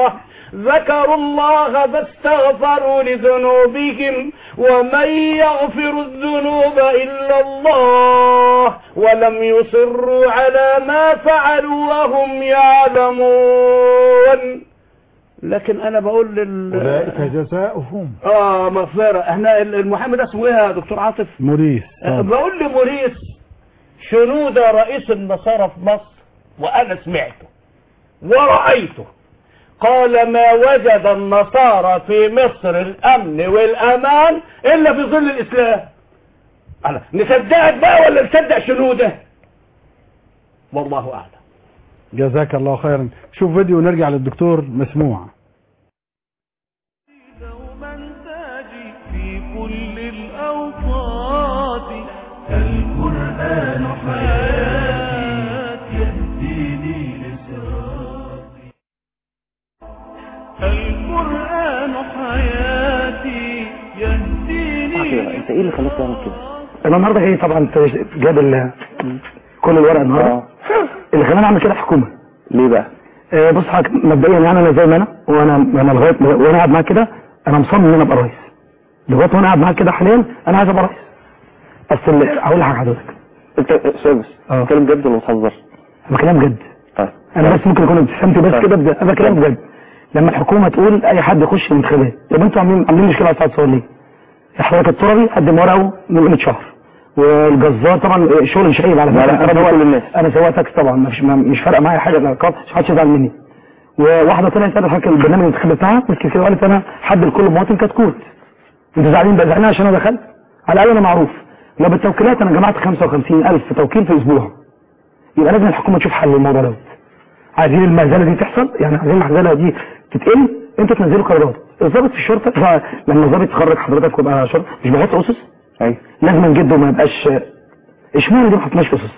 ذكروا الله فاستغفروا لذنوبهم ومن يغفر الذنوب إلا الله ولم يصروا على ما فعلوا وهم يعلمون لكن انا بقول لل أولئك جزاؤهم اه مغفرة احنا المحامي ده اسمه ايه يا دكتور عاطف موريس آه، بقول لموريس شنودة رئيس النصارى في مصر وانا سمعته ورأيته قال ما وجد النصارى في مصر الامن والامان الا في ظل الاسلام أنا نصدقك بقى ولا نصدق شنودة والله اعلم جزاك الله خيرا شوف فيديو ونرجع للدكتور مسموع في كل الأوقات القرآن حياتي يهديني لصراطي القرآن حياتي يهديني انت ايه اللي خلاك تعمل كده؟ انا النهارده جاي طبعا انت جاب ال- كل الورق النهارده اللي خلاني اعمل كده حكومه ليه بقى؟ آه بص حضرتك مبدئيا يعني انا زي ما انا وانا انا لغايه وانا قاعد معاك كده انا مصمم ان انا ابقى رئيس لغايه وانا قاعد معاك كده حاليا انا عايز ابقى رئيس بس اللي هقول لحضرتك حضرتك انت سيرفيس بتتكلم جد ولا بتهزر؟ انا بكلام جد طيب انا بس ممكن اكون ابتسمت بس كده بجد. انا بكلام جد لما الحكومه تقول اي حد يخش الانتخابات طب انتوا عاملين عاملين مشكله على سعد صور ليه؟ حضرتك التربي قدم ورقه من قيمه شهر والجزار طبعا شغل مش عيب على لا، لا، أنا أنا سواق- بقول للناس. انا سواق تاكسي طبعا مش ما- مش فارقه معايا حاجه الارقام مش حدش يزعل مني وواحده طلعت قالت حضرتك البرنامج الانتخابي بتاعها مسكت كده وقالت انا حد لكل مواطن كتكوت انتوا زعلانين بقى زعلانين عشان انا دخلت على الاقل انا معروف لو بالتوكيلات انا جمعت 55000 توكيل في اسبوع يبقى لازم الحكومه تشوف حل للموضوع دوت عايزين المهزله دي تحصل يعني عايزين المهزله دي تتقل انتوا تنزلوا قرارات الضابط في الشرطه لما الضابط يخرج حضرتك ويبقى شرطه مش بيحط اسس ايوه لازم جده ما يبقاش اشمعنى دي ما حطناش اسس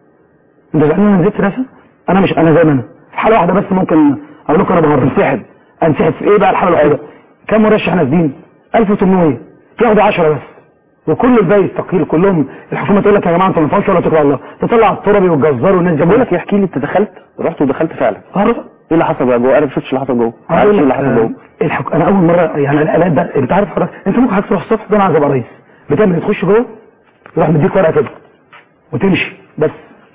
انت زعلان انا نزلت راسه انا مش انا زي ما انا في حاله واحده بس ممكن اقول لكم انا بهرب انسحب انسحب في ايه بقى الحاله الوحيده كم مرشح نازلين 1800 ياخدوا 10 بس وكل الباقي يستقيل كلهم الحكومه تقول لك يا جماعه انتوا ما ينفعش ولا تكرهوا الله تطلع التربي والجزار والناس دي بقول لك احكي لي انت دخلت رحت ودخلت فعلا ايه ايه اللي حصل بقى جوه انا ما شفتش اللي حصل جوه ما هقول عرفتش لك اللي حصل جوه آه، الحك... انا اول مره يعني الالات ده انت عارف حضرتك انت ممكن حضرتك تروح الصبح ده انا عايز ابقى رئيس بتعمل إيه؟ تخش جوه يروح مديك ورقه كده وتمشي بس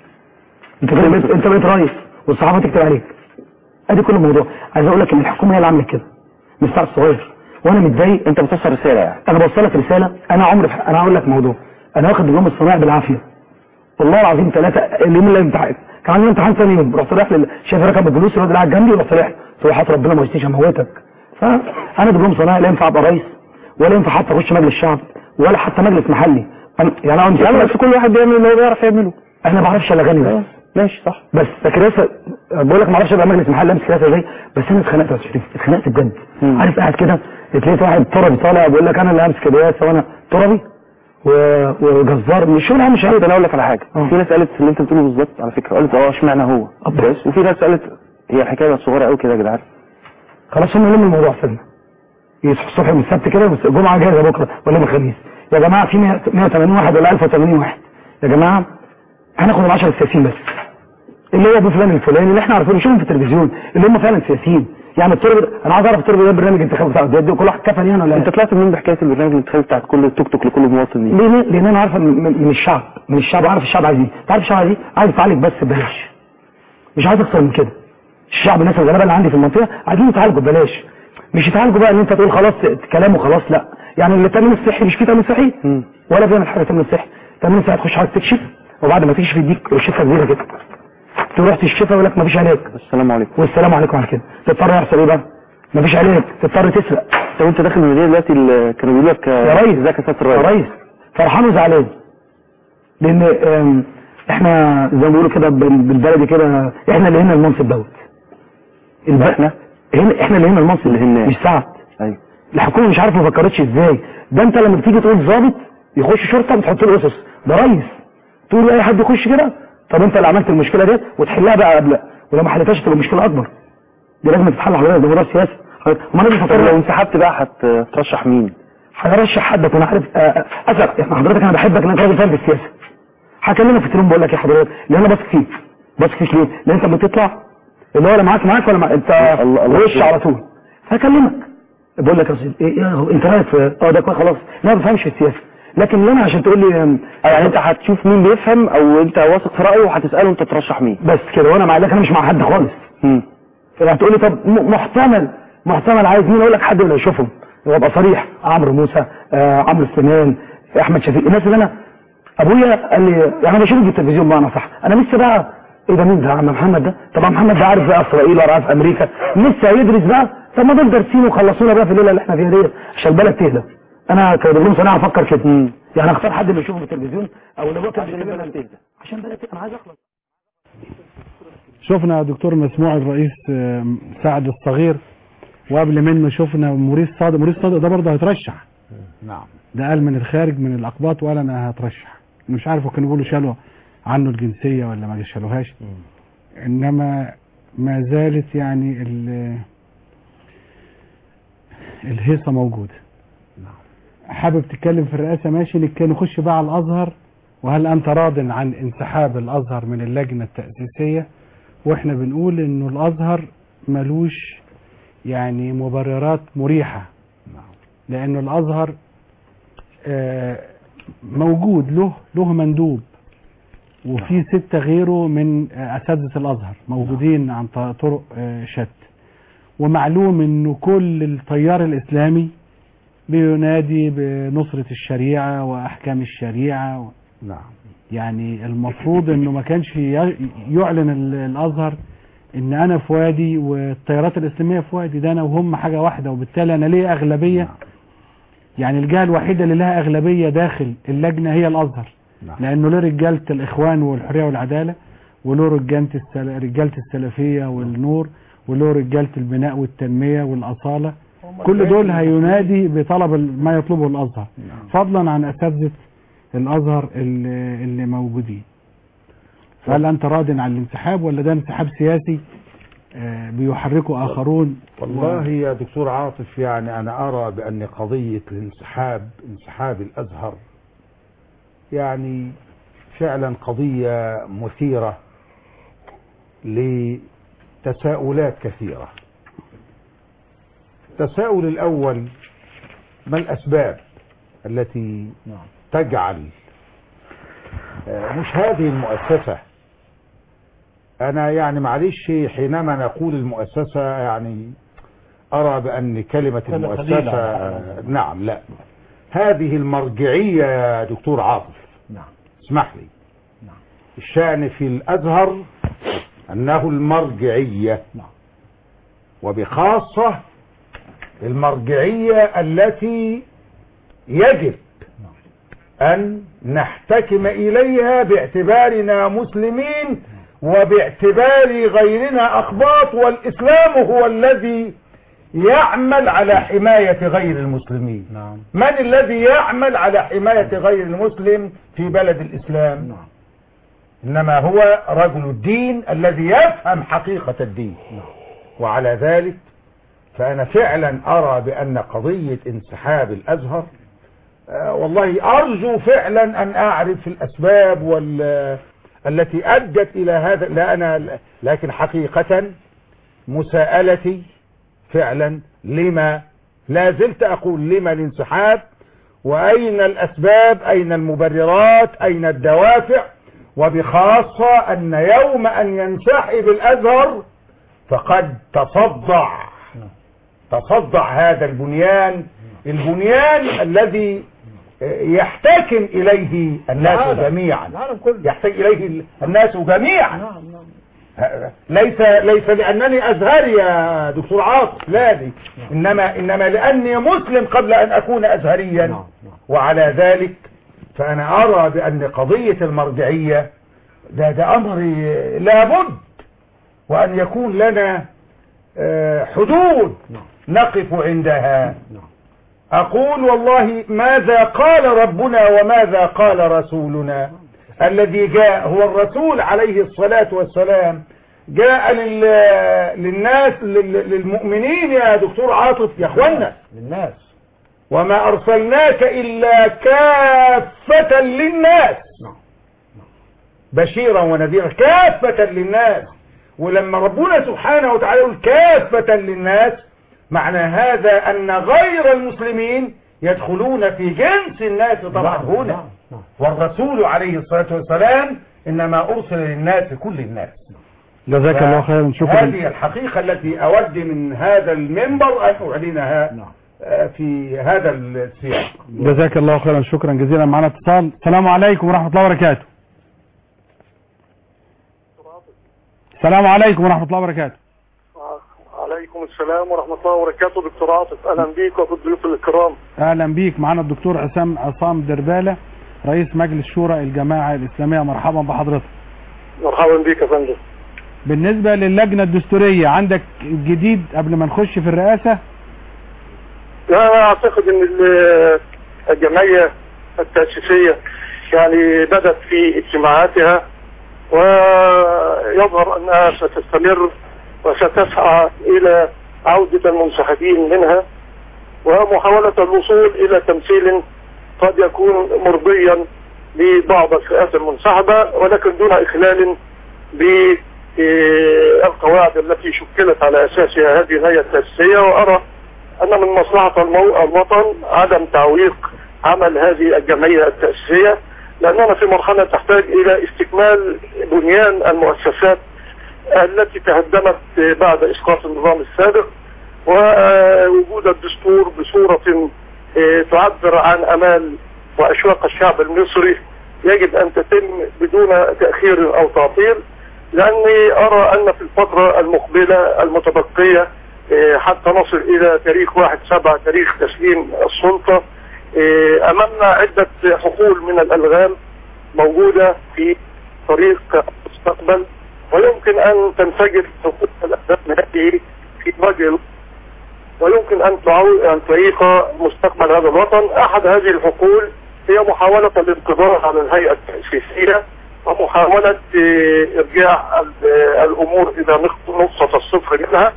انت كده بقيت انت بقيت رئيس والصحافه تكتب عليك ادي كل الموضوع عايز اقول لك ان الحكومه هي اللي عملت كده مش بتاع الصغير وانا متضايق انت بتوصل رساله يعني انا بوصل لك رساله انا عمري في... انا هقول لك موضوع انا واخد دبلوم الصناعي بالعافيه والله العظيم ثلاثه اليوم اللي امتحان كان عندي امتحان ثاني يوم رحت رايح للشيخ ركب الجلوس الواد اللي قاعد جنبي ورحت رايح قلت له حاط ربنا ما يشتيش اموتك فانا دبلوم صناعي لا ينفع ابقى رئيس ولا ينفع حتى اخش مجلس شعب ولا حتى مجلس محلي أنا يعني انا يعني بس كل واحد بيعمل اللي هو بيعرف يعمله انا ما بعرفش الا غني بس ماشي صح بس كراسه بقول لك ما اعرفش ابقى مجلس محل امسك كراسه ازاي بس انا اتخنقت يا شريف اتخنقت بجد عارف قاعد كده لقيت واحد تربي طالع بيقول لك انا اللي همسك الرئاسه وانا تربي و- وجزار مش شغل مش عيب انا اقول لك على حاجه في ناس قالت اللي انت بتقوله بالظبط على فكره قالت اه اشمعنى هو بس وفي ناس قالت هي الحكايه بقت صغيره قوي كده يا جدعان خلاص هم لم الموضوع سنة يصحوا الصبح من السبت كده بس الجمعه جايه بكره ولا يوم الخميس يا جماعه في 100 180 واحد ولا 1080 واحد يا جماعه هناخد ال 10 السياسيين بس اللي هو ابو فلان الفلاني اللي احنا عارفينه نشوفهم في التلفزيون اللي هم فعلا سياسيين يعني التربي انا عايز اعرف التربي ده برنامج انتخابي بتاع ده كل واحد كفن يعني ولا انت طلعت منين بحكايه البرنامج الانتخابي بتاعت كل توك توك لكل مواطن دي ليه ليه؟ لان انا عارفه من, من من الشعب من الشعب عارف الشعب عايز ايه انت عارف الشعب عايز ايه عايز يتعالج بس ببلاش مش عايز اكتر من كده الشعب الناس الغلابه اللي عندي في المنطقه عايزين يتعالجوا ببلاش مش يتعالجوا بقى ان انت تقول خلاص كلام وخلاص لا يعني التامين الصحي مش في تامين صحي ولا بيعمل حاجه تامين صحي تامين صحي تخش حضرتك تكشف وبعد ما تكشف يديك شفه كبيره كده تروح تكشفها يقول لك مفيش علاج السلام عليكم والسلام عليكم على كده تضطر يحصل ايه بقى مفيش علاج تضطر تسرق طب انت داخل المدينه دلوقتي اللي كانوا بيقولوا لك يا ريس ازيك يا سياده يا الرئيس ريس فرحان وزعلان لان آم، احنا زي ما بيقولوا كده بال- بالبلدي كده احنا اللي هنا المنصب دوت الب- احنا هنا احنا اللي هنا المنصب اللي هنا مش سعد ايوه الحكومه مش عارفه ما فكرتش ازاي ده انت لما بتيجي تقول ضابط يخش شرطه بتحط له اسس ده ريس تقول له اي حد يخش كده طب انت اللي عملت المشكله ديت وتحلها بقى قبل ولو ما حلتهاش تبقى مشكله اكبر دي لازم تتحل حضرتك ده موضوع سياسي ما انا طب لو انسحبت بقى هترشح مين هرشح حد انا عارف آه، آه، اسف يعني حضرتك انا بحبك لانك راجل فاهم في السياسه هكلمك في التليفون بقول لك يا حضرتك لان انا بثق فيك بثق فيك ليه؟ لان انت لما تطلع اللي هو لا معاك معاك ولا مع... انت الله- الله وش يخليك. على طول هكلمك بقول لك يا سيدي إيه إيه انت رايك في اه ده كويس خلاص لا ما بفهمش في السياسه لكن اللي انا عشان تقول لي أم، يعني انت هتشوف مين بيفهم او انت واثق في رايه وهتساله انت ترشح مين بس كده وانا مع لكن انا مش مع حد خالص هتقول لي طب م- محتمل محتمل عايز مين اقول لك حد من اللي اشوفهم وابقى صريح عمرو موسى آه عمرو سليمان احمد شفيق الناس اللي انا ابويا قال لي يعني انا بشوفه في التلفزيون بمعنى صح انا لسه بقى ايه ده مين ده عم محمد ده طبعا محمد ده عارف بقى اسرائيل وعارف امريكا لسه هيدرس بقى طب ما دول دارسين وخلصونا بقى في الليله اللي احنا فيها ديت عشان البلد تهدى انا كدبلوم صناعه افكر كده يعني اختار حد اللي اشوفه في التلفزيون او اللي هو كان عشان البلد تهدى عشان البلد تهدى انا عايز اخلص شفنا دكتور مسموع الرئيس آه، سعد الصغير وقبل منه شفنا موريس صادق موريس صادق ده برضه هيترشح نعم ده قال من الخارج من الاقباط وقال انا هترشح مش عارف هو كانوا بيقولوا شالوا عنه الجنسيه ولا ما شالوهاش انما ما زالت يعني ال- الهيصه موجوده حابب تتكلم في الرئاسه ماشي نتكلم نخش بقى على الازهر وهل انت راض عن انسحاب الازهر من اللجنه التاسيسيه واحنا بنقول انه الازهر ملوش يعني مبررات مريحه لانه الازهر آه، موجود له له مندوب وفي ستة غيره من آه، أساتذة الأزهر موجودين عن ط- طرق آه، شتى ومعلوم انه كل التيار الإسلامي بينادي بنصرة الشريعة وأحكام الشريعة و... نعم يعني المفروض انه ما كانش ي- يعلن ال- الازهر ان انا في وادي والتيارات الاسلاميه في وادي ده انا وهم حاجه واحده وبالتالي انا ليه اغلبيه يعني الجهه الوحيده اللي لها اغلبيه داخل اللجنه هي الازهر لانه له رجاله الاخوان والحريه والعداله وله رجاله السل... رجاله السلفيه والنور وله رجاله البناء والتنميه والاصاله كل دول هينادي بطلب ال- ما يطلبه الازهر فضلا عن اساتذه الازهر اللي, اللي موجودين فهل انت راض عن الانسحاب ولا ده انسحاب سياسي آه، بيحركه اخرون والله يا دكتور عاطف يعني أنا أرى بأن قضية الانسحاب انسحاب الأزهر يعني فعلا قضية مثيرة لتساؤلات كثيرة التساؤل الأول ما الأسباب التي تجعل آه، مش هذه المؤسسة أنا يعني معلش حينما نقول المؤسسة يعني أرى بأن كلمة كلمة المؤسسة قليلة. آه، نعم لا هذه المرجعية يا دكتور عاطف نعم اسمح لي الشأن في الأزهر أنه المرجعية وبخاصة المرجعية التي يجب أن نحتكم إليها باعتبارنا مسلمين وباعتبار غيرنا أخباط والإسلام هو الذي يعمل على حماية غير المسلمين نعم من الذي يعمل على حماية غير المسلم في بلد الإسلام إنما هو رجل الدين الذي يفهم حقيقة الدين وعلى ذلك فأنا فعلا أرى بأن قضية انسحاب الأزهر آه، والله أرجو فعلا أن أعرف الأسباب وال التي أدت إلى هذا لا أنا لكن حقيقة مساءلتي فعلا لما لا زلت أقول لما الانسحاب وأين الأسباب أين المبررات أين الدوافع وبخاصة أن يوم أن ينسحب الأزهر فقد تصدع تصدع هذا البنيان البنيان الذي يحتكم إليه الناس العالم. جميعا العالم كله يحتاج إليه الناس جميعا ليس ليس لأنني أزهري يا دكتور عاطف لا دي إنما إنما لأني مسلم قبل أن أكون أزهريا وعلى ذلك فأنا أرى بأن قضية المرجعية ده ده أمر لابد وأن يكون لنا آه، حدود نقف عندها أقول والله ماذا قال ربنا وماذا قال رسولنا الذي جاء هو الرسول عليه الصلاة والسلام جاء لل... للناس لل... للمؤمنين يا دكتور عاطف يا اخوانا للناس وما أرسلناك إلا كافة للناس بشيرا ونذيرا كافة للناس ولما ربنا سبحانه وتعالى يقول كافة للناس معنى هذا أن غير المسلمين يدخلون في جنس الناس طبعا هنا والرسول عليه الصلاة والسلام إنما أرسل للناس كل الناس جزاك الله خيرا شكرا هذه الحقيقة التي أود من هذا المنبر أن أعلنها آه، في هذا السياق جزاك الله خيرا شكرا جزيلا معنا اتصال السلام عليكم ورحمة الله وبركاته السلام عليكم ورحمة الله وبركاته عليكم السلام ورحمة الله وبركاته دكتور عاطف أهلا بيك وبالضيوف الكرام اهلا بيك معنا الدكتور عصام عصام دربالة رئيس مجلس شورى الجماعة الإسلامية مرحبا بحضرتك مرحبا بيك يا فندم بالنسبة للجنة الدستورية عندك جديد قبل ما نخش في الرئاسة لا أنا أعتقد أن ال- الجمعية التأسيسية يعني بدأت في اجتماعاتها ويظهر أنها ستستمر وستسعى إلى عودة المنسحبين منها ومحاولة الوصول إلى تمثيل قد يكون مرضيا لبعض الفئات المنسحبة ولكن دون إخلال بالقواعد التي شكلت على أساسها هذه الهيئة التأسيسية وأرى أن من مصلحة المو- الوطن عدم تعويق عمل هذه الجمعية التأسيسية لأننا في مرحلة تحتاج إلى استكمال بنيان المؤسسات التي تهدمت بعد إسقاط النظام السابق ووجود الدستور بصورة آه، تعبر عن أمال وأشواق الشعب المصري يجب أن تتم بدون تأخير أو تعطيل لأني أرى أن في الفترة المقبلة المتبقية آه، حتى نصل إلى تاريخ واحد سبعة تاريخ تسليم السلطة آه، أمامنا عدة حقول من الألغام موجودة في طريق المستقبل ويمكن أن تنفجر حقول الألغام هذه في وجه ويمكن أن تعو- أن تعيق مستقبل هذا الوطن أحد هذه الحقول هي محاولة الانقضاء على الهيئة التأسيسية ومحاولة آه، إرجاع ال- آه، الأمور إلى نقط- نقطة الصفر منها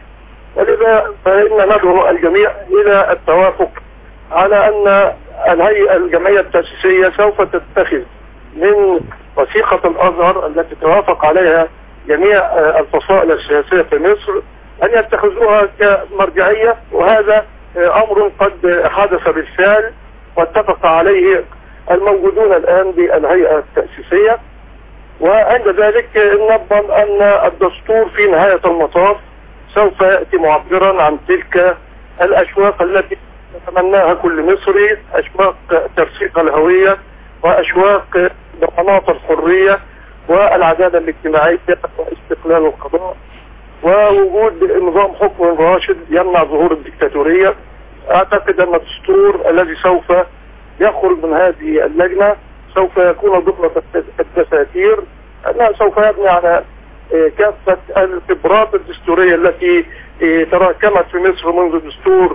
ولذا فإن ندعو الجميع إلى التوافق على أن الهيئة الجمعية التأسيسية سوف تتخذ من وثيقة الأزهر التي توافق عليها جميع آه، الفصائل السياسية في مصر أن يتخذوها كمرجعية وهذا آه، أمر قد حدث بالفعل واتفق عليه الموجودون الآن بالهيئة التأسيسية وعند ذلك نضمن أن الدستور في نهاية المطاف سوف يأتي معبرا عن تلك الأشواق التي يتمناها كل مصري أشواق ترسيق الهوية وأشواق ضمانات الحرية والعدالة الاجتماعية واستقلال القضاء ووجود نظام حكم راشد يمنع ظهور الدكتاتورية أعتقد أن الدستور الذي سوف يخرج من هذه اللجنة سوف يكون ضمن الدساتير أنها سوف يبني على آه، كافة الخبرات الدستورية التي آه، تراكمت في مصر منذ دستور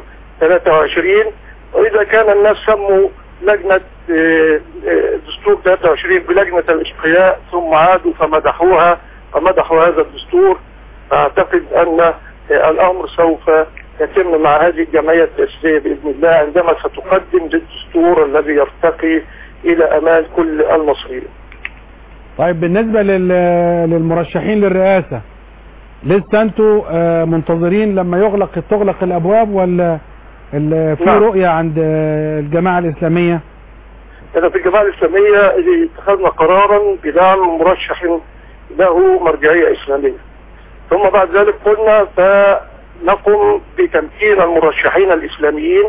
23 وإذا كان الناس سموا لجنة آه، آه، دستور 23 بلجنة الإشقياء ثم عادوا فمدحوها فمدحوا هذا الدستور أعتقد أن آه، الأمر سوف يتم مع هذه الجمعية التأسيسية بإذن الله عندما ستقدم الدستور الذي يرتقي إلى أمال كل المصريين طيب بالنسبة لل... للمرشحين للرئاسة لسه انتوا آه، منتظرين لما يغلق تغلق الابواب ولا ال- في نعم. رؤية عند آه، الجماعة الاسلامية إذا في الجماعة الإسلامية اتخذنا قرارا بدعم مرشح له مرجعية إسلامية ثم بعد ذلك قلنا فنقوم بتمكين المرشحين الإسلاميين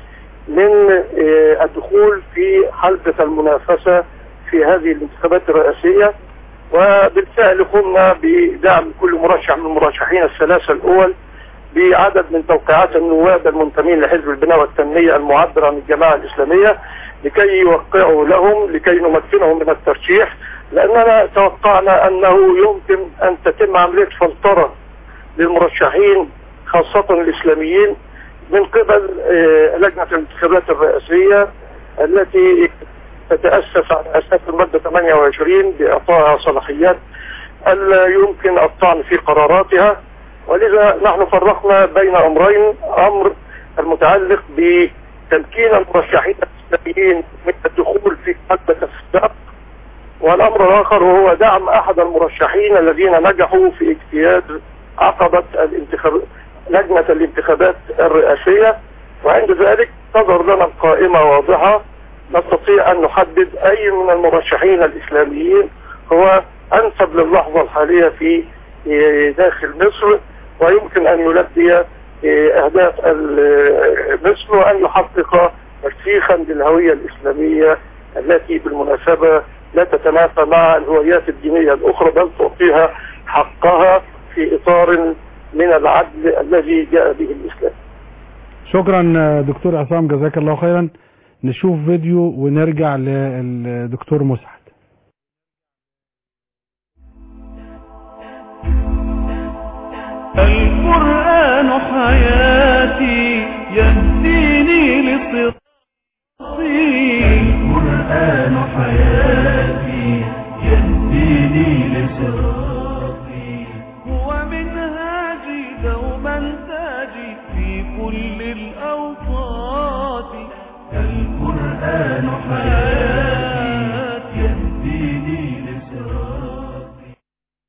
من آه، الدخول في حلبة المنافسة في هذه الانتخابات الرئاسية وبالفعل قمنا بدعم كل مرشح من المرشحين الثلاثة الأول بعدد من توقيعات النواب المنتمين لحزب البناء والتنمية المعبر عن الجماعة الإسلامية لكي يوقعوا لهم لكي نمكنهم من الترشيح لأننا توقعنا أنه يمكن أن تتم عملية فلترة للمرشحين خاصة الإسلاميين من قبل آه، لجنة الانتخابات الرئاسية التي تتأسس على أساس المادة 28 بإعطائها صلاحيات ألا يمكن الطعن في قراراتها ولذا نحن فرقنا بين أمرين أمر المتعلق بتمكين المرشحين الإسلاميين من الدخول في حلبة السباق والأمر الآخر هو دعم أحد المرشحين الذين نجحوا في اجتياز عقبة الانتخاب لجنة الانتخابات الرئاسية وعند ذلك تظهر لنا قائمة واضحة نستطيع أن نحدد أي من المرشحين الإسلاميين هو أنسب للحظة الحالية في آه، داخل مصر ويمكن أن يلبي آه، أهداف ال- مصر وأن يحقق ترسيخا للهوية الإسلامية التي بالمناسبة لا تتنافى مع الهويات الدينية الأخرى بل تعطيها حقها في إطار من العدل الذي جاء به الإسلام شكرا آه، دكتور عصام جزاك الله خيرا نشوف فيديو ونرجع للدكتور مسعد القرآن حياتي يهديني لصراطي القرآن حياتي يهديني لصراطي هو منهاجي دوما تاجي في كل الأوقات القرآن حياتي يهديني لصراطي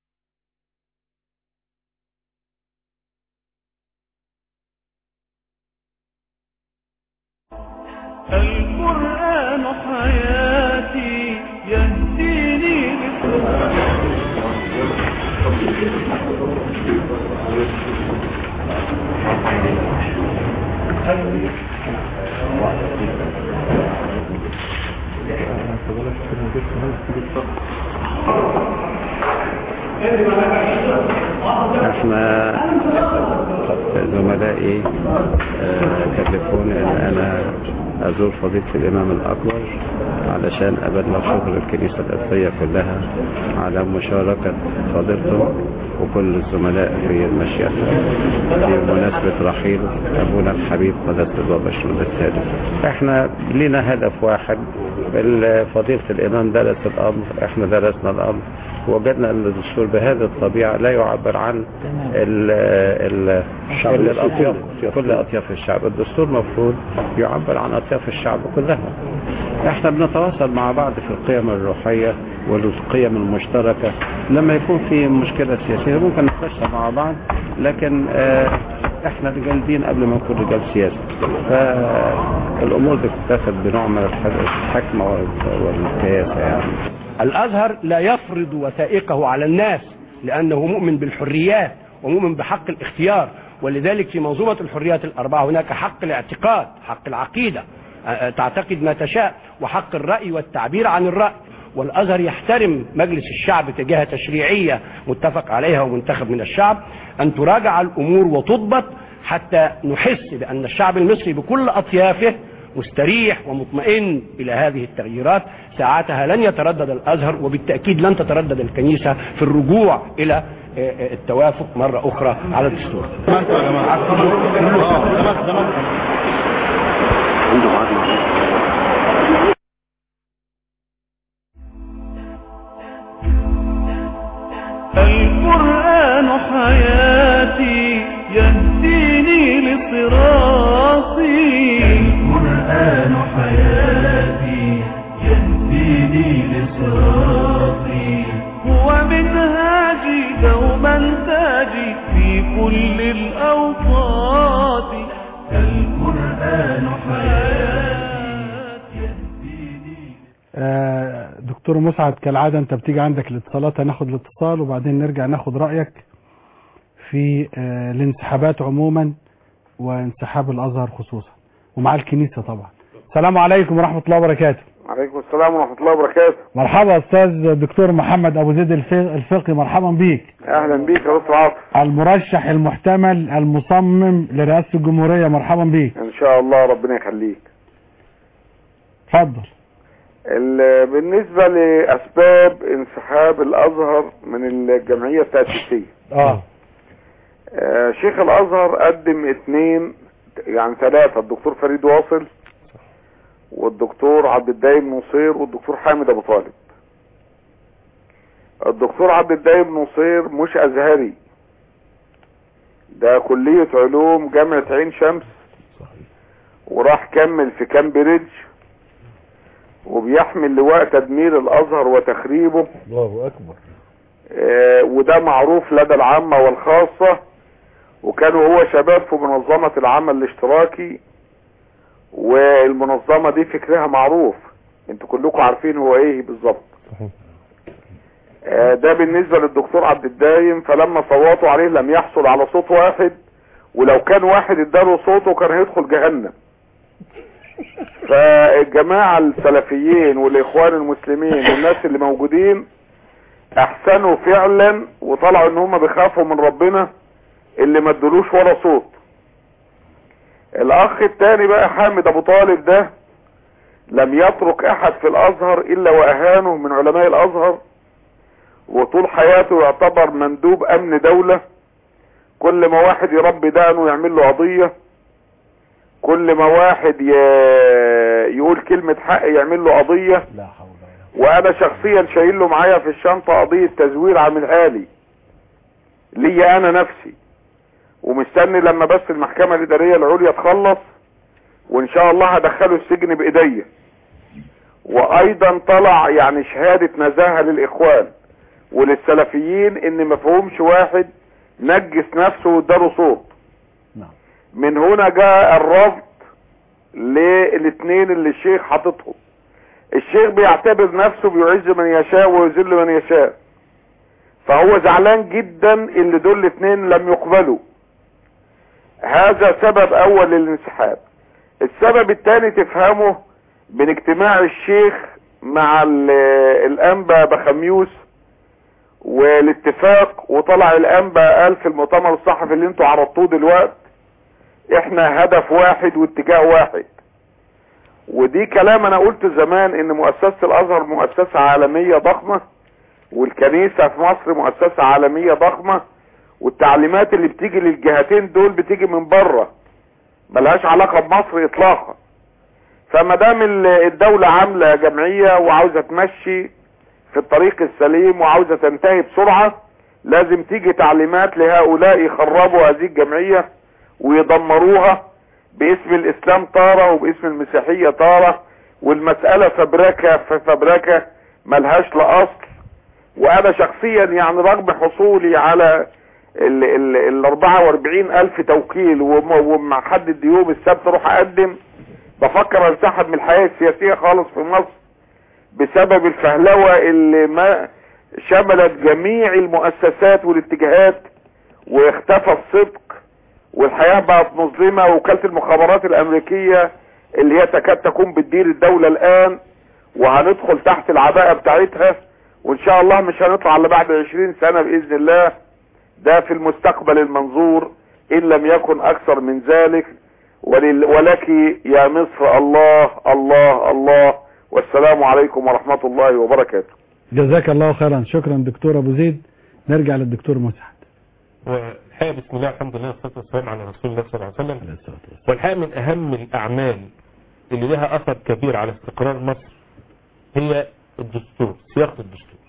القرآن حياتي يهديني احنا زملائي آه، كلفوني ان انا ازور فضيلة الامام الاكبر علشان ابلغ شكر الكنيسة القبطية كلها على مشاركة فضيلته وكل الزملاء في المشيئة في مناسبة رحيل ابونا الحبيب قداسة البابا شنود الثالث احنا لنا هدف واحد ال- فضيلة الامام درس الامر احنا درسنا الامر وجدنا ان الدستور بهذه الطبيعة لا يعبر عن ال ال الشعب كل المصري الاطياف كله. كل اطياف الشعب الدستور مفروض يعبر عن اطياف الشعب كلها احنا بنتواصل مع بعض في القيم الروحية والقيم المشتركة لما يكون في مشكلة سياسية ممكن نخشها مع بعض لكن آه، احنا رجال دين قبل ما نكون رجال سياسة فالامور بتتاخد بنوع من الح- الحكمة وال- والكياسة يعني الازهر لا يفرض وثائقه على الناس لانه مؤمن بالحريات ومؤمن بحق الاختيار ولذلك في منظومه الحريات الاربعه هناك حق الاعتقاد حق العقيده أ- أ- تعتقد ما تشاء وحق الراي والتعبير عن الراي والازهر يحترم مجلس الشعب كجهه تشريعيه متفق عليها ومنتخب من الشعب ان تراجع الامور وتضبط حتى نحس بان الشعب المصري بكل اطيافه مستريح ومطمئن إلى هذه التغييرات ساعتها لن يتردد الأزهر وبالتأكيد لن تتردد الكنيسة في الرجوع إلى آه، آه، التوافق مرة أخرى على الدستور القرآن حياتي يهديني لصراطي القرآن حياتي يهديني لصراطي هو منهاجي دوما تاجي في كل الأوقات القرآن حياتي آه، دكتور مسعد كالعادة انت بتيجي عندك الاتصالات هناخد الاتصال وبعدين نرجع ناخد رأيك في آه، الانسحابات عموما وانسحاب الازهر خصوصا ومع الكنيسة طبعا السلام عليكم ورحمة الله وبركاته عليكم السلام ورحمة الله وبركاته مرحبا استاذ دكتور محمد ابو زيد الف- الفقي مرحبا بيك اهلا بيك يا دكتور عاطف المرشح المحتمل المصمم لرئاسة الجمهورية مرحبا بيك ان شاء الله ربنا يخليك اتفضل ال- بالنسبة لاسباب انسحاب الازهر من الجمعية التأسيسية اه آه، شيخ الازهر قدم اثنين يعني ثلاثة الدكتور فريد واصل والدكتور عبد الدايم نصير والدكتور حامد ابو طالب الدكتور عبد الدايم نصير مش ازهري ده كلية علوم جامعة عين شمس وراح كمل في كامبريدج وبيحمل لواء تدمير الازهر وتخريبه الله اكبر آه، وده معروف لدى العامة والخاصة وكانوا هو شباب في منظمة العمل الاشتراكي والمنظمة دي فكرها معروف انتوا كلكم عارفين هو ايه بالظبط آه، ده بالنسبة للدكتور عبد الدايم فلما صوتوا عليه لم يحصل على صوت واحد ولو كان واحد اداله صوته كان هيدخل جهنم فالجماعة السلفيين والاخوان المسلمين والناس اللي موجودين احسنوا فعلا وطلعوا ان هم بيخافوا من ربنا اللي ما ادولوش ولا صوت الاخ التاني بقى حامد ابو طالب ده لم يترك احد في الازهر الا واهانه من علماء الازهر وطول حياته يعتبر مندوب امن دولة كل ما واحد يربي دقنه يعمل له قضية كل ما واحد ي... يقول كلمة حق يعمل له قضية وانا شخصيا شايل له معايا في الشنطة قضية تزوير عاملها لي ليا انا نفسي ومستني لما بس المحكمة الادارية العليا تخلص وان شاء الله هدخله السجن بايديا وايضا طلع يعني شهادة نزاهة للاخوان وللسلفيين ان مفهومش واحد نجس نفسه واداله صوت من هنا جاء الرفض للاثنين اللي الشيخ حاططهم الشيخ بيعتبر نفسه بيعز من يشاء ويذل من يشاء فهو زعلان جدا ان دول الاثنين لم يقبلوا هذا سبب اول للانسحاب السبب الثاني تفهمه من اجتماع الشيخ مع ال- الانبا بخميوس والاتفاق وطلع الانبا قال في المؤتمر الصحفي اللي انتوا عرضتوه دلوقتي احنا هدف واحد واتجاه واحد ودي كلام انا قلت زمان ان مؤسسة الازهر مؤسسة عالمية ضخمة والكنيسة في مصر مؤسسة عالمية ضخمة والتعليمات اللي بتيجي للجهتين دول بتيجي من بره ملهاش علاقة بمصر اطلاقا فما دام ال- الدولة عاملة جمعية وعاوزة تمشي في الطريق السليم وعاوزة تنتهي بسرعة لازم تيجي تعليمات لهؤلاء يخربوا هذه الجمعية ويدمروها باسم الاسلام طارة وباسم المسيحية طارة والمسألة فبركة في فبركة ملهاش لا اصل وانا شخصيا يعني رغم حصولي على ال ال ال 44 الف توكيل وم- ومحدد يوم السبت اروح اقدم بفكر انسحب من الحياة السياسية خالص في مصر بسبب الفهلوة اللي ما شملت جميع المؤسسات والاتجاهات واختفى الصدق والحياة بقت مظلمة وكالة المخابرات الامريكية اللي هي تكاد تكون بتدير الدولة الان وهندخل تحت العباءة بتاعتها وان شاء الله مش هنطلع الا بعد 20 سنة باذن الله ده في المستقبل المنظور ان لم يكن اكثر من ذلك ولل ولك يا مصر الله الله الله والسلام عليكم ورحمة الله وبركاته جزاك الله خيرا شكرا دكتور ابو زيد نرجع للدكتور مسعد والحقيقة بسم الله الحمد لله والصلاة والسلام على رسول الله صلى الله عليه وسلم والحقيقة من أهم الأعمال اللي لها أثر كبير على استقرار مصر هي الدستور صياغة الدستور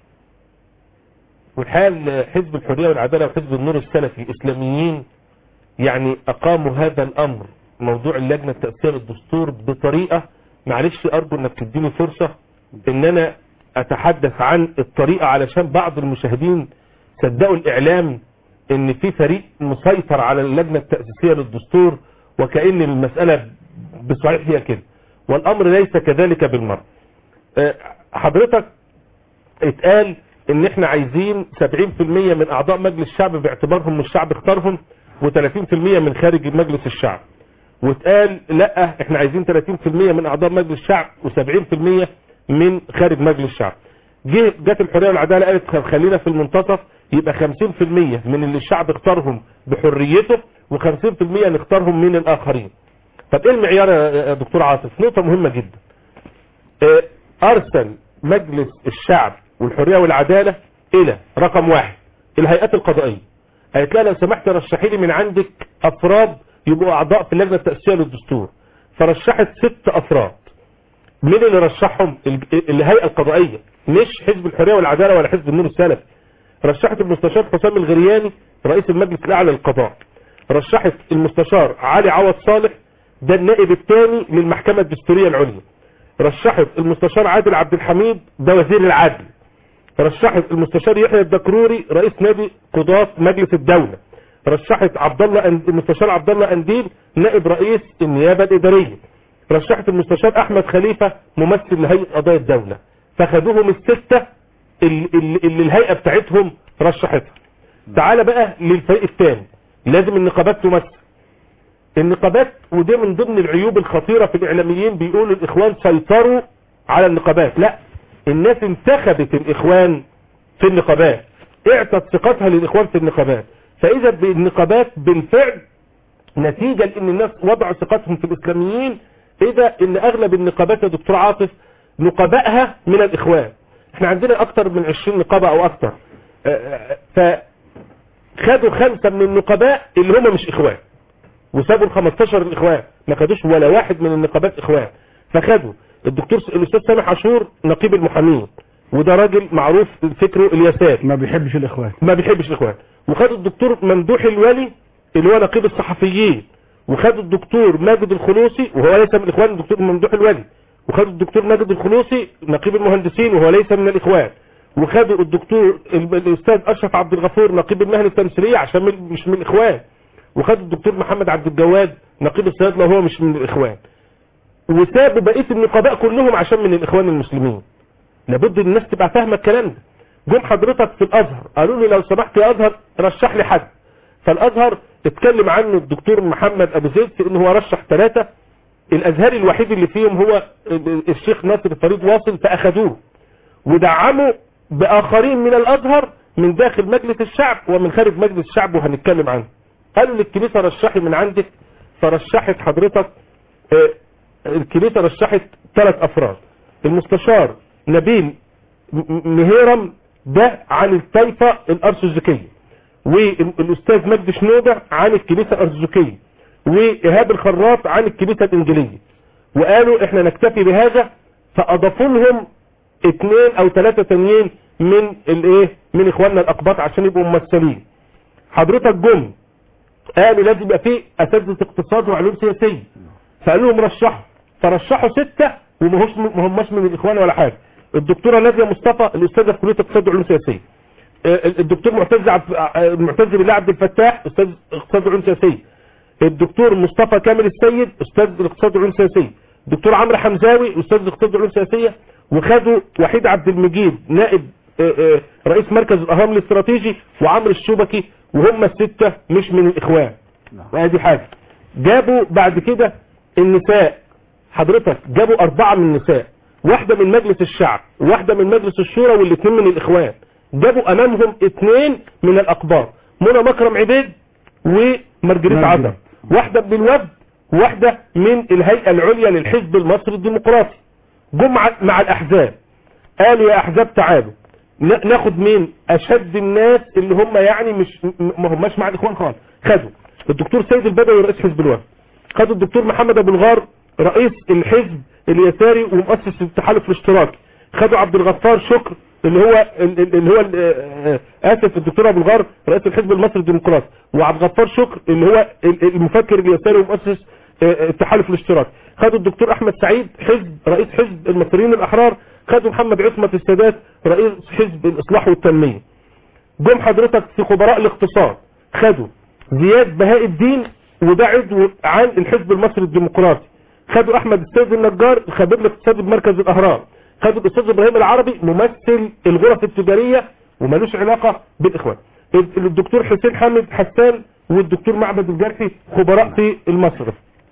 والحقيقة حزب الحرية والعدالة وحزب النور السلفي الإسلاميين يعني أقاموا هذا الأمر موضوع اللجنة التأسيسية للدستور بطريقة معلش أرجو أنك تديني فرصة أن أنا أتحدث عن الطريقة علشان بعض المشاهدين صدقوا الإعلام ان في فريق مسيطر على اللجنة التأسيسية للدستور وكأن المسألة بصحيح هي كده والامر ليس كذلك بالمرة آه، حضرتك اتقال ان احنا عايزين 70% من اعضاء مجلس الشعب باعتبارهم الشعب اختارهم و30% من خارج مجلس الشعب واتقال لا احنا عايزين 30% من اعضاء مجلس الشعب و70% من خارج مجلس الشعب جه جت الحريه والعداله قالت خلينا في المنتصف يبقى 50% من اللي الشعب اختارهم بحريته و50% نختارهم من الاخرين طب ايه المعيار يا دكتور عاطف نقطه مهمه جدا اه، ارسل مجلس الشعب والحريه والعداله الى رقم واحد الهيئات القضائيه قالت لها لو سمحت رشحي لي من عندك افراد يبقوا اعضاء في اللجنه التاسيسيه للدستور فرشحت ست افراد مين اللي رشحهم ال- الهيئه القضائيه مش حزب الحريه والعداله ولا حزب النور السلفي رشحت المستشار حسام الغرياني رئيس المجلس الاعلى للقضاء رشحت المستشار علي عوض صالح ده النائب الثاني للمحكمه الدستوريه العليا رشحت المستشار عادل عبد الحميد ده وزير العدل رشحت المستشار يحيى الدكروري رئيس نادي قضاة مجلس الدولة رشحت عبد الله أن- المستشار عبد الله انديل نائب رئيس النيابه الاداريه رشحت المستشار احمد خليفه ممثل لهيئه قضايا الدوله فخدوهم السته اللي, اللي اللي الهيئه بتاعتهم رشحتها تعال بقى للفريق الثاني لازم النقابات تمثل النقابات وده من ضمن العيوب الخطيرة في الإعلاميين بيقولوا الإخوان سيطروا على النقابات لا الناس انتخبت الإخوان في النقابات اعطت ثقتها للإخوان في النقابات فإذا بالنقابات بالفعل نتيجة لأن الناس وضعوا ثقتهم في الإسلاميين إذا إن أغلب النقابات يا دكتور عاطف نقبائها من الإخوان احنا عندنا أكتر من 20 نقابة أو أكتر فخدوا خمسة من النقباء اللي هم مش إخوان وسابوا ال 15 الاخوان ما خدوش ولا واحد من النقابات اخوان فخدوا الدكتور س- الاستاذ سامح عاشور نقيب المحامين وده راجل معروف فكره اليسار ما بيحبش الاخوان ما بيحبش الاخوان وخدوا الدكتور ممدوح الولي اللي هو نقيب الصحفيين وخدوا الدكتور ماجد الخلوصي وهو ليس من الاخوان الدكتور ممدوح الولي وخدوا الدكتور ماجد الخلوصي نقيب المهندسين وهو ليس من الاخوان وخدوا الدكتور ال- الاستاذ اشرف عبد الغفور نقيب المهنه التمثيليه عشان من- مش من الاخوان وخدوا الدكتور محمد عبد الجواد نقيب الصيادله وهو مش من الاخوان وسابوا بقيه النقباء كلهم عشان من الاخوان المسلمين لابد الناس تبقى فاهمه الكلام ده جم حضرتك في الازهر قالوا لي لو سمحت يا ازهر رشح لي حد فالازهر اتكلم عنه الدكتور محمد ابو زيد في ان هو رشح ثلاثه الازهري الوحيد اللي فيهم هو الشيخ ناصر فريد واصل فاخذوه ودعموا باخرين من الازهر من داخل مجلس الشعب ومن خارج مجلس الشعب وهنتكلم عنه قالوا للكنيسه رشحي من عندك فرشحت حضرتك آه، الكنيسه رشحت ثلاث افراد المستشار نبيل م- م- مهيرم ده عن الطائفه الارثوذكيه والاستاذ مجدي شنودة عن الكنيسه الارثوذكيه وايهاب الخراط عن الكنيسه الانجيليه وقالوا احنا نكتفي بهذا فاضافوا لهم اثنين او ثلاثه تانيين من الايه من اخواننا الاقباط عشان يبقوا ممثلين حضرتك جم قالوا لازم يبقى فيه اساتذه اقتصاد وعلوم سياسيه فقالوا لهم رشحوا فرشحوا سته وما هوش ما هماش من الاخوان ولا حاجه الدكتوره ناديه مصطفى الاستاذه في كليه اقتصاد وعلوم سياسيه آه، الدكتور معتز عبد آه، معتز بالله عبد الفتاح استاذ اقتصاد وعلوم سياسيه الدكتور مصطفى كامل السيد استاذ الاقتصاد والعلوم السياسيه الدكتور عمرو حمزاوي استاذ الاقتصاد والعلوم السياسيه وخدوا وحيد عبد المجيد نائب آه، آه، رئيس مركز الاهرام الاستراتيجي وعمرو الشبكي وهم السته مش من الاخوان ادي حاجه جابوا بعد كده النساء حضرتك جابوا اربعه من النساء واحده من مجلس الشعب وواحده من مجلس الشورى والاثنين من الاخوان جابوا امامهم اثنين من الاقباط منى مكرم عبيد ومارجريت عطا واحده من الوفد وواحده من الهيئه العليا للحزب المصري الديمقراطي جم مع- مع الاحزاب قالوا يا احزاب تعالوا ن- ناخد مين اشد الناس اللي هم يعني مش م- ما هماش مع الاخوان خالص خدوا الدكتور سيد البدوي رئيس حزب الوفد خدوا الدكتور محمد ابو الغار رئيس الحزب اليساري ومؤسس التحالف الاشتراكي خدوا عبد الغفار شكر اللي هو ال- ال- اللي هو ال- آه، آه، اسف الدكتور ابو الغار رئيس الحزب المصري الديمقراطي وعبد الغفار شكر اللي هو ال- المفكر اليساري ومؤسس آه، التحالف الاشتراكي خدوا الدكتور احمد سعيد حزب رئيس حزب المصريين الاحرار خدوا محمد عصمت السادات رئيس حزب الاصلاح والتنميه جم حضرتك في خبراء الاقتصاد خدوا زياد بهاء الدين وده عضو عن الحزب المصري الديمقراطي خدوا احمد السيد النجار خبير الاقتصاد بمركز الاهرام خدوا الاستاذ ابراهيم العربي ممثل الغرف التجاريه ومالوش علاقه بالاخوان الدكتور حسين حامد حسان والدكتور معبد الجرحي خبراء في المصرف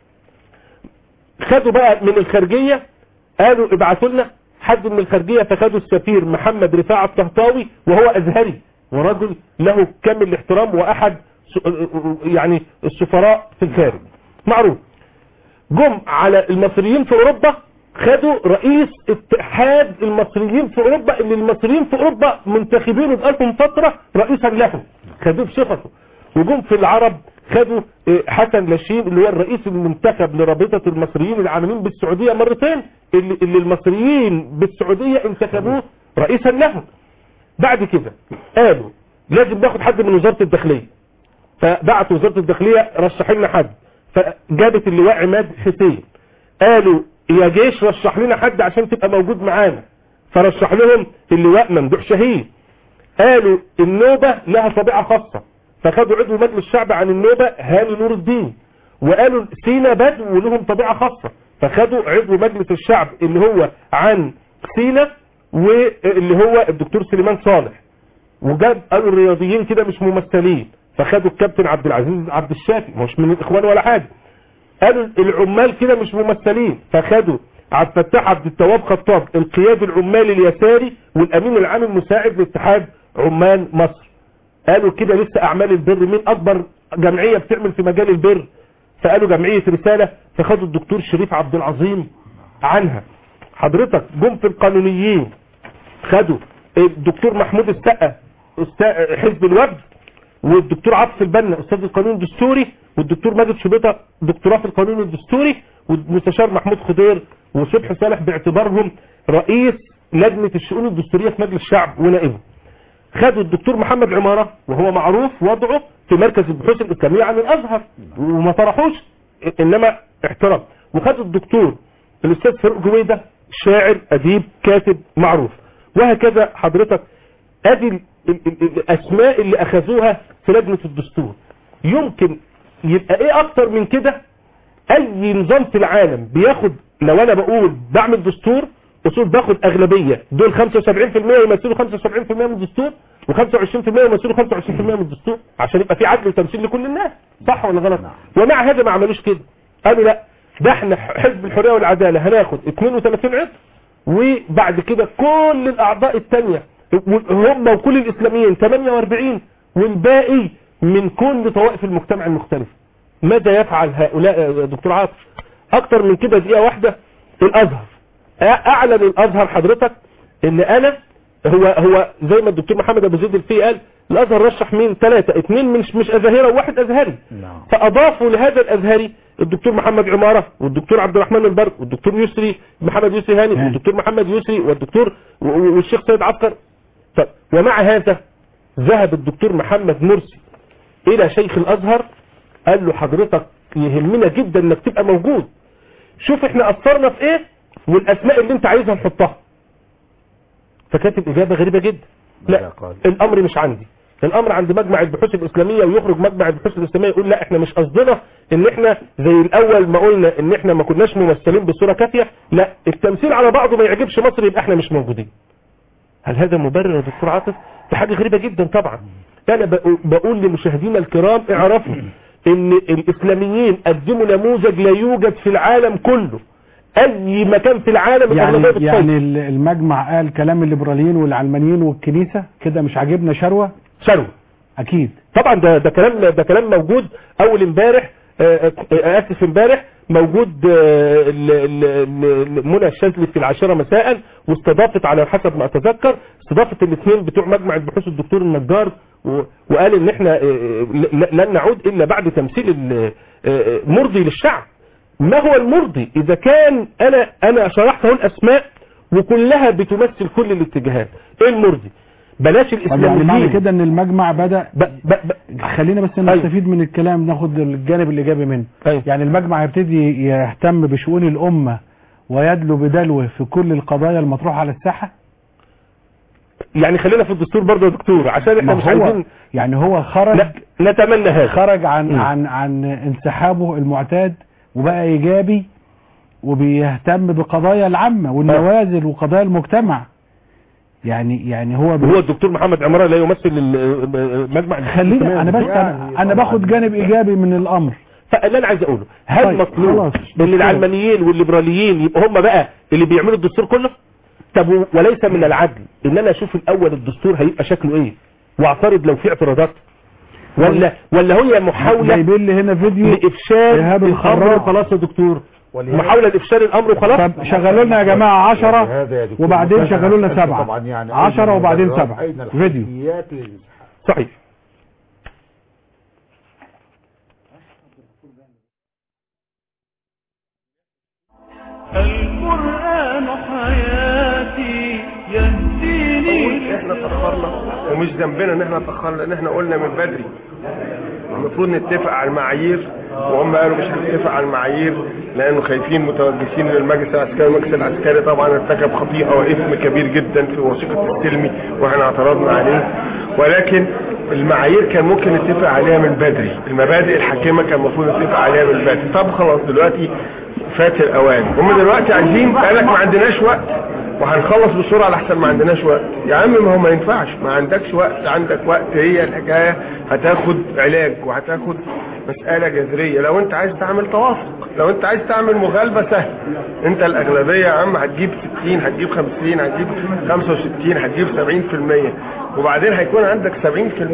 خدوا بقى من الخارجيه قالوا ابعتوا لنا حد من الخارجيه فخدوا السفير محمد رفاعه الطهطاوي وهو ازهري ورجل له كامل الاحترام واحد س- يعني السفراء في الخارج معروف جم على المصريين في اوروبا خدوا رئيس اتحاد المصريين في اوروبا اللي المصريين في اوروبا منتخبينه بقالهم فتره رئيسا لهم خدوه بصفته وجم في العرب خدوا اه، حسن لاشين اللي هو الرئيس المنتخب لرابطه المصريين العاملين بالسعوديه مرتين اللي, اللي المصريين بالسعوديه انتخبوه رئيسا لهم بعد كده قالوا لازم ناخد حد من وزاره الداخليه فبعتوا وزاره الداخليه رشح لنا حد فجابت اللواء عماد حسين قالوا يا جيش رشح لنا حد عشان تبقى موجود معانا فرشح لهم اللواء ممدوح شهيد قالوا النوبة لها طبيعة خاصة فخدوا عضو مجلس الشعب عن النوبة هاني نور الدين وقالوا سينا بدو ولهم طبيعة خاصة فخدوا عضو مجلس الشعب اللي هو عن سينا واللي هو الدكتور سليمان صالح وجاب قالوا الرياضيين كده مش ممثلين فخدوا الكابتن عبد العزيز عبد الشافي مش من الاخوان ولا حاجه قالوا العمال كده مش ممثلين فخدوا عبد الفتاح عبد التواب خطاب القيادي العمالي اليساري والامين العام المساعد لاتحاد عمال مصر قالوا كده لسه اعمال البر مين اكبر جمعيه بتعمل في مجال البر فقالوا جمعيه رساله فخدوا الدكتور شريف عبد العظيم عنها حضرتك جم في القانونيين خدوا الدكتور محمود السقا أستاذ- حزب الوفد والدكتور عاطف البنا استاذ القانون الدستوري والدكتور ماجد شبيطه دكتوراه في القانون الدستوري والمستشار محمود خضير وصبحي صالح باعتبارهم رئيس لجنه الشؤون الدستوريه في مجلس الشعب ونائبه خدوا الدكتور محمد عماره وهو معروف وضعه في مركز البحوث الاسلاميه عن الازهر وما طرحوش انما احترام وخدوا الدكتور الاستاذ فاروق جويده شاعر اديب كاتب معروف وهكذا حضرتك ادي ال- ال- ال- الاسماء اللي اخذوها في لجنه الدستور يمكن يبقى ايه اكتر من كده اي نظام في العالم بياخد لو انا بقول بعمل دستور اصول باخد اغلبيه دول 75% يمثلوا 75% من الدستور و25% يمثلوا 25% من الدستور عشان يبقى في عدل وتمثيل لكل الناس صح ولا غلط ومع هذا ما عملوش كده قالوا لا ده احنا حزب الحريه والعداله هناخد 32 عضو وبعد كده كل الاعضاء التانية هم وكل الاسلاميين 48 والباقي من كل طوائف المجتمع المختلفه ماذا يفعل هؤلاء يا دكتور عاطف اكتر من كده دقيقه واحده الازهر اعلن الازهر حضرتك ان انا هو هو زي ما الدكتور محمد ابو زيد الفي قال الازهر رشح مين ثلاثه اثنين مش مش ازاهره وواحد ازهري فاضافوا لهذا الازهري الدكتور محمد عماره والدكتور عبد الرحمن البر والدكتور يسري محمد يسري هاني والدكتور محمد يسري والدكتور و- و- والشيخ سيد عسكر طب ومع هذا ذهب الدكتور محمد مرسي الى شيخ الازهر قال له حضرتك يهمنا جدا انك تبقى موجود شوف احنا اثرنا في ايه والاسماء اللي انت عايزها نحطها فكانت الاجابه غريبه جدا لا الامر مش عندي الامر عند مجمع البحوث الاسلاميه ويخرج مجمع البحوث الاسلاميه يقول لا احنا مش قصدنا ان احنا زي الاول ما قلنا ان احنا ما كناش ممثلين بصوره كافيه لا التمثيل على بعضه ما يعجبش مصر يبقى احنا مش موجودين هل هذا مبرر يا دكتور عاطف دي حاجه غريبه جدا طبعا انا بقو- بقول لمشاهدينا الكرام اعرفوا ان الاسلاميين قدموا نموذج لا يوجد في العالم كله اي مكان في العالم يعني الأغلبية بتصير. يعني ال- المجمع قال كلام الليبراليين والعلمانيين والكنيسة كده مش عاجبنا شروة شروة اكيد طبعا ده ده كلام ده كلام موجود اول امبارح آه، آه، اسف امبارح موجود آه، ال- ال- ال- منى الشاذلي في العاشرة مساء واستضافت على حسب ما اتذكر استضافت الاثنين بتوع مجمع البحوث الدكتور النجار و- وقال ان احنا آه، ل- ل- لن نعود الا بعد تمثيل ال- آه، مرضي للشعب ما هو المرضي اذا كان انا انا شرحت اهو الاسماء وكلها بتمثل كل الاتجاهات ايه المرضي بلاش طب يعني معنى الاسلاميين كده ان المجمع بدأ خلينا بس نستفيد من الكلام ناخد الجانب الايجابي منه يعني المجمع يبتدي يهتم بشؤون الامة ويدلو بدلوه في كل القضايا المطروحة على الساحة يعني خلينا في الدستور برضه يا دكتور عشان احنا ما مش هو عايزين يعني هو خرج لا نتمنى هذا خرج عن مم. عن عن انسحابه المعتاد وبقى ايجابي وبيهتم بقضايا العامة والنوازل وقضايا المجتمع يعني يعني هو هو الدكتور محمد عمران لا يمثل ال- مجمع خليني انا بس انا, أنا باخد جانب ايجابي من الامر فاللي انا عايز اقوله هل طيب، مطلوب خلاص، ان دكتور. العلمانيين والليبراليين يبقوا هم بقى اللي بيعملوا الدستور كله طب و- وليس من العدل ان انا اشوف الاول الدستور هيبقى شكله ايه واعترض لو في اعتراضات ولا ولا هي محاولة جايبين لي هنا فيديو لافشال إيهاب الامر الخراع. وخلاص يا دكتور محاولة لافشال الامر وخلاص طب شغلوا لنا يا جماعة عشرة هذا يا دكتور وبعدين مستشفى شغلوا لنا أنت سبعة طبعا يعني عشرة أين وبعدين المبررات؟ سبعة أين فيديو الحيثيات لل- صحيح القرآن حياتي يهديني احنا تأخرنا ومش ذنبنا ان احنا تأخرنا لان احنا قلنا من بدري المفروض نتفق على المعايير وهم قالوا مش هنتفق على المعايير لانه خايفين متوجسين للمجلس العسكري المجلس العسكري طبعا ارتكب خطيئه واثم كبير جدا في وثيقه السلمي واحنا اعترضنا عليه ولكن المعايير كان ممكن نتفق عليها من بدري المبادئ الحاكمه كان المفروض نتفق عليها من بدري طب خلاص دلوقتي فات الاوان هم دلوقتي عايزين قالك ما عندناش وقت وهنخلص بسرعه لحسن ما عندناش وقت يا عم ما هو ما ينفعش ما عندكش وقت عندك وقت هي الحكايه هتاخد علاج وهتاخد مساله جذريه لو انت عايز تعمل توافق لو انت عايز تعمل مغالبه سهل انت الاغلبيه يا عم هتجيب 60 هتجيب 50 هتجيب 65 هتجيب 70% وبعدين هيكون عندك 70%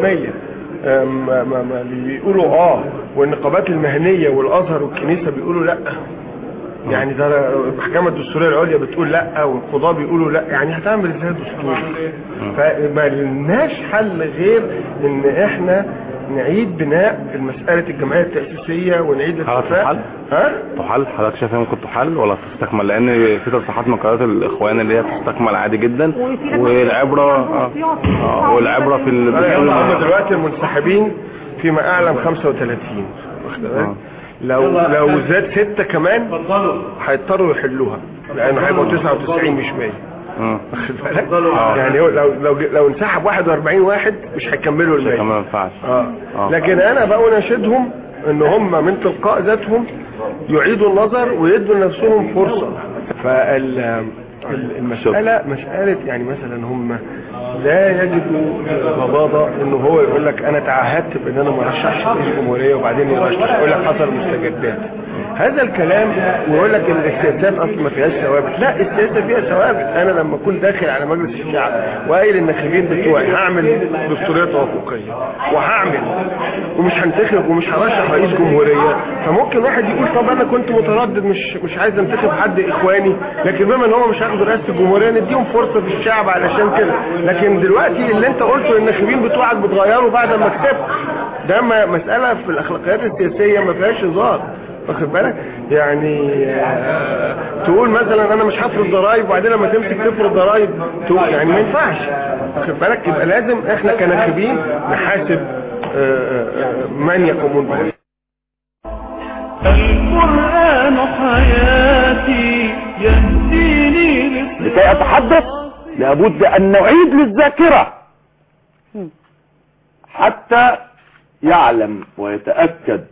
ما ما ما اللي بيقولوا اه والنقابات المهنيه والازهر والكنيسه بيقولوا لا يعني ده المحكمه الدستوريه العليا بتقول لا والقضاه بيقولوا لا يعني هتعمل ازاي دستور فما لناش حل غير ان احنا نعيد بناء مسألة الجمعية التأسيسية ونعيد الاتفاق ها؟ تحل حضرتك شايف ممكن تحل ولا تستكمل لان في تصريحات من قناه الاخوان اللي هي تستكمل عادي جدا والعبره آه. آه. والعبره في هم الدستور دلوقتي المنسحبين فيما اعلم 35 واخد بالك؟ لو لو زاد ستة كمان هيضطروا يحلوها لانه هيبقوا 99 مش 100 واخد بالك؟ يعني هو لو لو لو انسحب 41 واحد مش هيكملوا ال 100 كمان ما ينفعش اه آه. لكن انا بقى اناشدهم ان هم من تلقاء ذاتهم يعيدوا النظر ويدوا لنفسهم فرصه فال المسألة مسألة يعني مثلا هم لا يجدوا غضاضة انه هو يقول لك انا تعهدت بان انا ما رشحش رئيس الجمهورية وبعدين يرشح يقول لك حصل مستجدات هذا الكلام ويقول لك ان السياسات اصلا ما فيهاش ثوابت لا السياسه فيها ثوابت انا لما اكون داخل على مجلس الشعب وقايل الناخبين بتوعي هعمل دستوريه توافقيه وهعمل ومش هنتخب ومش هرشح رئيس جمهوريه فممكن واحد يقول طب انا كنت متردد مش مش عايز انتخب حد اخواني لكن بما ان هو مش هياخدوا رئاسه الجمهوريه نديهم فرصه في الشعب علشان كده لكن دلوقتي اللي انت قلته الناخبين بتوعك بتغيروا بعد ما كسبت ده م- مساله في الاخلاقيات السياسيه ما فيهاش هزار واخد بالك يعني آه، تقول مثلا انا مش هفرض ضرائب وبعدين لما تمسك تفرض ضرائب تقول يعني ما ينفعش واخد بالك يبقى لازم احنا كناخبين نحاسب آه، آه، من يقومون بهذا القرآن حياتي يهديني لكي أتحدث لابد أن نعيد للذاكرة حتى يعلم ويتأكد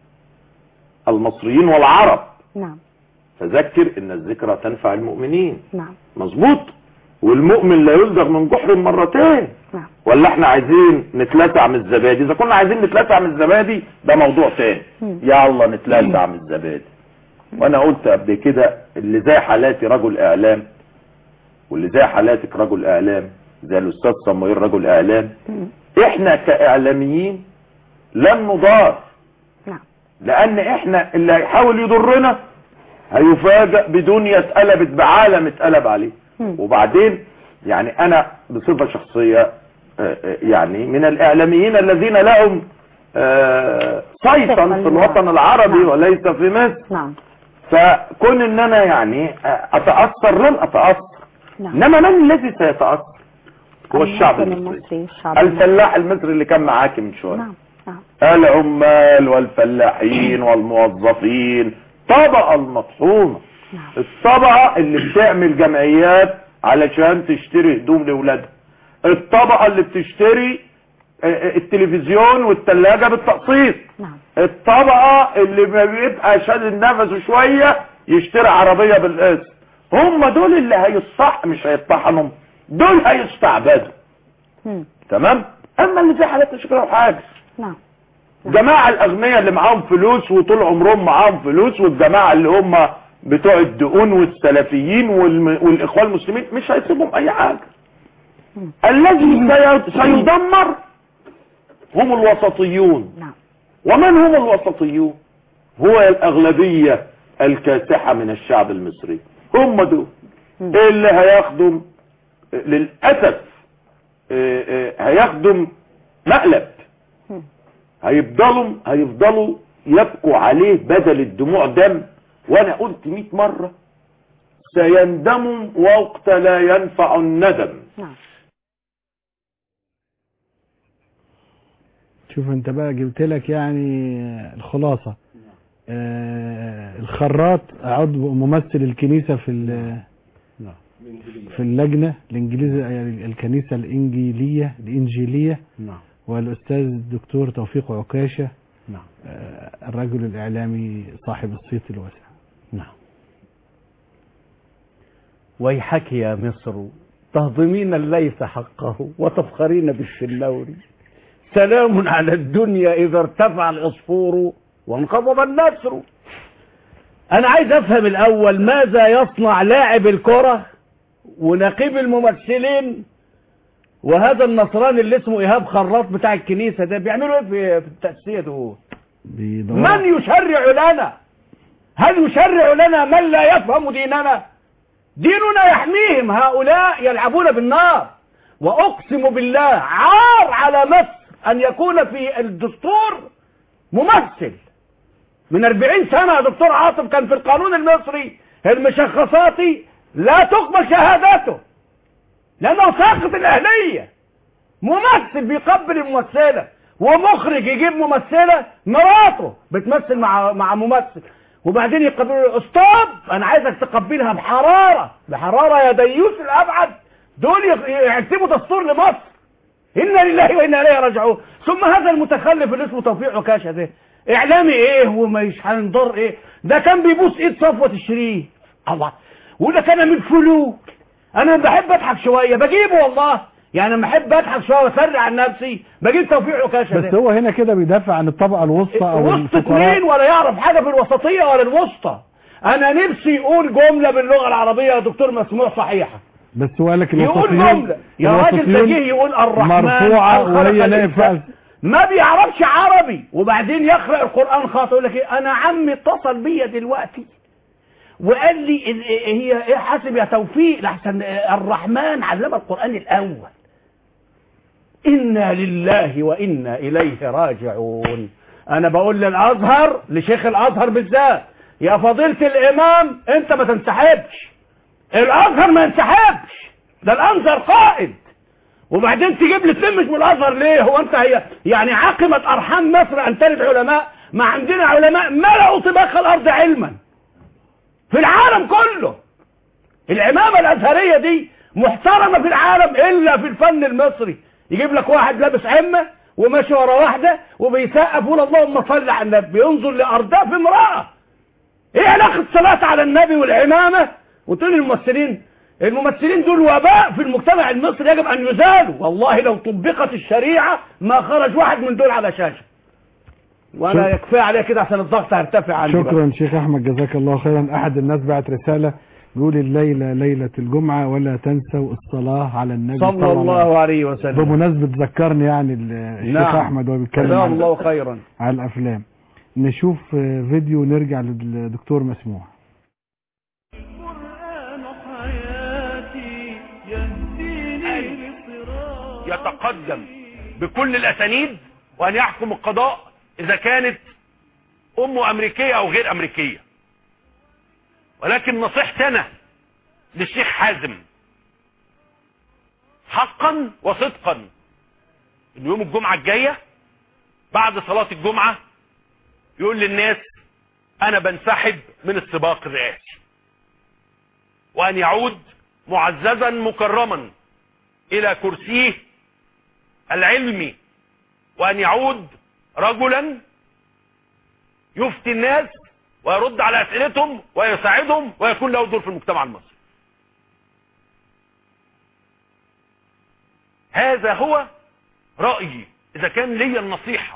المصريين والعرب نعم فذكر ان الذكرى تنفع المؤمنين نعم مظبوط والمؤمن لا يلدغ من جحر مرتين نعم. ولا احنا عايزين نتلسع من الزبادي اذا كنا عايزين نتلسع من الزبادي ده موضوع تاني مم. يلا نتلسع من الزبادي وانا قلت قبل كده اللي زي حالاتي رجل اعلام واللي زي حالاتك رجل اعلام زي الاستاذ صمويل رجل اعلام احنا كاعلاميين لن نضار نعم. لان احنا اللي هيحاول يضرنا هيفاجئ بدنيا اتقلبت بعالم اتقلب عليه وبعدين يعني انا بصفة شخصية آه، آه، يعني من الاعلاميين الذين لهم آه، صيتا في الوطن العربي وليس في مصر نعم فكون ان انا يعني آه، اتأثر لن اتأثر نعم انما من الذي سيتأثر هو الشعب المواطن المصري المصري الشعب المصري الفلاح المصري اللي كان معاك من شوية نعم نعم العمال والفلاحين والموظفين طبقة المطحونة الطبقة اللي بتعمل جمعيات علشان تشتري هدوم لولادها الطبقة اللي بتشتري آه، آه، التلفزيون والتلاجة بالتقسيط نعم الطبقة اللي ما بيبقى شاد نفسه شوية يشتري عربية بالقسط هم دول اللي هيصح مش هيطحنوا دول هيستعبدوا مم. تمام اما اللي زي حالات شكرا حاجة نعم جماعة الاغنياء اللي معاهم فلوس وطول عمرهم معاهم فلوس والجماعة اللي هم بتوع الدقون والسلفيين والم... والاخوان المسلمين مش هيسيبهم اي حاجة الذي سي... سيدمر هم الوسطيون نعم ومن هم الوسطيون هو الاغلبية الكاسحة من الشعب المصري هم دول اللي هيخدم للأسف آه، آه، هيخدم مقلب هيفضلوا هيفضلوا يبكوا عليه بدل الدموع دم وانا قلت 100 مرة سيندموا وقت لا ينفع الندم نعم شوف انت بقى جبت لك يعني الخلاصة آه الخراط عضو ممثل الكنيسة في ال- في اللجنة الانجليزية يعني الكنيسة الانجيلية الانجيلية نعم والاستاذ الدكتور توفيق عكاشه نعم آه، الرجل الاعلامي صاحب الصيت الواسع نعم ويحك يا مصر تهضمين الليث حقه وتفخرين بالشنور سلام على الدنيا إذا ارتفع العصفور وانقضب النسر أنا عايز أفهم الأول ماذا يصنع لاعب الكرة ونقيب الممثلين وهذا النصراني اللي اسمه إيهاب خراط بتاع الكنيسة ده بيعملوا إيه في في التأسية دول بيدوروا من يشرع لنا هل يشرع لنا من لا يفهم ديننا ديننا يحميهم هؤلاء يلعبون بالنار وأقسم بالله عار على مصر أن يكون في الدستور ممثل من 40 سنة يا دكتور عاطف كان في القانون المصري المشخصاتي لا تقبل شهاداته لأنه ساقط الأهلية ممثل بيقبل الممثلة ومخرج يجيب ممثلة مراته بتمثل مع مع ممثل وبعدين يقبلوا ستوب انا عايزك تقبلها بحرارة بحرارة يا ديوس الابعد دول يق- يكتبوا دستور لمصر انا لله وانا اليه راجعون ثم هذا المتخلف اللي اسمه توفيق عكاشة ده اعلامي ايه ومش هنضر ايه ده كان بيبوس ايد صفوة الشريف الله وده كان من فلوك انا بحب اضحك شوية بجيبه والله يعني لما احب اضحك شوية واسرع عن نفسي بجيب توفيق عكاشة بس ده هو هنا كده بيدافع عن الطبقه الوسطى او وسط الفقراء اتنين ولا يعرف حاجة في الوسطية ولا الوسطى انا نفسي يقول جملة باللغة العربية يا دكتور مسموع صحيحة بس هو قال لك يقول الوسطيين جملة يا راجل ده الوسطيين جه يقول الرحمن مرفوعه خلق وهي لا الإنسان. ينفع ما بيعرفش عربي وبعدين يقرأ القرآن خاطئ يقول لك ايه انا عمي اتصل بيا دلوقتي وقال لي ال- هي ايه حاسب يا توفيق لحسن الرحمن علم القرآن الاول انا لله وانا اليه راجعون انا بقول للازهر لشيخ الازهر بالذات يا فضيلة الامام انت ما تنسحبش الازهر ما ينسحبش ده الازهر قائد وبعدين تجيب لي اتنين مش من الازهر ليه هو انت هي يعني عقمت ارحام مصر ان تلد علماء ما عندنا علماء ملأوا طباق الارض علما في العالم كله العمامة الازهرية دي محترمة في العالم الا في الفن المصري يجيب لك واحد لابس عمة وماشي ورا واحدة وبيسقف يقول اللهم صل على النبي بينظر لارداف امرأة ايه علاقة الصلاة على النبي والعمامة وتقول الممثلين الممثلين دول وباء في المجتمع المصري يجب ان يزالوا والله لو طبقت الشريعة ما خرج واحد من دول على شاشة وانا شك- يكفي عليه كده عشان الضغط هيرتفع عندي بقى. شكرا شيخ احمد جزاك الله خيرا احد الناس بعت رساله بيقول الليله ليله الجمعه ولا تنسوا الصلاه على النبي صلى الله عليه وسلم بمناسبه ذكرني يعني ال- الشيخ نعم. احمد وهو بيتكلم جزاه عن- الله خيرا على الافلام نشوف آه، فيديو ونرجع للدكتور مسموع يتقدم بكل الاسانيد وان يحكم القضاء اذا كانت امه امريكيه او غير امريكيه ولكن نصيحتي انا للشيخ حازم حقا وصدقا ان يوم الجمعه الجايه بعد صلاه الجمعه يقول للناس انا بنسحب من السباق الرئاسي وان يعود معززا مكرما الى كرسيه العلمي وان يعود رجلا يفتي الناس ويرد على اسئلتهم ويساعدهم ويكون له دور في المجتمع المصري هذا هو رأيي اذا كان لي النصيحة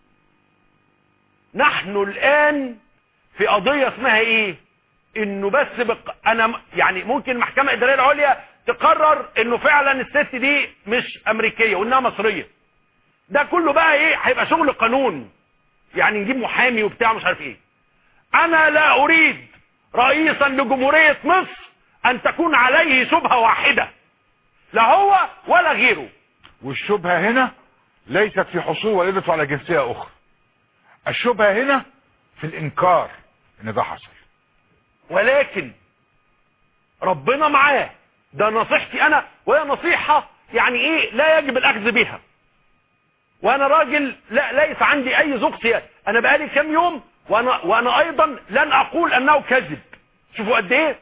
نحن الان في قضية اسمها ايه انه بس بق... انا م- يعني ممكن المحكمة الادارية العليا تقرر انه فعلا الست دي مش امريكية وانها مصرية ده كله بقى ايه هيبقى شغل قانون يعني نجيب محامي وبتاع مش عارف ايه انا لا اريد رئيسا لجمهورية مصر ان تكون عليه شبهة واحدة لا هو ولا غيره والشبهة هنا ليست في حصول والدته على جنسية اخرى الشبهة هنا في الانكار ان ده حصل ولكن ربنا معاه ده نصيحتي انا وهي نصيحة يعني ايه لا يجب الاخذ بها وانا راجل لا ليس عندي اي ذوق سياسي انا بقالي كام يوم وانا وانا ايضا لن اقول انه كذب شوفوا قد ايه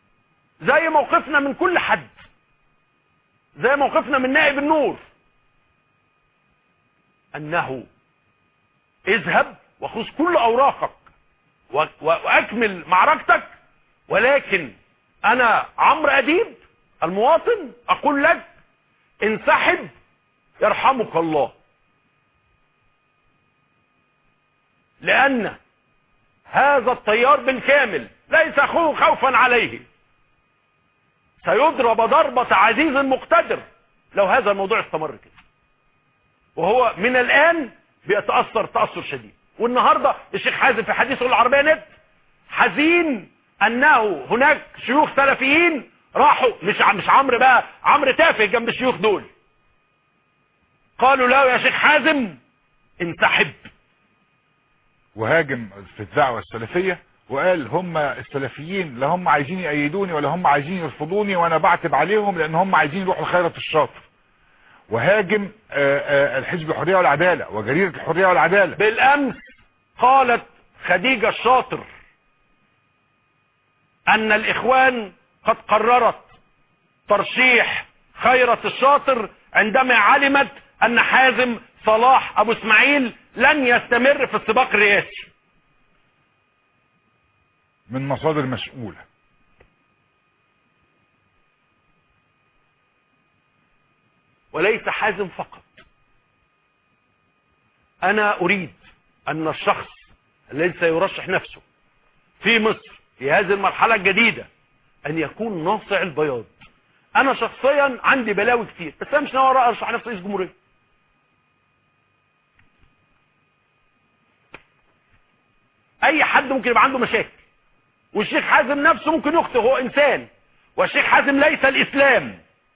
زي موقفنا من كل حد زي موقفنا من نائب النور انه اذهب وخذ كل اوراقك و- و- واكمل معركتك ولكن انا عمرو اديب المواطن اقول لك انسحب يرحمك الله لان هذا التيار بالكامل ليس اخوه خوفا عليه سيضرب ضربة عزيز مقتدر لو هذا الموضوع استمر كده وهو من الآن بيتأثر تأثر شديد والنهاردة الشيخ حازم في حديثه العربية نت حزين أنه هناك شيوخ سلفيين راحوا مش ع- مش عمرو بقى عمرو تافه جنب الشيوخ دول قالوا له يا شيخ حازم انسحب وهاجم في الدعوة السلفية وقال هم السلفيين لا هم عايزين يأيدوني ولا هم عايزين يرفضوني وانا بعتب عليهم لان هم عايزين يروحوا الخيرة الشاطر وهاجم آه، آه، الحزب الحرية والعدالة وجريدة الحرية والعدالة بالامس قالت خديجة الشاطر ان الاخوان قد قررت ترشيح خيرة الشاطر عندما علمت ان حازم صلاح ابو اسماعيل لن يستمر في السباق الرئاسي من مصادر مسؤولة وليس حازم فقط انا اريد ان الشخص الذي سيرشح نفسه في مصر في هذه المرحلة الجديدة ان يكون ناصع البياض انا شخصيا عندي بلاوي كتير بس انا مش ناوي ارشح نفسي رئيس جمهورية اي حد ممكن يبقى عنده مشاكل والشيخ حازم نفسه ممكن يخطئ هو انسان والشيخ حازم ليس الاسلام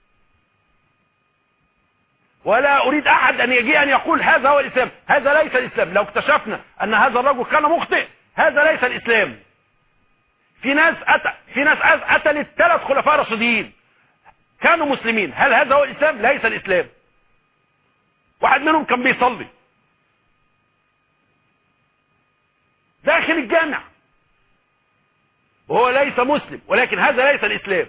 ولا اريد احد ان يجي ان يقول هذا هو الاسلام هذا ليس الاسلام لو اكتشفنا ان هذا الرجل كان مخطئ هذا ليس الاسلام في ناس أت... في ناس أت- قتلت ثلاث خلفاء راشدين كانوا مسلمين هل هذا هو الاسلام ليس الاسلام واحد منهم كان بيصلي داخل الجامع وهو ليس مسلم ولكن هذا ليس الاسلام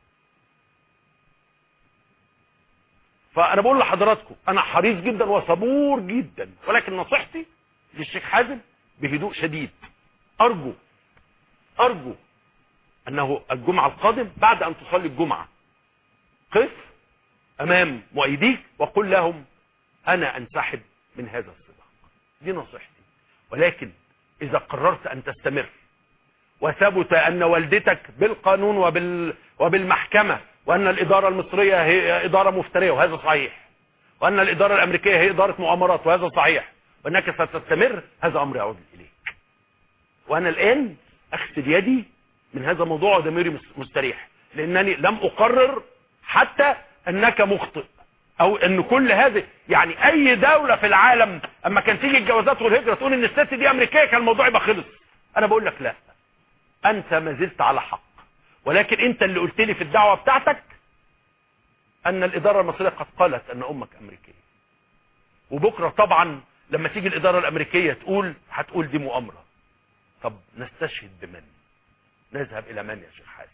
فانا بقول لحضراتكم انا حريص جدا وصبور جدا ولكن نصيحتي للشيخ حازم بهدوء شديد ارجو ارجو انه الجمعة القادم بعد ان تصلي الجمعة قف امام مؤيديك وقل لهم انا انسحب من هذا السباق دي نصيحتي ولكن اذا قررت ان تستمر وثبت ان والدتك بالقانون وبال وبالمحكمة وان الادارة المصرية هي ادارة مفترية وهذا صحيح وان الادارة الامريكية هي ادارة مؤامرات وهذا صحيح وانك ستستمر هذا امر يعود اليك وانا الان اغسل يدي من هذا الموضوع وضميري مس- مستريح لانني لم اقرر حتى انك مخطئ او ان كل هذه يعني اي دولة في العالم اما كان تيجي الجوازات والهجرة تقول ان الست دي امريكية كان الموضوع يبقى خلص انا بقول لك لا انت ما زلت على حق ولكن انت اللي قلت لي في الدعوة بتاعتك ان الادارة المصرية قد قالت ان امك امريكية وبكرة طبعا لما تيجي الادارة الامريكية تقول هتقول دي مؤامرة طب نستشهد بمن نذهب الى من يا شيخ حازم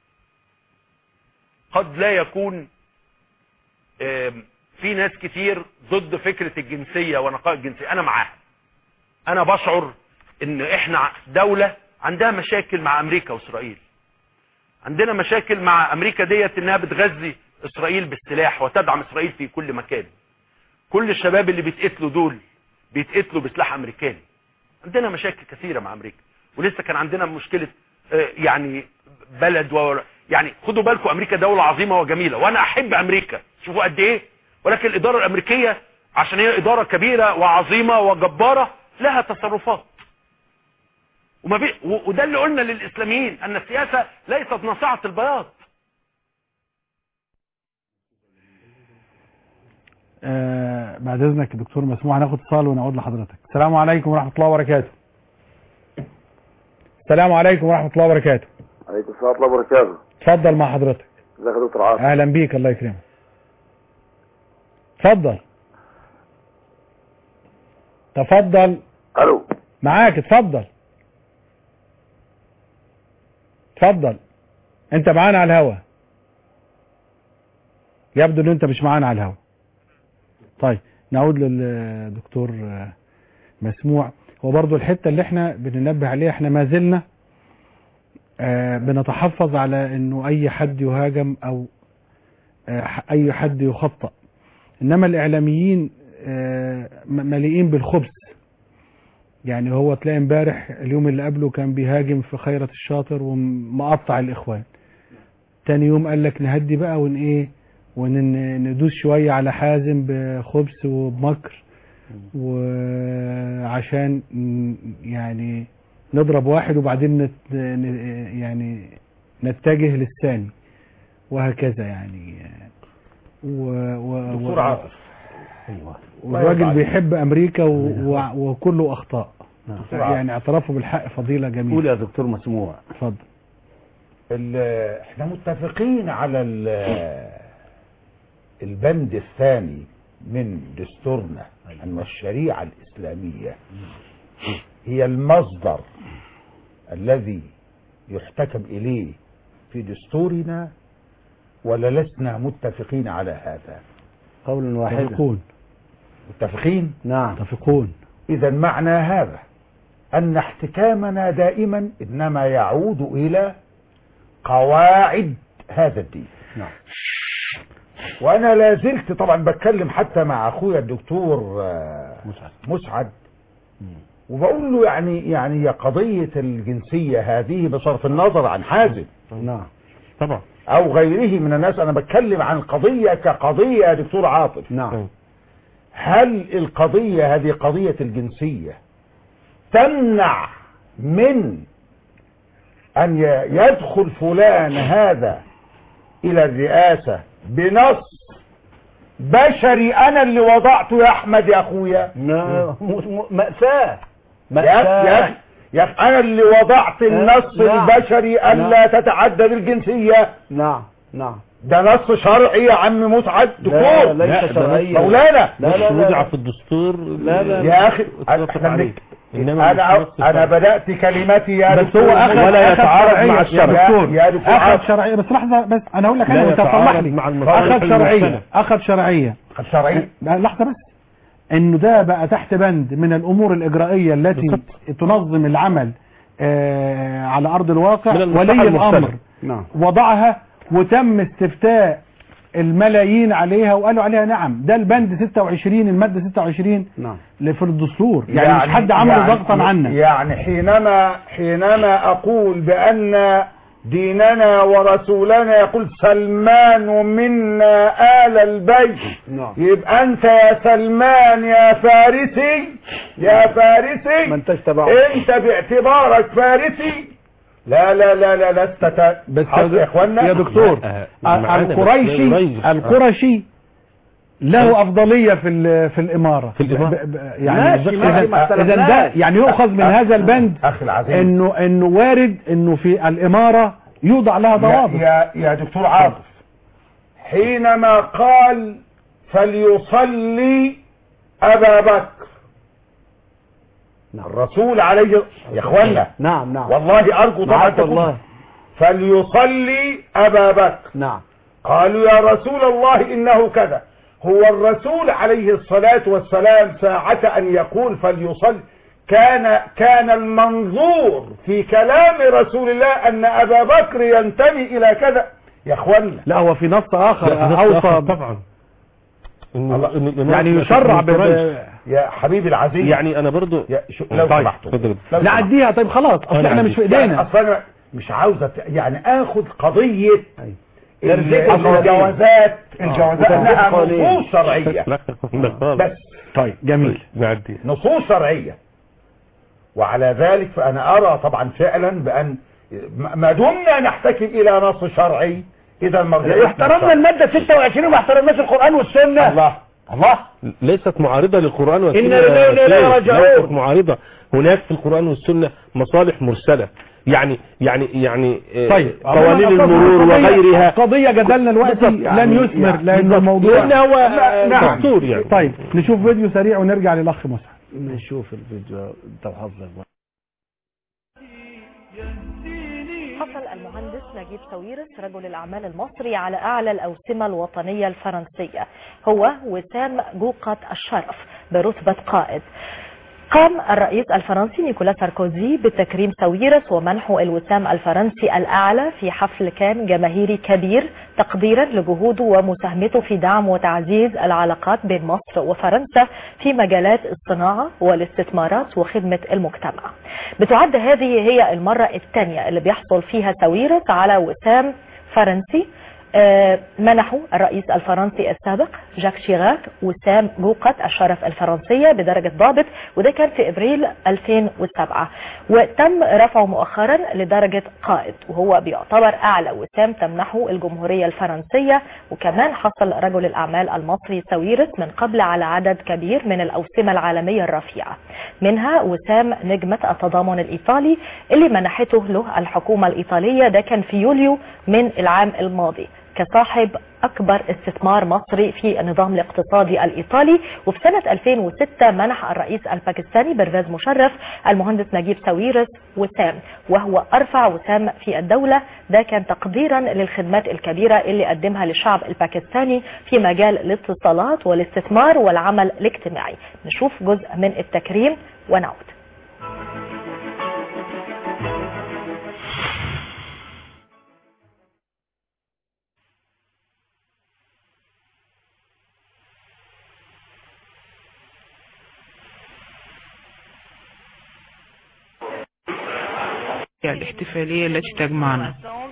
قد لا يكون آم، في ناس كتير ضد فكرة الجنسية ونقاء الجنسية انا معاها انا بشعر ان احنا دولة عندها مشاكل مع امريكا واسرائيل عندنا مشاكل مع امريكا ديت انها بتغذي اسرائيل بالسلاح وتدعم اسرائيل في كل مكان كل الشباب اللي بيتقتلوا دول بيتقتلوا بسلاح امريكاني عندنا مشاكل كثيرة مع امريكا ولسه كان عندنا مشكلة آه، يعني بلد و... يعني خدوا بالكم امريكا دولة عظيمة وجميلة وانا احب امريكا شوفوا قد ايه ولكن الادارة الامريكية عشان هي ادارة كبيرة وعظيمة وجبارة لها تصرفات وما في و- وده اللي قلنا للاسلاميين ان السياسة ليست نصيحة البياض آه بعد اذنك يا دكتور مسموح هناخد اتصال ونعود لحضرتك السلام عليكم ورحمه الله وبركاته السلام عليكم ورحمه الله وبركاته عليكم السلام ورحمة الله وبركاته اتفضل مع حضرتك ازيك يا دكتور عاصم اهلا بيك الله يكرمك اتفضل تفضل الو معاك اتفضل اتفضل انت معانا على الهوا يبدو ان انت مش معانا على الهوا طيب نعود للدكتور آه، مسموع هو برضو الحتة اللي احنا بننبه عليها احنا ما زلنا آه، بنتحفظ على انه اي حد يهاجم او آه، ح- اي حد يخطأ انما الاعلاميين آه، م- مليئين بالخبث يعني هو تلاقي امبارح اليوم اللي قبله كان بيهاجم في خيرة الشاطر ومقطع الاخوان تاني يوم قال لك نهدي بقى ون ايه وندوس شوية على حازم بخبث وبمكر وعشان ن- يعني نضرب واحد وبعدين نت ن- يعني نتجه للثاني وهكذا يعني و و دكتور و- عاطف ايوه والراجل بيحب امريكا و... و... وكله اخطاء دكتور عاطف. يعني اعترافه بالحق فضيلة جميلة قول يا دكتور مسموع اتفضل ال- احنا متفقين على ال- البند الثاني من دستورنا ان الشريعة الاسلامية هي المصدر الذي يحتكم اليه في دستورنا ولا لسنا متفقين على هذا قول واحد متفقون متفقين نعم متفقون اذا معنى هذا ان احتكامنا دائما انما يعود الى قواعد هذا الدين نعم وانا لا زلت طبعا بتكلم حتى مع اخويا الدكتور آه، مسعد وبقول له يعني يعني يا قضية الجنسية هذه بصرف النظر عن حازم نعم طبعا او غيره من الناس انا بتكلم عن القضية كقضية يا دكتور عاطف نعم هل القضية هذه قضية الجنسية تمنع من ان ي- يدخل فلان هذا الى الرئاسة بنص بشري انا اللي وضعته يا احمد يا اخويا م- م- مأساة يا أخي يا أخي يا أخي انا اللي وضعت النص نعم. البشري الا تتعدد الجنسية نعم نعم ده نص شرعي يا عم مسعد دكتور لا، ليس شرعيا. مولانا لا، لا، لا. وضع في الدستور لا، لا، يا اخي اتفق احنا عليه. بنك- إنما انا مش نص انا شرعي. بدات كلمتي يا بس دكتور هو اخذ ولا أخذ يتعارض شرعية مع يا الشرع دكتور يا دكتور اخذ عاطف. شرعية بس لحظة بس انا هقول لك لا انا انت يتعارض تصلح لي مع المصالح اخذ شرعية المرسلة. اخذ شرعية خد شرعي لا، لحظة بس انه ده بقى تحت بند من الامور الاجرائية التي تنظم العمل آه على ارض الواقع من المصلحة ولي المرسلة. الامر نعم وضعها وتم استفتاء الملايين عليها وقالوا عليها نعم ده البند 26 المادة 26 نعم اللي في الدستور يعني, مش حد عمله يعني- ضغطا عنا يعني حينما حينما اقول بان ديننا ورسولنا يقول سلمان منا آل البيت نعم يبقى انت يا سلمان يا فارسي يا فارسي ما انتش تبعه انت باعتبارك فارسي لا لا لا لا لست ت... بس حاضر يا اخوانا يا دكتور آه، ال- معانا بس القريشي قريش. القرشي له افضليه في ال- في الاماره في الإمارة. ب- ب- يعني ماشي، ماشي، ما اذا ده اختلفناش. يعني يؤخذ من هذا البند اخي العزيز انه انه وارد انه في الاماره يوضع لها يا, ضوابط يا, يا دكتور عاطف حينما قال فليصلي أبا بكر نعم. الرسول عليه يا اخوانا نعم نعم والله أرجو طبعا معاك تكون- والله فليصلي أبا بكر نعم قالوا يا رسول الله إنه كذا هو الرسول عليه الصلاة والسلام ساعة أن يقول فليصلي كان كان المنظور في كلام رسول الله أن أبا بكر ينتمي إلى كذا يا اخوانا لا هو في نص اخر لا، ده اوصى آخر طبعا إنه- الله. إنه الإمارة يعني تبقى يشرع من ب- طيب. قريش. ب- يا حبيبي العزيز يعني انا برضو يا شو لو طيب، سمحتوا اتفضل. لو سمحتوا. نعديها طيب خلاص اصل أنا احنا عندي. مش في يعني ايدينا اصلا أنا مش عاوز أت- يعني اخد قضية ال- ترجيح القوانين. الجوازات الجوازات وترجيح انها القوانين. نصوص شرعية لا ده خالص بس طيب جميل نعدي نصوص شرعية وعلى ذلك فأنا أرى طبعا فعلا بأن ما ما دمنا نحتكم إلى نص شرعي إذا المرجعية احترمنا المادة 26 وما احترمناش القرآن والسنة الله الله ليست معارضة للقرآن والسنة إن الذين لا يا يرجعون. سيد. ليست معارضة هناك في القرآن والسنة مصالح مرسلة يعني يعني يعني آه، طيب قوانين عموماً المرور قضية- وغيرها قضية جدلنا الوقت بالضبط. لن يعني- يثمر يعني لأن بالضبط. الموضوع لأن هو آه، نعم. دستور يعني طيب نشوف فيديو سريع ونرجع للأخ مسعد نشوف الفيديو انت وحظك بقى. يهديني حتى حصل المهندس نجيب ساويرس رجل الأعمال المصري على أعلى الأوسمة الوطنية الفرنسية هو وسام جوقة الشرف برتبة قائد قام الرئيس الفرنسي نيكولا ساركوزي بتكريم ساويرس ومنحه الوسام الفرنسي الأعلى في حفل كان جماهيري كبير تقديرا لجهوده ومساهمته في دعم وتعزيز العلاقات بين مصر وفرنسا في مجالات الصناعة والاستثمارات وخدمة المجتمع بتعد هذه هي المرة الثانية اللي بيحصل فيها ساويرس على وسام فرنسي آه، منحوا الرئيس الفرنسي السابق جاك شيراك وسام جوقة الشرف الفرنسية بدرجة ضابط وده كان في ابريل 2007 وتم رفعه مؤخرا لدرجة قائد وهو بيعتبر اعلى وسام تمنحه الجمهورية الفرنسية وكمان حصل رجل الاعمال المصري ساويرس من قبل على عدد كبير من الاوسمة العالمية الرفيعة منها وسام نجمة التضامن الايطالي اللي منحته له الحكومة الايطالية ده كان في يوليو من العام الماضي كصاحب أكبر استثمار مصري في النظام الاقتصادي الإيطالي وفي سنة 2006 منح الرئيس الباكستاني برفاز مشرف المهندس نجيب ساويرس وسام وهو أرفع وسام في الدولة ده كان تقديرا للخدمات الكبيرة اللي قدمها للشعب الباكستاني في مجال الاتصالات والاستثمار والعمل الاجتماعي نشوف جزء من التكريم ونعود الاحتفالية التي تجمعنا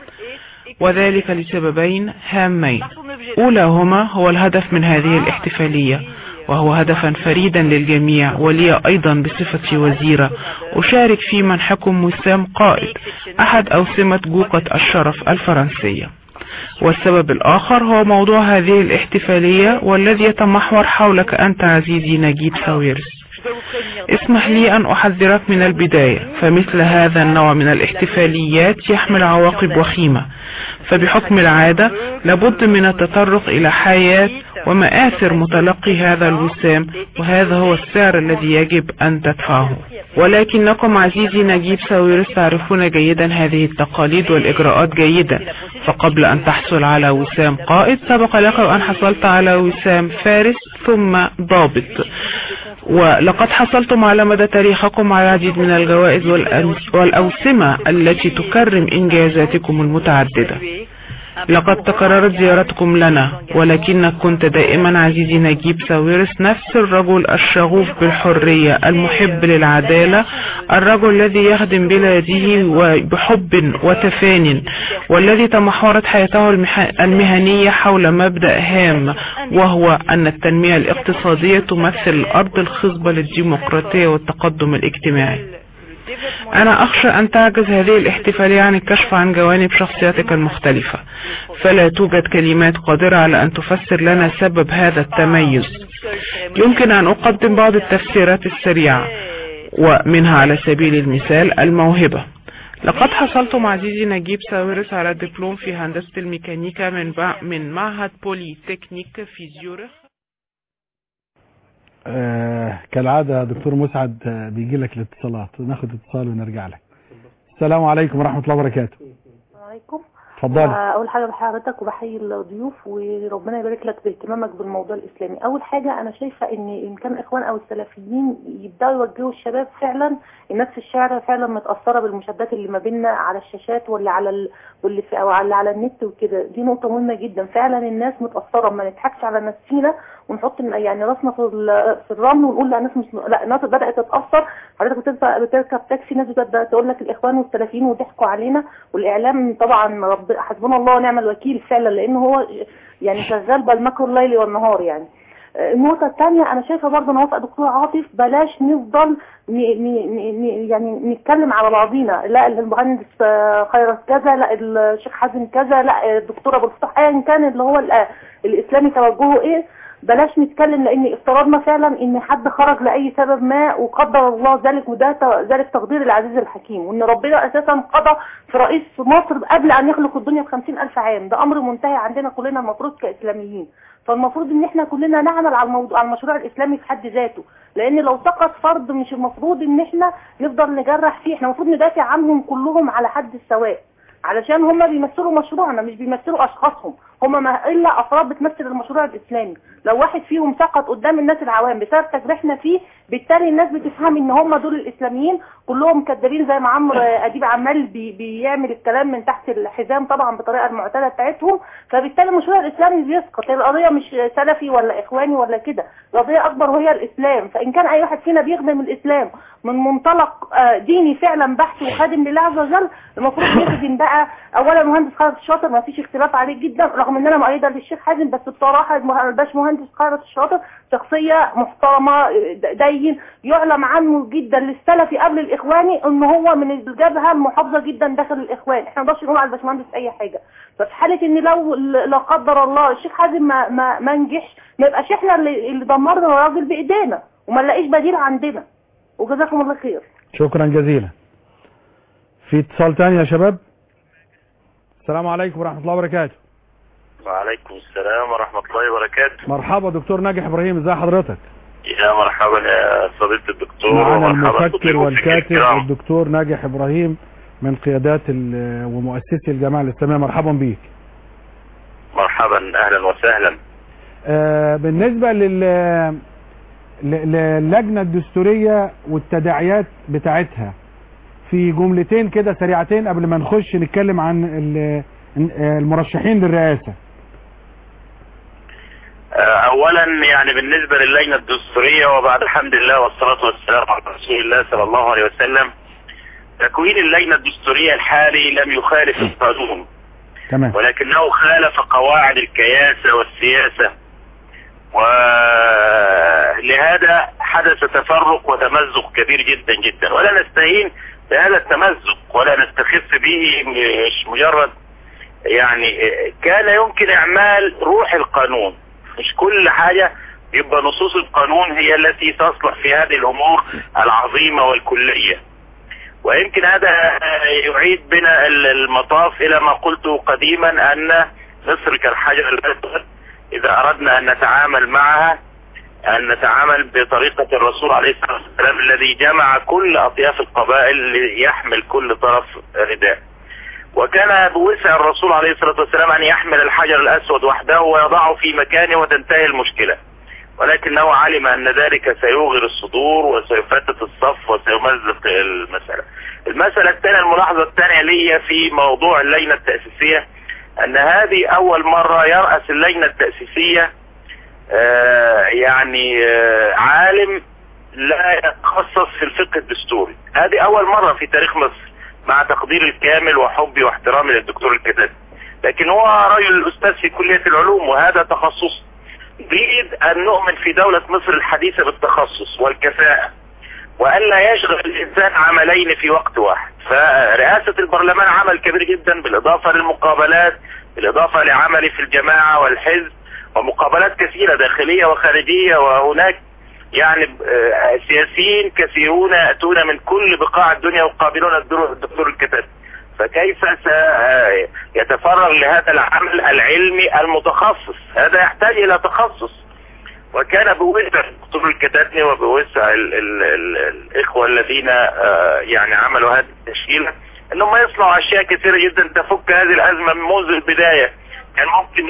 وذلك لسببين هامين أولاهما هو الهدف من هذه الاحتفالية وهو هدفا فريدا للجميع ولي أيضا بصفتي وزيرة أشارك في منحكم وسام قائد أحد أوسمة جوقة الشرف الفرنسية والسبب الآخر هو موضوع هذه الاحتفالية والذي يتمحور حولك أنت عزيزي نجيب ساويرس اسمح لي أن أحذرك من البداية فمثل هذا النوع من الاحتفاليات يحمل عواقب وخيمة فبحكم العادة لابد من التطرق إلى حياة ومآثر متلقي هذا الوسام وهذا هو السعر الذي يجب أن تدفعه ولكنكم عزيزي نجيب ساويرس تعرفون جيدا هذه التقاليد والإجراءات جيدا فقبل أن تحصل على وسام قائد سبق لك أن حصلت على وسام فارس ثم ضابط ولقد حصلتم على مدى تاريخكم على العديد من الجوائز والأمس- والأوسمة التي تكرم إنجازاتكم المتعددة لقد تكررت زيارتكم لنا ولكنك كنت دائما عزيزي نجيب ساويرس نفس الرجل الشغوف بالحرية المحب للعدالة الرجل الذي يخدم بلاده وبحب وتفان والذي تمحورت حياته المح- المهنية حول مبدأ هام وهو أن التنمية الاقتصادية تمثل الأرض الخصبة للديمقراطية والتقدم الاجتماعي أنا أخشى أن تعجز هذه الاحتفالية عن الكشف عن جوانب شخصيتك المختلفة فلا توجد كلمات قادرة على أن تفسر لنا سبب هذا التميز يمكن أن أقدم بعض التفسيرات السريعة ومنها على سبيل المثال الموهبة لقد حصلتم عزيزي نجيب ساويرس على دبلوم في هندسة الميكانيكا من, بع- من معهد بولي تكنيك في زيورخ آه كالعادة دكتور مسعد آه بيجي لك الاتصالات ناخد اتصال ونرجع لك السلام عليكم ورحمة الله وبركاته عليكم اتفضلي اول حاجه بحيي حضرتك وبحيي الضيوف وربنا يبارك لك باهتمامك بالموضوع الاسلامي اول حاجه انا شايفه ان ان كان الاخوان او السلفيين يبداوا يوجهوا الشباب فعلا الناس في الشارع فعلا متاثره بالمشادات اللي ما بيننا على الشاشات واللي على ال... واللي في او على على النت وكده دي نقطه مهمه جدا فعلا الناس متاثره ما نضحكش على نفسينا ونحط يعني راسنا في ال- في الرمل ونقول لا الناس مش لا الناس بدات تتاثر حضرتك بتركب بتركب تاكسي ناس بدات تقول لك الاخوان والسلفيين وضحكوا علينا والاعلام طبعا رب حسبنا الله ونعم الوكيل فعلا لان هو يعني شغال بالمكر الليل والنهار يعني النقطة الثانية أنا شايفة برضه أنا وافقة دكتور عاطف بلاش نفضل ن... ن... ن... يعني نتكلم على بعضينا لا المهندس آه، خيرت كذا لا الشيخ حازم كذا لا الدكتور أبو الفتح أيا كان اللي هو ال- الإسلامي توجهه إيه بلاش نتكلم لان افترضنا فعلا ان حد خرج لاي سبب ما وقدر الله ذلك وده ت- ذلك تقدير العزيز الحكيم وان ربنا اساسا قضى في رئيس مصر قبل ان يخلق الدنيا بخمسين الف عام ده امر منتهي عندنا كلنا المفروض كاسلاميين فالمفروض ان احنا كلنا نعمل على الموضوع على المشروع الاسلامي في حد ذاته لان لو سقط فرد مش المفروض ان احنا نفضل نجرح فيه احنا المفروض ندافع عنهم كلهم على حد السواء علشان هم بيمثلوا مشروعنا مش بيمثلوا اشخاصهم هم ما الا افراد بتمثل المشروع الاسلامي لو واحد فيهم سقط قدام الناس العوام بسبب تجريحنا فيه بالتالي الناس بتفهم ان هم دول الاسلاميين كلهم كدابين زي ما عمرو اديب عمال بي بيعمل الكلام من تحت الحزام طبعا بطريقه المعتاده بتاعتهم فبالتالي المشروع الاسلامي بيسقط هي القضيه مش سلفي ولا اخواني ولا كده القضيه اكبر وهي الاسلام فان كان اي واحد فينا بيخدم الاسلام من منطلق آه، ديني فعلا بحت وخادم لله عز وجل المفروض يخدم بقى اولا مهندس خالد الشاطر ما فيش اختلاف عليه جدا رغم ان انا مؤيده للشيخ حازم بس بصراحه المه- الباش مهندس خالد الشاطر شخصيه محترمه آه، دين يعلم عنه جدا للسلفي قبل الاخواني ان هو من الجبهه المحافظه جدا داخل الاخوان احنا ما نقدرش نقول على الباشمهندس اي حاجه ففي حاله ان لو لا قدر الله الشيخ حازم ما ما, ما نجحش ما يبقاش احنا اللي, اللي دمرنا الراجل بايدينا وما نلاقيش بديل عندنا وجزاكم الله خير شكرا جزيلا في اتصال تاني يا شباب السلام عليكم ورحمة الله وبركاته وعليكم السلام ورحمة الله وبركاته مرحبا دكتور ناجح ابراهيم ازي حضرتك يا مرحبا يا فضيلة الدكتور معنا ومرحبا المفكر بضيوفك والكاتب الكرام. الدكتور ناجح ابراهيم من قيادات ال- ومؤسسي الجماعة الاسلامية مرحبا بيك مرحبا أهلا وسهلا آه، بالنسبة لل ل- للجنة الدستورية والتداعيات بتاعتها في جملتين كده سريعتين قبل ما نخش نتكلم عن ال- المرشحين للرئاسة آه، أولا يعني بالنسبة للجنة الدستورية وبعد الحمد لله والصلاة والسلام على رسول الله صلى الله عليه وسلم تكوين اللجنة الدستورية الحالي لم يخالف القانون تمام ولكنه خالف قواعد الكياسة والسياسة ولهذا حدث تفرق وتمزق كبير جدا جدا ولا نستهين بهذا التمزق ولا نستخف به مش مجرد يعني كان يمكن اعمال روح القانون مش كل حاجة يبقى نصوص القانون هي التي تصلح في هذه الامور العظيمة والكلية ويمكن هذا يعيد بنا المطاف الى ما قلته قديما ان مصر كالحجر الاسود اذا اردنا ان نتعامل معها ان نتعامل بطريقة الرسول عليه الصلاة والسلام الذي جمع كل اطياف القبائل ليحمل كل طرف رداء وكان بوسع الرسول عليه الصلاة والسلام ان يحمل الحجر الاسود وحده ويضعه في مكانه وتنتهي المشكلة ولكنه علم ان ذلك سيوغر الصدور وسيفتت الصف وسيمزق المسألة المسألة الثانية الملاحظة الثانية لي في موضوع اللجنة التأسيسية ان هذه اول مرة يرأس اللجنة التأسيسية آه يعني آه عالم لا يتخصص في الفقه الدستوري هذه اول مرة في تاريخ مصر مع تقديري الكامل وحبي واحترامي للدكتور الكتاب لكن هو رجل استاذ في كلية العلوم وهذا تخصص نريد ان نؤمن في دولة مصر الحديثة بالتخصص والكفاءة وان لا يشغل الانسان عملين في وقت واحد فرئاسة البرلمان عمل كبير جدا بالاضافة للمقابلات بالاضافة لعملي في الجماعة والحزب ومقابلات كثيرة داخلية وخارجية وهناك يعني سياسيين كثيرون يأتون من كل بقاع الدنيا ويقابلون الدكتور الكتاب فكيف سيتفرغ لهذا العمل العلمي المتخصص هذا يحتاج الى تخصص وكان بوسع الدكتور الكتاتني وبوسع ال ال ال الاخوة الذين يعني عملوا هذه التشكيلة انهم يصنعوا اشياء كثيرة جدا تفك هذه الازمة منذ البداية كان ممكن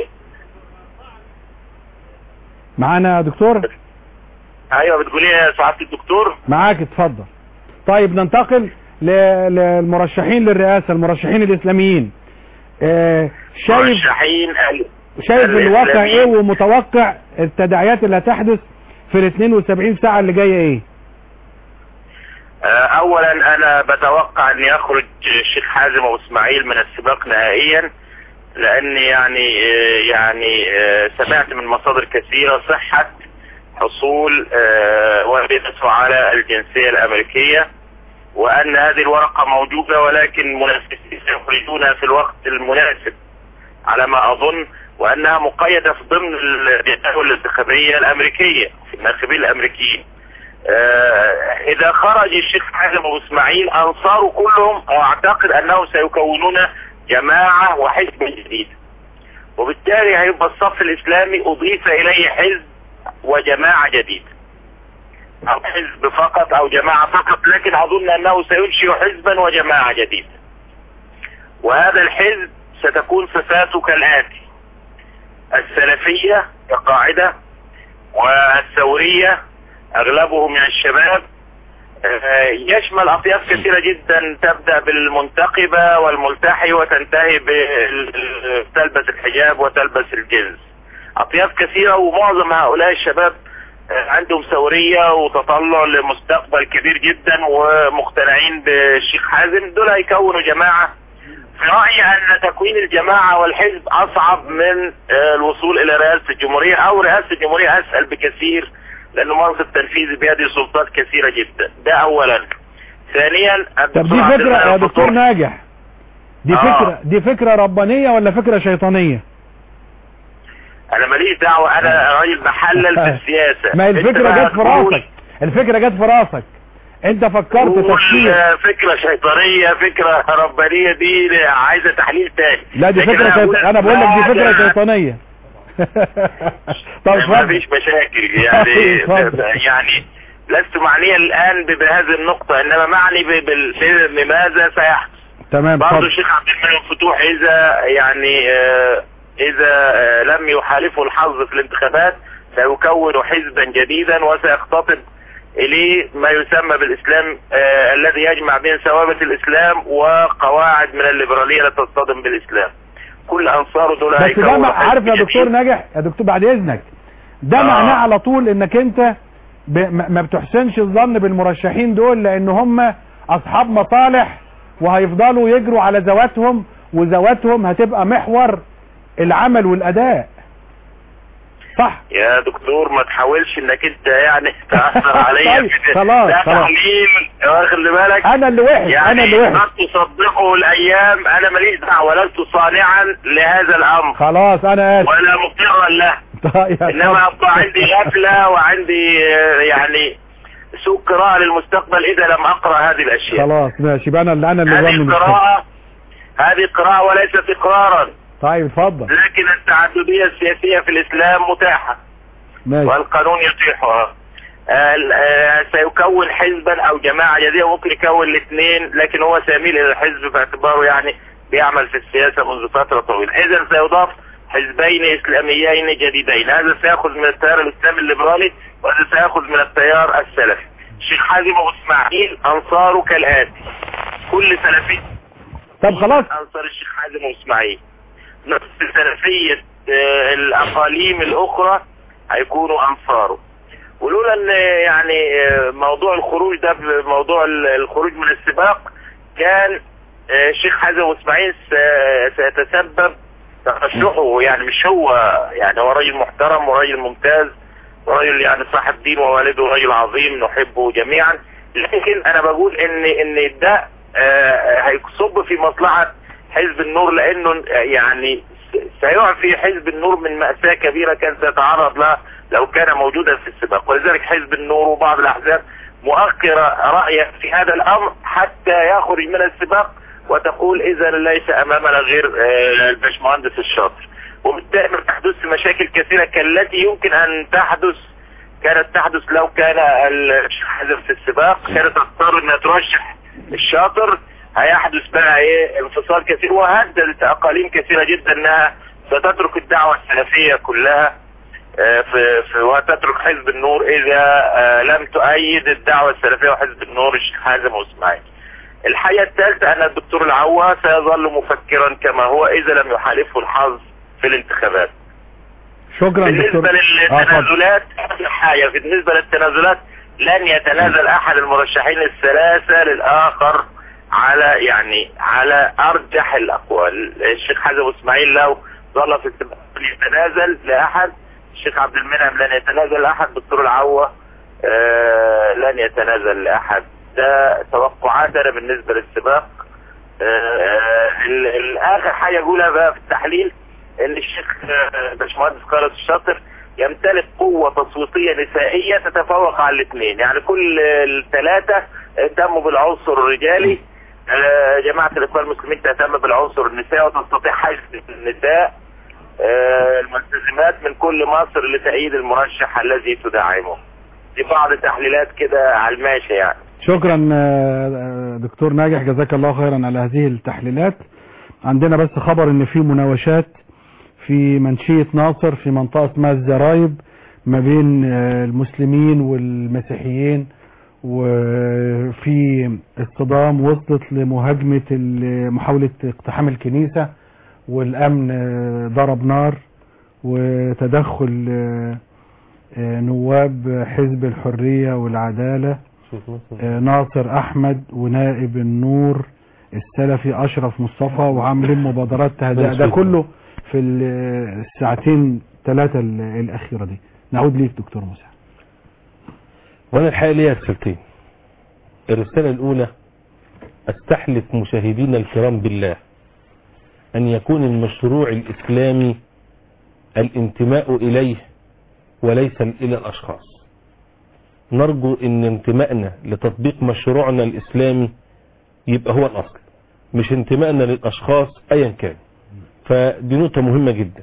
معانا يا دكتور ايوه بتقولي يا سعادة الدكتور معاك اتفضل طيب ننتقل ل- للمرشحين للرئاسة المرشحين الإسلاميين آه، شايف مرشحين ال- شايف الواقع الإسلاميين. ايه ومتوقع التداعيات اللي هتحدث في ال 72 ساعة اللي جاية ايه آه، اولا انا بتوقع ان يخرج الشيخ حازم ابو اسماعيل من السباق نهائيا لان يعني آه، يعني آه، سمعت من مصادر كثيرة صحة حصول آه، والدته على الجنسية الامريكية وان هذه الورقة موجودة ولكن منافسين سيخرجونها في الوقت المناسب على ما اظن وانها مقيدة في ضمن الجداول الانتخابية الامريكية في الناخبين الامريكيين آه، اذا خرج الشيخ حازم ابو اسماعيل انصاره كلهم اعتقد انهم سيكونون جماعة وحزب جديد وبالتالي هيبقى الصف الاسلامي اضيف اليه حزب وجماعة جديد او حزب فقط او جماعة فقط لكن اظن انه سينشئ حزبا وجماعة جديدة وهذا الحزب ستكون صفاته كالآتي السلفية كقاعدة والثورية أغلبهم من الشباب آه، يشمل أطياف كثيرة جدا تبدأ بالمنتقبة والملتحي وتنتهي بتلبس الحجاب وتلبس الجنس أطياف كثيرة ومعظم هؤلاء الشباب آه، عندهم ثورية وتطلع لمستقبل كبير جدا ومقتنعين بالشيخ حازم دول هيكونوا جماعة في رأيي أن تكوين الجماعة والحزب أصعب من آه، الوصول إلى رئاسة الجمهورية أو رئاسة الجمهورية أسهل بكثير لأنه منصب تنفيذي بيده سلطات كثيرة جدا ده أولا ثانيا طب دي فكرة يا دكتور ناجح دي آه. فكرة دي فكرة ربانية ولا فكرة شيطانية أنا ماليش دعوة أنا راجل بحلل في السياسة ما هي أنت الفكرة بقى جت في تقول- راسك الفكرة جت في راسك انت فكرت تقول، تفكير آه، فكرة شيطانية فكرة ربانية دي عايزة تحليل تاني لا دي لكن فكرة أنا شيط... أقول انا بقول لك دي فكرة حاجة- شيطانية طب ما اتفضل فيش مشاكل يعني اتفضل. يعني لست معنيا الآن ب- بهذه النقطة إنما معني ب- بال- بماذا سيحدث تمام برضه اتفضل الشيخ عبد المنعم فتوح إذا يعني آه، إذا آه، لم يحالفه الحظ في الانتخابات سيكون حزبا جديدا وسيختطب إليه ما يسمى بالإسلام آه، الذي يجمع بين ثوابت الإسلام وقواعد من الليبرالية لا تصطدم بالإسلام كل أنصاره دول بس ده هيكونوا مع- حزب عارف يا جديد. دكتور ناجح يا دكتور بعد اذنك ده آه. معناه على طول انك انت ب... ما ما بتحسنش الظن بالمرشحين دول لان هم اصحاب مصالح وهيفضلوا يجروا على ذواتهم وذواتهم هتبقى محور العمل والاداء صح يا دكتور ما تحاولش انك انت يعني تأثر عليا طيب، في- خلاص، ده خلاص. تحليل واخد بالك انا اللي وحش يعني انا اللي وحش قد تصدقه الايام انا ماليش دعوه لست صانعا لهذا الامر خلاص انا اسف ولا مقرا له طيب انما ابقى عندي غفله وعندي آه، يعني سوء قراءه للمستقبل اذا لم اقرا هذه الاشياء خلاص ماشي يبقى انا اللي انا اللي هذه ظني مش حلو. قراءه هذه قراءه وليست اقرارا طيب اتفضل لكن التعدديه السياسيه في الاسلام متاحه ماشي والقانون يتيحها آه، آه، سيكون حزبا او جماعة جديدة ممكن يكون الاثنين لكن هو سيميل الى الحزب باعتباره يعني بيعمل في السياسة منذ فترة طويلة اذا سيضاف حزبين اسلاميين جديدين هذا سيأخذ من التيار الاسلامي الليبرالي وهذا سيأخذ من التيار السلفي الشيخ حازم ابو اسماعيل انصاره كالاتي كل سلفي طب خلاص انصار الشيخ حازم ابو اسماعيل نفس سلفية آه، الاقاليم الاخرى هيكونوا انصاره ولولا ان يعني آه، موضوع الخروج ده موضوع ال- الخروج من السباق كان آه، الشيخ حازم ابو اسماعيل س- سيتسبب ترشحه يعني مش هو يعني هو راجل محترم وراجل ممتاز ورجل يعني صاحب دين ووالده رجل عظيم نحبه جميعا لكن انا بقول ان ان ده آه، هيصب في مصلحة حزب النور لانه آه، يعني س- سيعفي حزب النور من مأساة كبيرة كان سيتعرض لها لو كان موجودا في السباق ولذلك حزب النور وبعض الاحزاب مؤخرة رأيه في هذا الامر حتى يخرج من السباق وتقول اذا ليس امامنا غير آه، الباشمهندس الشاطر وبالتالي تحدث مشاكل كثيرة كالتي يمكن ان تحدث كانت تحدث لو كان الشيخ حازم في السباق كانت تضطر انها ترشح الشاطر هيحدث بقى ايه انفصال كثير وهددت اقاليم كثيرة جدا انها ستترك الدعوة السلفية كلها آه، في, في وتترك حزب النور اذا آه، لم تؤيد الدعوة السلفية وحزب النور الشيخ حازم واسماعيل الحاجة الثالثة ان الدكتور العوا سيظل مفكرا كما هو اذا لم يحالفه الحظ في الانتخابات شكرا بالنسبة دكتور آه، اتفضل. للتنازلات آخر حاجة بالنسبة للتنازلات لن يتنازل احد المرشحين الثلاثة للاخر على يعني على ارجح الاقوال الشيخ حازم اسماعيل لو ظل في السباق لن يتنازل لاحد الشيخ عبد المنعم لن يتنازل لاحد دكتور العوة آه لن يتنازل لاحد ده توقعاتنا بالنسبة للسباق آه ال- ال- اخر حاجة اقولها بقى في التحليل ان الشيخ آه، باشمهندس خالد الشاطر يمتلك قوة تصويتية نسائية تتفوق على الاثنين يعني كل الثلاثة اهتموا بالعنصر الرجالي آه، جماعة الاخوان المسلمين تهتم بالعنصر النسائي وتستطيع حشد النساء آه، الملتزمات من كل مصر لتأييد المرشح الذي تدعمه دي بعض تحليلات كده على الماشي يعني شكرا آه، آه، دكتور ناجح جزاك الله خيرا على هذه التحليلات عندنا بس خبر ان في مناوشات في منشية ناصر في منطقة اسمها الزرايب ما بين آه، المسلمين والمسيحيين وفي اصطدام وصلت لمهاجمة ال- محاولة اقتحام الكنيسة والامن آه، ضرب نار وتدخل آه، آه، نواب حزب الحرية والعدالة آه، ناصر احمد ونائب النور السلفي اشرف مصطفى وعاملين مبادرات تهدئه ده كله في ال- الساعتين ثلاثه الاخيره دي نعود ليك دكتور موسى وانا الحقيقه ليا رسالتين الرساله الاولى استحلف مشاهدينا الكرام بالله ان يكون المشروع الاسلامي الانتماء اليه وليس الى الاشخاص نرجو ان انتمائنا لتطبيق مشروعنا الاسلامي يبقى هو الاصل مش انتمائنا للاشخاص ايا كان فدي نقطه مهمه جدا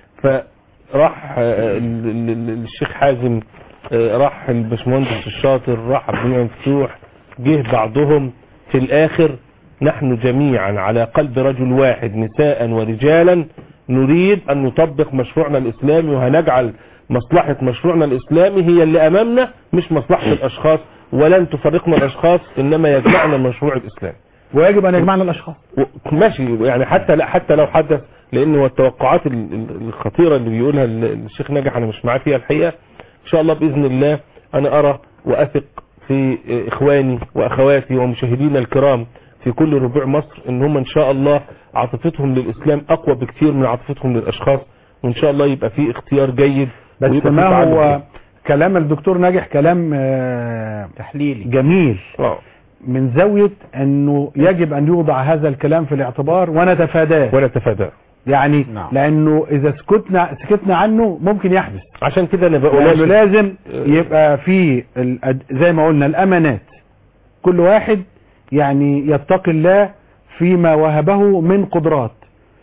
فراح آه، ال- ال- ال- الشيخ حازم آه، راح الباشمهندس الشاطر راح عبد المنعم مفتوح جه بعضهم في الاخر نحن جميعا على قلب رجل واحد نساء ورجالا نريد ان نطبق مشروعنا الاسلامي وهنجعل مصلحة مشروعنا الاسلامي هي اللي امامنا مش مصلحة الاشخاص ولن تفرقنا الاشخاص انما يجمعنا المشروع الاسلامي ويجب ان يجمعنا الاشخاص و- ماشي يعني حتى لا حتى لو حدث لان هو التوقعات ال- ال- الخطيره اللي بيقولها ال- الشيخ ناجح انا مش معاه فيها الحقيقه ان شاء الله باذن الله انا ارى واثق في اخواني واخواتي ومشاهدينا الكرام في كل ربوع مصر ان هم ان شاء الله عاطفتهم للاسلام اقوى بكثير من عاطفتهم للاشخاص وان شاء الله يبقى في اختيار جيد بس ويبقى في ما تعلم هو كلام الدكتور ناجح كلام تحليلي جميل من زاوية انه يجب ان يوضع هذا الكلام في الاعتبار ونتفاداه ونتفاداه يعني نعم. لانه اذا سكتنا سكتنا عنه ممكن يحدث عشان كده انا بقول لانه لازم يبقى في الأد- زي ما قلنا الامانات كل واحد يعني يتقي الله فيما وهبه من قدرات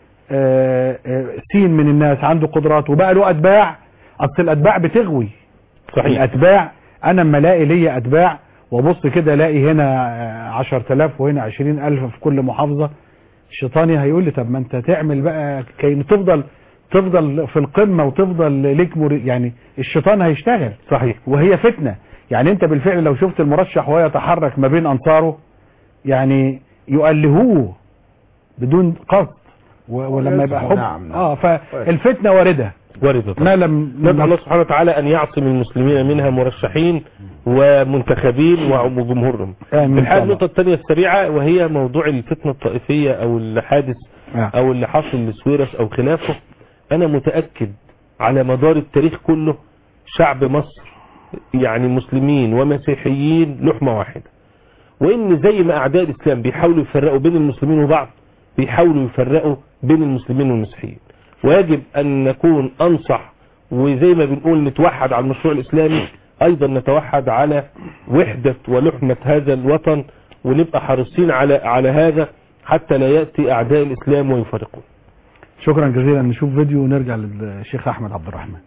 آه، آه، سين من الناس عنده قدرات وبقى له اتباع اصل الاتباع بتغوي صحيح. الاتباع انا اما الاقي ليا اتباع وابص كده الاقي هنا آه، 10000 وهنا 20000 في كل محافظة الشيطاني هيقول لي طب ما انت تعمل بقى كي تفضل تفضل في القمة وتفضل ليك مر... يعني الشيطان هيشتغل صحيح وهي فتنة يعني انت بالفعل لو شفت المرشح وهو يتحرك ما بين انصاره يعني يؤلهوه بدون قصد و... ولما يبقى حب نعم، نعم. اه فالفتنة واردة واردة ما لم ندعو الله سبحانه وتعالى ان يعصم المسلمين منها مرشحين ومنتخبين وجمهورهم آمين الحاجة طبعا. النقطة الثانية السريعة وهي موضوع الفتنة الطائفية او الحادث آه. او اللي حصل لسويرس او خلافه انا متأكد على مدار التاريخ كله شعب مصر يعني مسلمين ومسيحيين لحمة واحدة وان زي ما اعداء الاسلام بيحاولوا يفرقوا بين المسلمين وبعض بيحاولوا يفرقوا بين المسلمين والمسيحيين ويجب ان نكون انصح وزي ما بنقول نتوحد على المشروع الاسلامي ايضا نتوحد على وحدة ولحمة هذا الوطن ونبقى حريصين على على هذا حتى لا يأتي اعداء الاسلام ويفرقون شكرا جزيلا نشوف فيديو ونرجع للشيخ احمد عبد الرحمن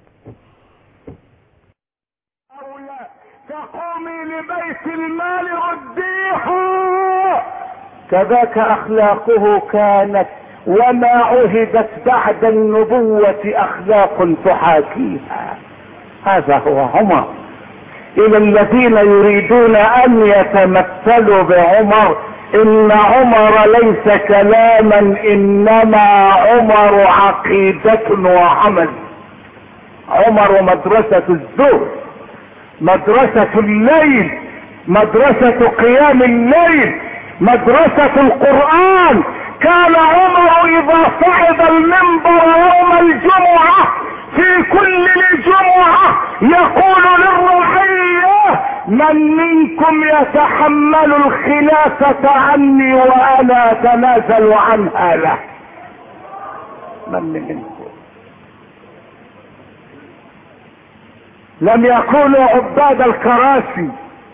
تقومي لبيت المال رديها كذاك اخلاقه كانت وما عهدت بعد النبوة اخلاق تحاكيها هذا هو عمر الى الذين يريدون ان يتمثلوا بعمر ان عمر ليس كلاما انما عمر عقيدة وعمل عمر مدرسة الزهد مدرسة الليل مدرسة قيام الليل مدرسة القرآن كان عمر إذا صعد المنبر يوم الجمعة في كل الجمعة يقول للرعية من منكم يتحمل الخلافة عني وأنا أتنازل عنها له من منكم لم يكونوا عباد الكراسي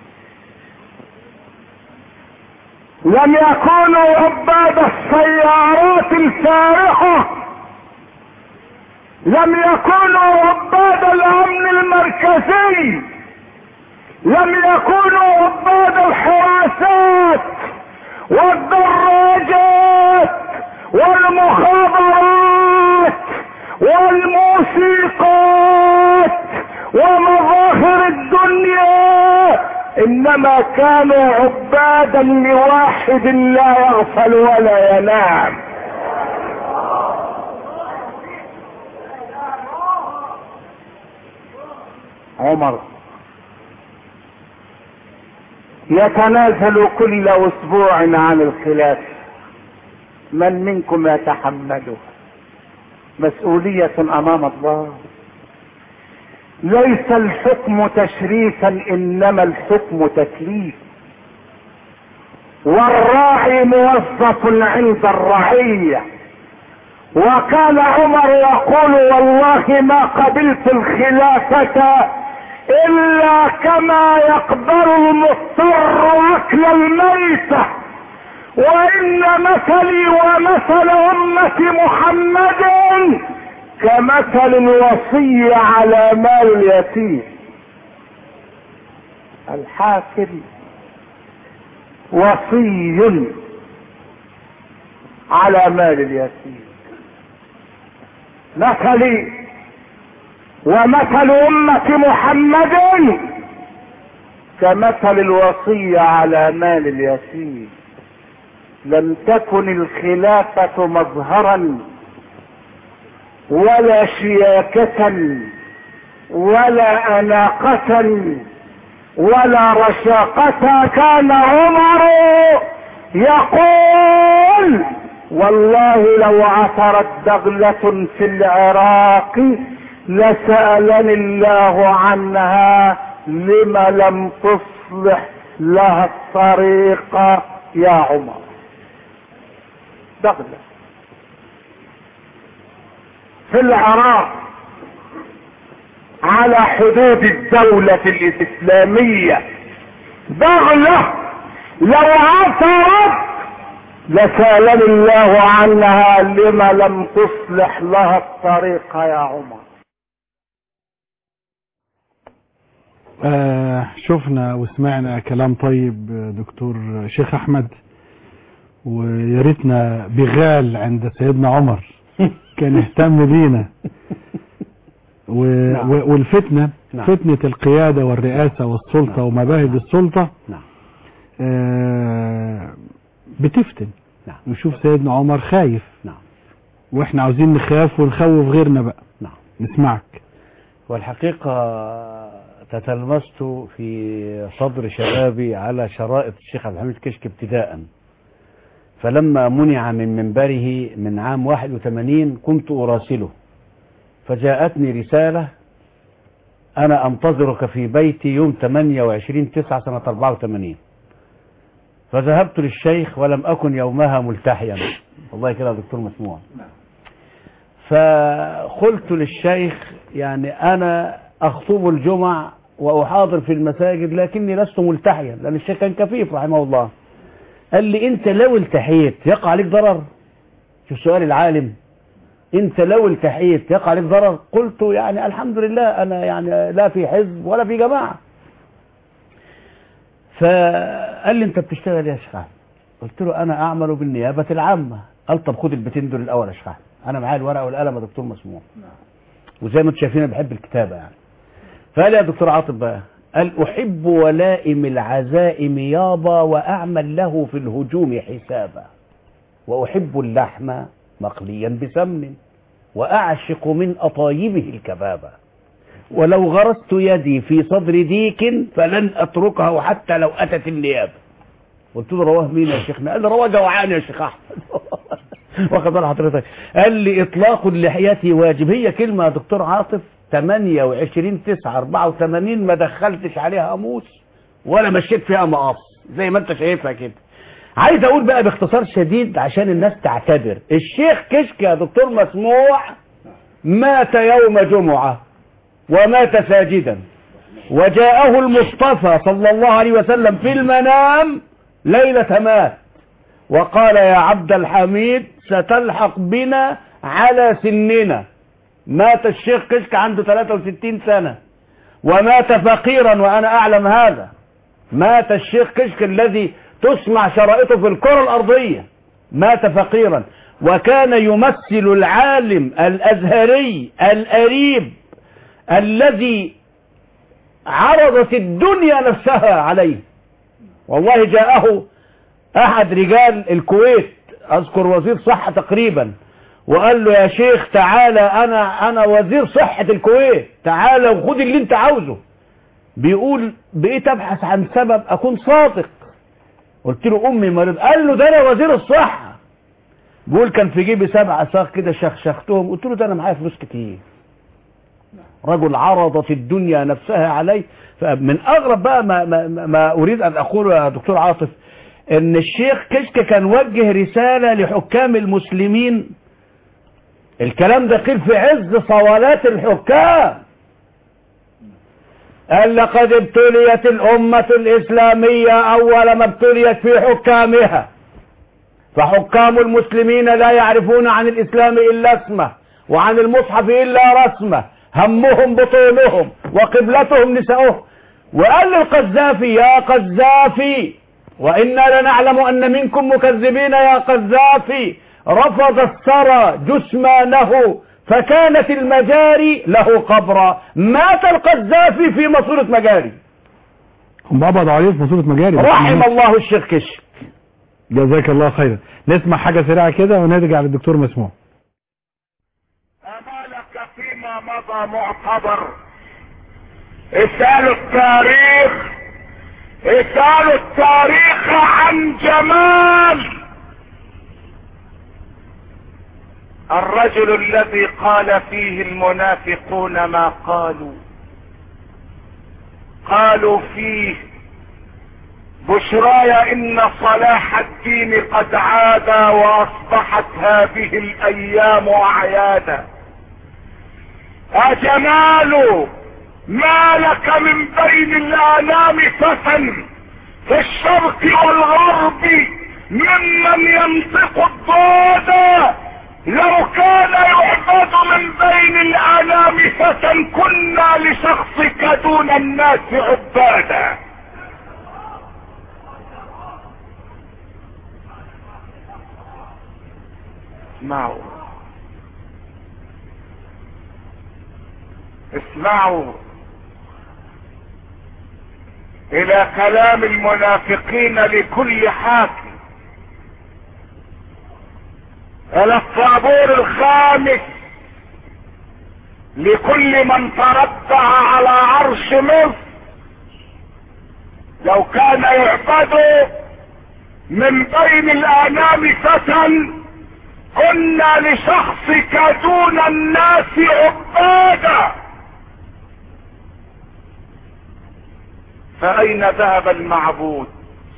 لم يكونوا عباد السيارات الفارحة لم يكونوا عباد الامن المركزي لم يكونوا عباد الحراسات والدراجات والمخابرات والموسيقات ومظاهر الدنيا انما كانوا عبادا لواحد لا يغفل ولا ينام عمر يتنازل كل اسبوع عن الخلاف من منكم يتحمله مسؤولية امام الله ليس الحكم تشريفا انما الحكم تكليف والراعي موظف عند الرعية وكان عمر يقول والله ما قبلت الخلافة الا كما يقبل المضطر اكل الميتة وان مثلي ومثل امة محمد كمثل الوصي على مال اليتيم الحاكم وصي على مال اليتيم مثلي ومثل أمة محمد كمثل الوصي على مال اليتيم لم تكن الخلافة مظهرا ولا شياكة ولا أناقة ولا رشاقة كان عمر يقول والله لو عثرت دغلة في العراق لسألني الله عنها لم لم تصلح لها الطريق يا عمر دغلة في العراق على حدود الدولة الإسلامية دغلة لو عثرت لسألني الله عنها لما لم تصلح لها الطريق يا عمر آه شفنا وسمعنا كلام طيب آه، دكتور شيخ احمد ويا ريتنا بغال عند سيدنا عمر كان يهتم بينا و... نعم. و... والفتنة نعم. فتنة القيادة والرئاسة والسلطة ومباهج السلطة نعم. آه بتفتن نعم. نشوف سيدنا عمر خايف نعم. واحنا عاوزين نخاف ونخوف غيرنا بقى نعم. نسمعك والحقيقة تتلمست في صدر شبابي على شرائط الشيخ عبد الحميد كشك ابتداء فلما منع من منبره من عام 81 كنت أراسله فجاءتني رسالة أنا أنتظرك في بيتي يوم 28 9 سنة 84 فذهبت للشيخ ولم أكن يومها ملتحيا والله كده يا دكتور مسموع فقلت للشيخ يعني أنا أخطب الجمع وأحاضر في المساجد لكني لست ملتحيا لأن الشيخ كان كفيف رحمه الله قال لي أنت لو التحيت يقع عليك ضرر شوف سؤال العالم أنت لو التحيت يقع عليك ضرر قلت يعني الحمد لله أنا يعني لا في حزب ولا في جماعة فقال لي أنت بتشتغل يا شيخ أحمد قلت له أنا أعمل بالنيابة العامة قال طب خد البيتين دول الأول يا شيخ أحمد أنا معايا الورقة والقلم يا دكتور مسموع وزي ما انتم شايفين انا بحب الكتابة يعني فقال يا دكتور عاطف بقى قال أحب ولائم العزائم يابا وأعمل له في الهجوم حسابا وأحب اللحم مقليا بسمن وأعشق من أطايبه الكبابة ولو غرست يدي في صدر ديك فلن أتركه حتى لو أتت النيابة قلت له رواه مين يا شيخنا قال لي رواه جوعان يا شيخ أحمد واخد بال حضرتك قال لي اطلاق اللحية واجب هي كلمة يا دكتور عاطف 28 9 84 ما دخلتش عليها قاموس ولا مشيت فيها مقص زي ما انت شايفها كده عايز اقول بقى باختصار شديد عشان الناس تعتبر الشيخ كشك يا دكتور مسموع مات يوم جمعة ومات ساجدا وجاءه المصطفى صلى الله عليه وسلم في المنام ليلة مات وقال يا عبد الحميد ستلحق بنا على سننا مات الشيخ كشك عنده 63 سنة ومات فقيرا وأنا أعلم هذا مات الشيخ كشك الذي تسمع شرائطه في الكرة الأرضية مات فقيرا وكان يمثل العالم الأزهري الأريب الذي عرضت الدنيا نفسها عليه والله جاءه أحد رجال الكويت أذكر وزير صحة تقريبا وقال له يا شيخ تعالى أنا أنا وزير صحة الكويت تعالى وخد اللي أنت عاوزه بيقول بقيت أبحث عن سبب أكون صادق قلت له أمي مريض قال له ده أنا وزير الصحة بيقول كان في جيبي سبع صاغ كده شخشختهم قلت له ده أنا معايا فلوس كتير رجل عرضت الدنيا نفسها عليه فمن أغرب بقى ما, ما, ما أريد أن أقوله يا دكتور عاطف ان الشيخ كشك كان وجه رسالة لحكام المسلمين الكلام ده قيل في عز صولات الحكام قال لقد ابتليت الأمة الإسلامية أول ما ابتليت في حكامها فحكام المسلمين لا يعرفون عن الإسلام إلا اسمه وعن المصحف إلا رسمه همهم بطونهم وقبلتهم نساؤهم وقال للقذافي يا قذافي وإنا لنعلم أن منكم مكذبين يا قذافي رفض الثرى جثمانه فكانت المجاري له قبرا مات القذافي في ماسورة مجاري هم قبضوا عليه في مصيبة مجاري رحم الله الشيخ كشك جزاك الله خيرا نسمع حاجة سريعة كده ونرجع للدكتور مسموع فيما مضى معتبر اسألوا التاريخ اسألوا التاريخ عن جمال الرجل الذي قال فيه المنافقون ما قالوا قالوا فيه بشراي ان صلاح الدين قد عاد واصبحت هذه الايام اعيادا أجمال ما لك من بين الآلام فتى في الشرق والغرب ممن ينطق الضاد لو كان يعبد من بين الآلام فتى كنا لشخصك دون الناس عبادا اسمعوا اسمعوا الى كلام المنافقين لكل حاكم الى الطابور الخامس لكل من تربع على عرش مصر لو كان يعبد من بين الانام فتى كنا لشخصك دون الناس عبادا فأين ذهب المعبود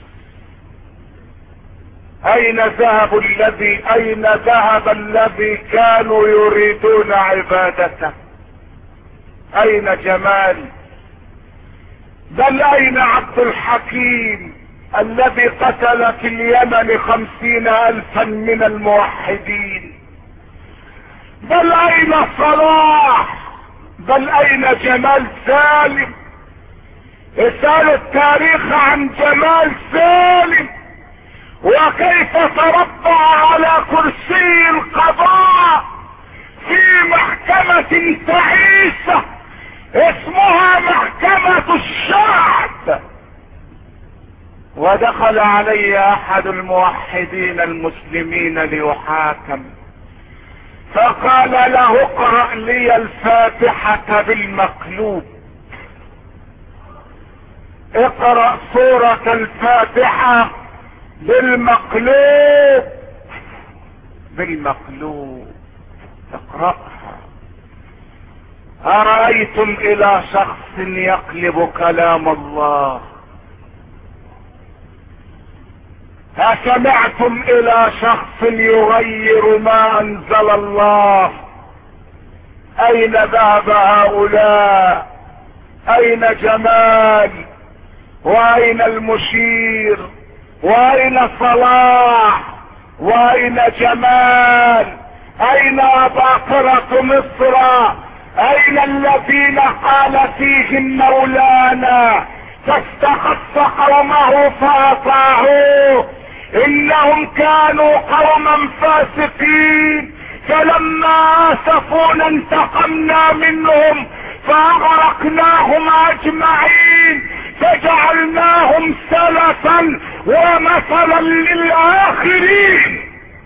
أين ذهب الذي أين ذهب الذي كانوا يريدون عبادته أين جمال بل أين عبد الحكيم الذي قتل في اليمن خمسين ألفا من الموحدين بل أين صلاح بل أين جمال سالم اسألوا التاريخ عن جمال سالم وكيف تربع على كرسي القضاء في محكمة تعيسة اسمها محكمة الشعب ودخل علي احد الموحدين المسلمين ليحاكم فقال له اقرأ لي الفاتحة بالمقلوب اقرأ سورة الفاتحة بالمقلوب بالمقلوب اقرأها أرأيتم إلى شخص يقلب كلام الله أسمعتم إلى شخص يغير ما أنزل الله أين ذهب هؤلاء أين جمال وأين المشير وأين صلاح وأين جمال أين أباطرة مصر أين الذين قال فيهم مولانا فاستخف قومه فأطاعوه انهم كانوا قوما فاسقين فلما اسفونا انتقمنا منهم فاغرقناهم اجمعين فجعلناهم سلفا ومثلا للاخرين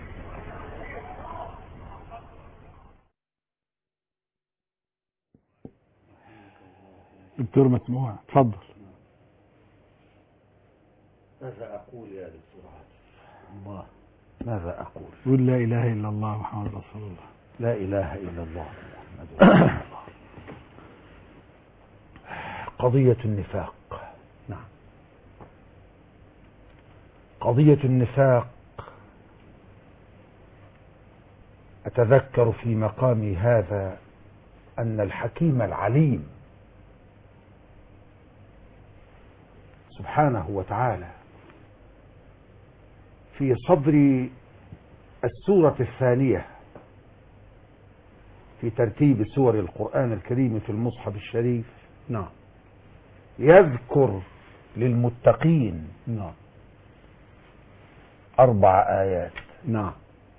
دكتور مسموع اتفضل ماذا أقول يا دكتور عاطف الله ماذا أقول قول لا اله الا الله محمد رسول الله لا إله إلا الله محمد رسول الله قضية النفاق نعم قضية النفاق أتذكر في مقامي هذا أن الحكيم العليم سبحانه وتعالى في صدر السورة الثانية في ترتيب سور القرآن الكريم في المصحف الشريف نعم يذكر للمتقين نعم أربع آيات نعم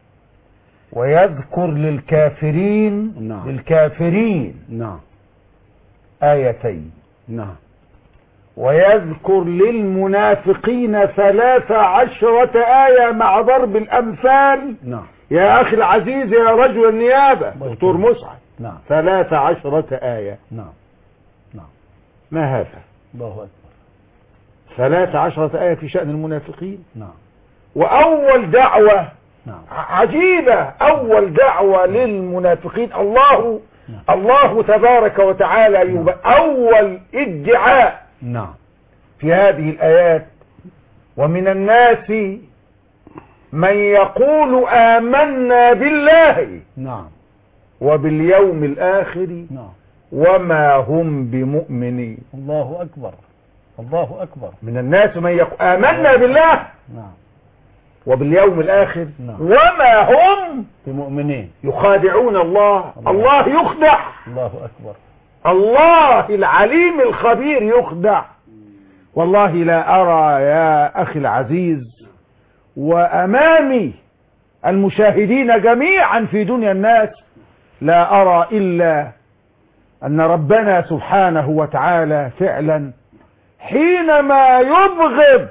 ويذكر للكافرين نعم للكافرين نعم آيتين نعم ويذكر للمنافقين ثلاث عشرة آية مع ضرب الأمثال نعم يا أخي العزيز يا رجل النيابة دكتور مسعد نعم ثلاث عشرة آية نعم نعم ما هذا الله أكبر ثلاث عشرة آية في شأن المنافقين نعم وأول دعوة نعم عجيبة أول دعوة للمنافقين الله الله تبارك وتعالى يب... أول ادعاء نعم في هذه الآيات ومن الناس من يقول آمنا بالله نعم وباليوم الآخر نعم وما هم بمؤمنين الله أكبر الله أكبر من الناس من يقول آمنا بالله نعم وباليوم الآخر نعم. وما هم بمؤمنين يخادعون الله الله يخدع الله أكبر الله العليم الخبير يخدع والله لا أرى يا أخي العزيز وأمامي المشاهدين جميعا في دنيا الناس لا أرى إلا أن ربنا سبحانه وتعالى فعلا حينما يبغض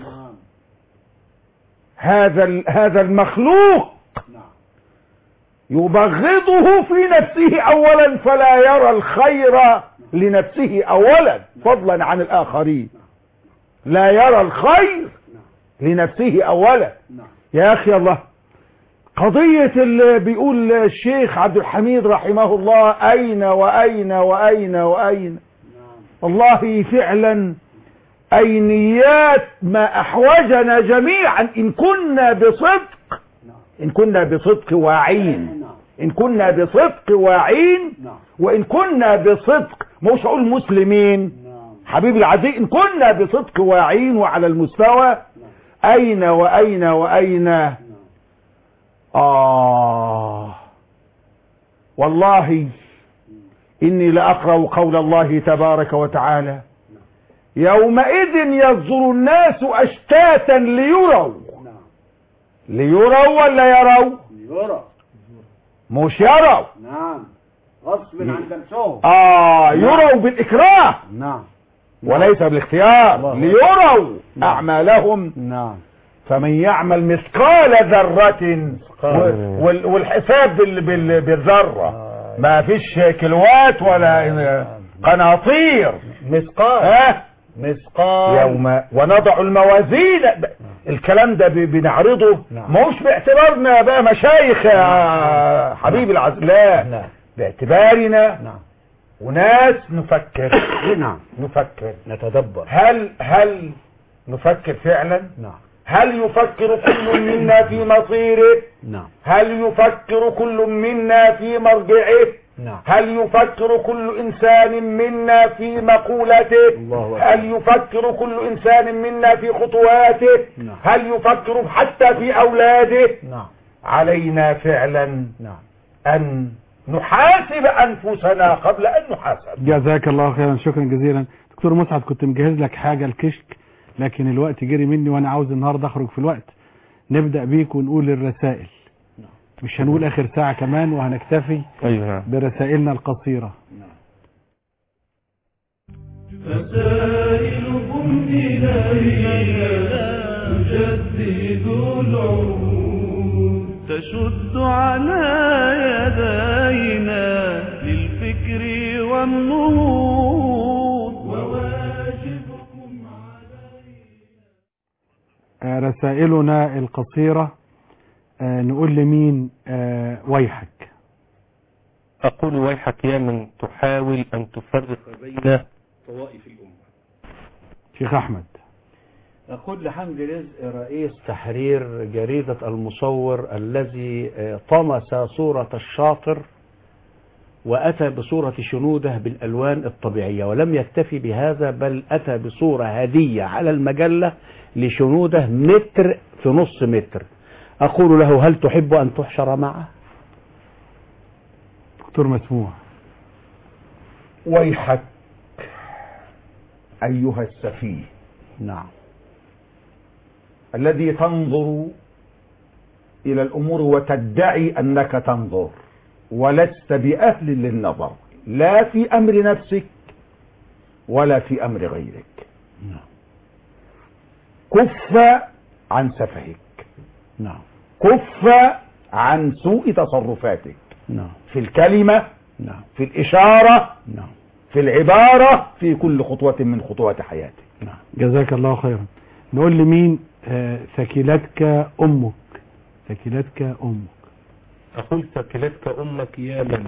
هذا ال- هذا المخلوق يبغضه في نفسه اولا فلا يرى الخير لنفسه اولا فضلا عن الاخرين لا يرى الخير لنفسه اولا يا اخي الله قضية اللي بيقول الشيخ عبد الحميد رحمه الله اين واين واين واين والله فعلا اينيات ما احوجنا جميعا ان كنا بصدق ان كنا بصدق واعين ان كنا بصدق واعين وان كنا بصدق مش اقول مسلمين حبيبي العزيز ان كنا بصدق واعين وعلى المستوى اين واين واين آه والله إني لأقرأ قول الله تبارك وتعالى يومئذ يصدر الناس أشتاتا ليروا ليروا ولا يروا يرى مش يروا نعم غصب عن نفسهم آه يروا بالإكراه نعم وليس بالاختيار ليروا أعمالهم نعم فمن يعمل مثقال ذرة و- وال- والحساب بال- بال- بالذرة ما فيش كيلوات ولا قناطير مثقال ها مثقال يوم ونضع الموازين ب- الكلام ده ب- بنعرضه مش باعتبارنا بقى مشايخ يا حبيبي العز لا لا باعتبارنا نعم وناس نفكر نعم نفكر نتدبر هل هل نفكر فعلا نعم هل يفكر كل منا في مصيره نعم هل يفكر كل منا في مرجعه نعم هل يفكر كل إنسان منا في مقولته الله أكبر. هل يفكر كل إنسان منا في خطواته نعم. هل يفكر حتى في أولاده نعم علينا فعلا نعم أن نحاسب أنفسنا قبل أن نحاسب جزاك الله خيرا شكرا جزيلا دكتور مسعد كنت مجهز لك حاجة الكشك لكن الوقت جري مني وانا عاوز النهارده اخرج في الوقت نبدأ بيك ونقول الرسائل مش هنقول آخر ساعة كمان وهنكتفي ايوه نعم برسائلنا القصيرة رسائلكم إلينا تجدد العهود تشد على يدينا للفكر والنهوض وواجبكم آه، رسائلنا القصيرة آه، نقول لمين آه، ويحك أقول ويحك يا من تحاول أن تفرق بين طوائف الأمة شيخ أحمد أقول لحمد رزق رئيس تحرير جريدة المصور الذي آه، طمس صورة الشاطر وأتى بصورة شنوده بالألوان الطبيعية ولم يكتفي بهذا بل أتى بصورة هدية على المجلة لشنوده متر في نص متر أقول له هل تحب أن تحشر معه دكتور مسموع ويحك أيها السفيه نعم الذي تنظر إلى الأمور وتدعي أنك تنظر ولست بأهل للنظر لا في أمر نفسك ولا في أمر غيرك كف عن سفهك نعم كف عن سوء تصرفاتك نعم في الكلمة نعم في الإشارة نعم في العبارة في كل خطوة من خطوات حياتك جزاك الله خيرا نقول لمين آه، ثكلتك أمك ثكلتك أمك أقول ثكلتك أمك يا من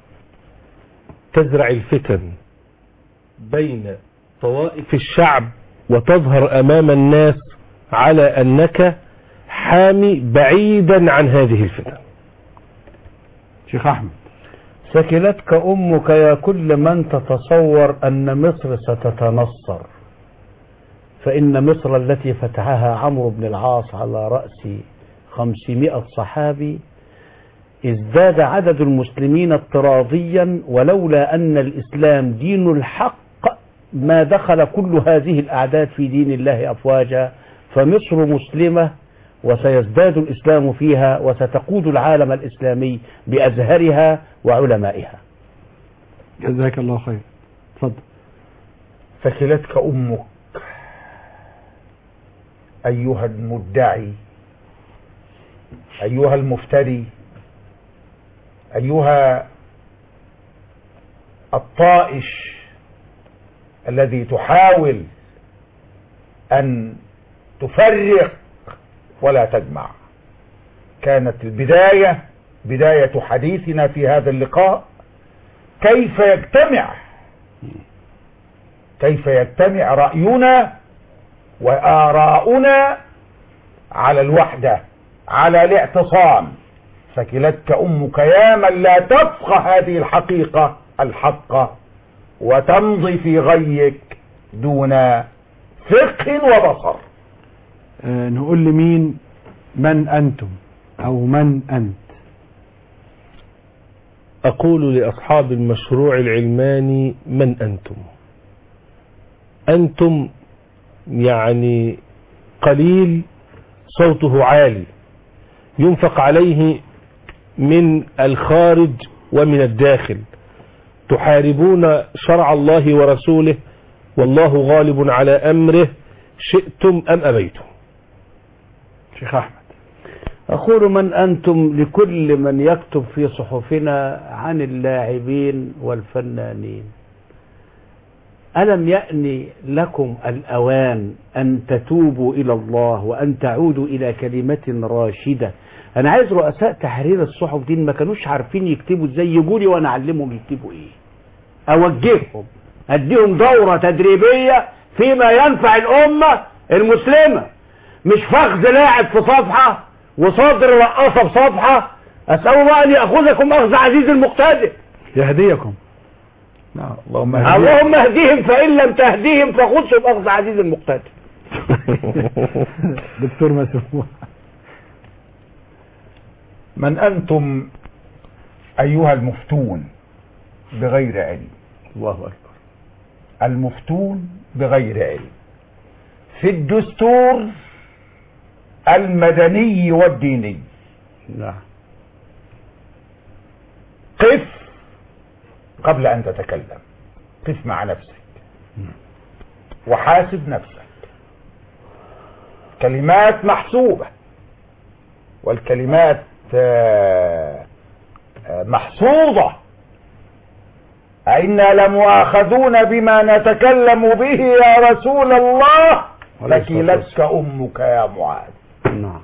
تزرع الفتن بين طوائف الشعب وتظهر أمام الناس على أنك حامي بعيدا عن هذه الفتن شيخ أحمد سكلتك أمك يا كل من تتصور أن مصر ستتنصر فإن مصر التي فتحها عمرو بن العاص على رأس خمسمائة صحابي ازداد عدد المسلمين اضطراديا ولولا أن الإسلام دين الحق ما دخل كل هذه الأعداد في دين الله أفواجا فمصر مسلمة وسيزداد الإسلام فيها وستقود العالم الإسلامي بأزهرها وعلمائها جزاك الله خير اتفضل ثكلتك أمك أيها المدعي أيها المفتري أيها الطائش الذي تحاول أن تفرق ولا تجمع كانت البداية بداية حديثنا في هذا اللقاء كيف يجتمع كيف يجتمع رأينا وآراؤنا على الوحدة على الاعتصام ثكلتك أمك يا من لا تفقه هذه الحقيقة الحقة وتمضي في غيك دون فقه وبصر آه، نقول لمين من أنتم أو من أنت أقول لأصحاب المشروع العلماني من أنتم أنتم يعني قليل صوته عالي ينفق عليه من الخارج ومن الداخل تحاربون شرع الله ورسوله والله غالب على أمره شئتم أم أبيتم شيخ أحمد أقول من أنتم لكل من يكتب في صحفنا عن اللاعبين والفنانين ألم يأن لكم الأوان أن تتوبوا إلى الله وأن تعودوا إلى كلمة راشدة أنا عايز رؤساء تحرير الصحف دي ما كانوش عارفين يكتبوا إزاي يجوا لي وأنا أعلمهم يكتبوا إيه أوجههم أديهم دورة تدريبية فيما ينفع الأمة المسلمة مش فخذ لاعب في صفحة وصدر رقاصة في صفحة أسأل الله أن يأخذكم أخذ عزيز المقتدر يهديكم نعم اللهم اللهم اهديهم فإن لم تهديهم فخذهم أخذ عزيز المقتدر دكتور مسموح من أنتم أيها المفتون بغير علم الله أكبر المفتون بغير علم في الدستور المدني والديني نعم قف قبل أن تتكلم قف مع نفسك وحاسب نفسك كلمات محسوبة والكلمات آه، آه، محصوظة أئنا لمؤاخذون بما نتكلم به يا رسول الله ثكلتك أمك يا معاذ نعم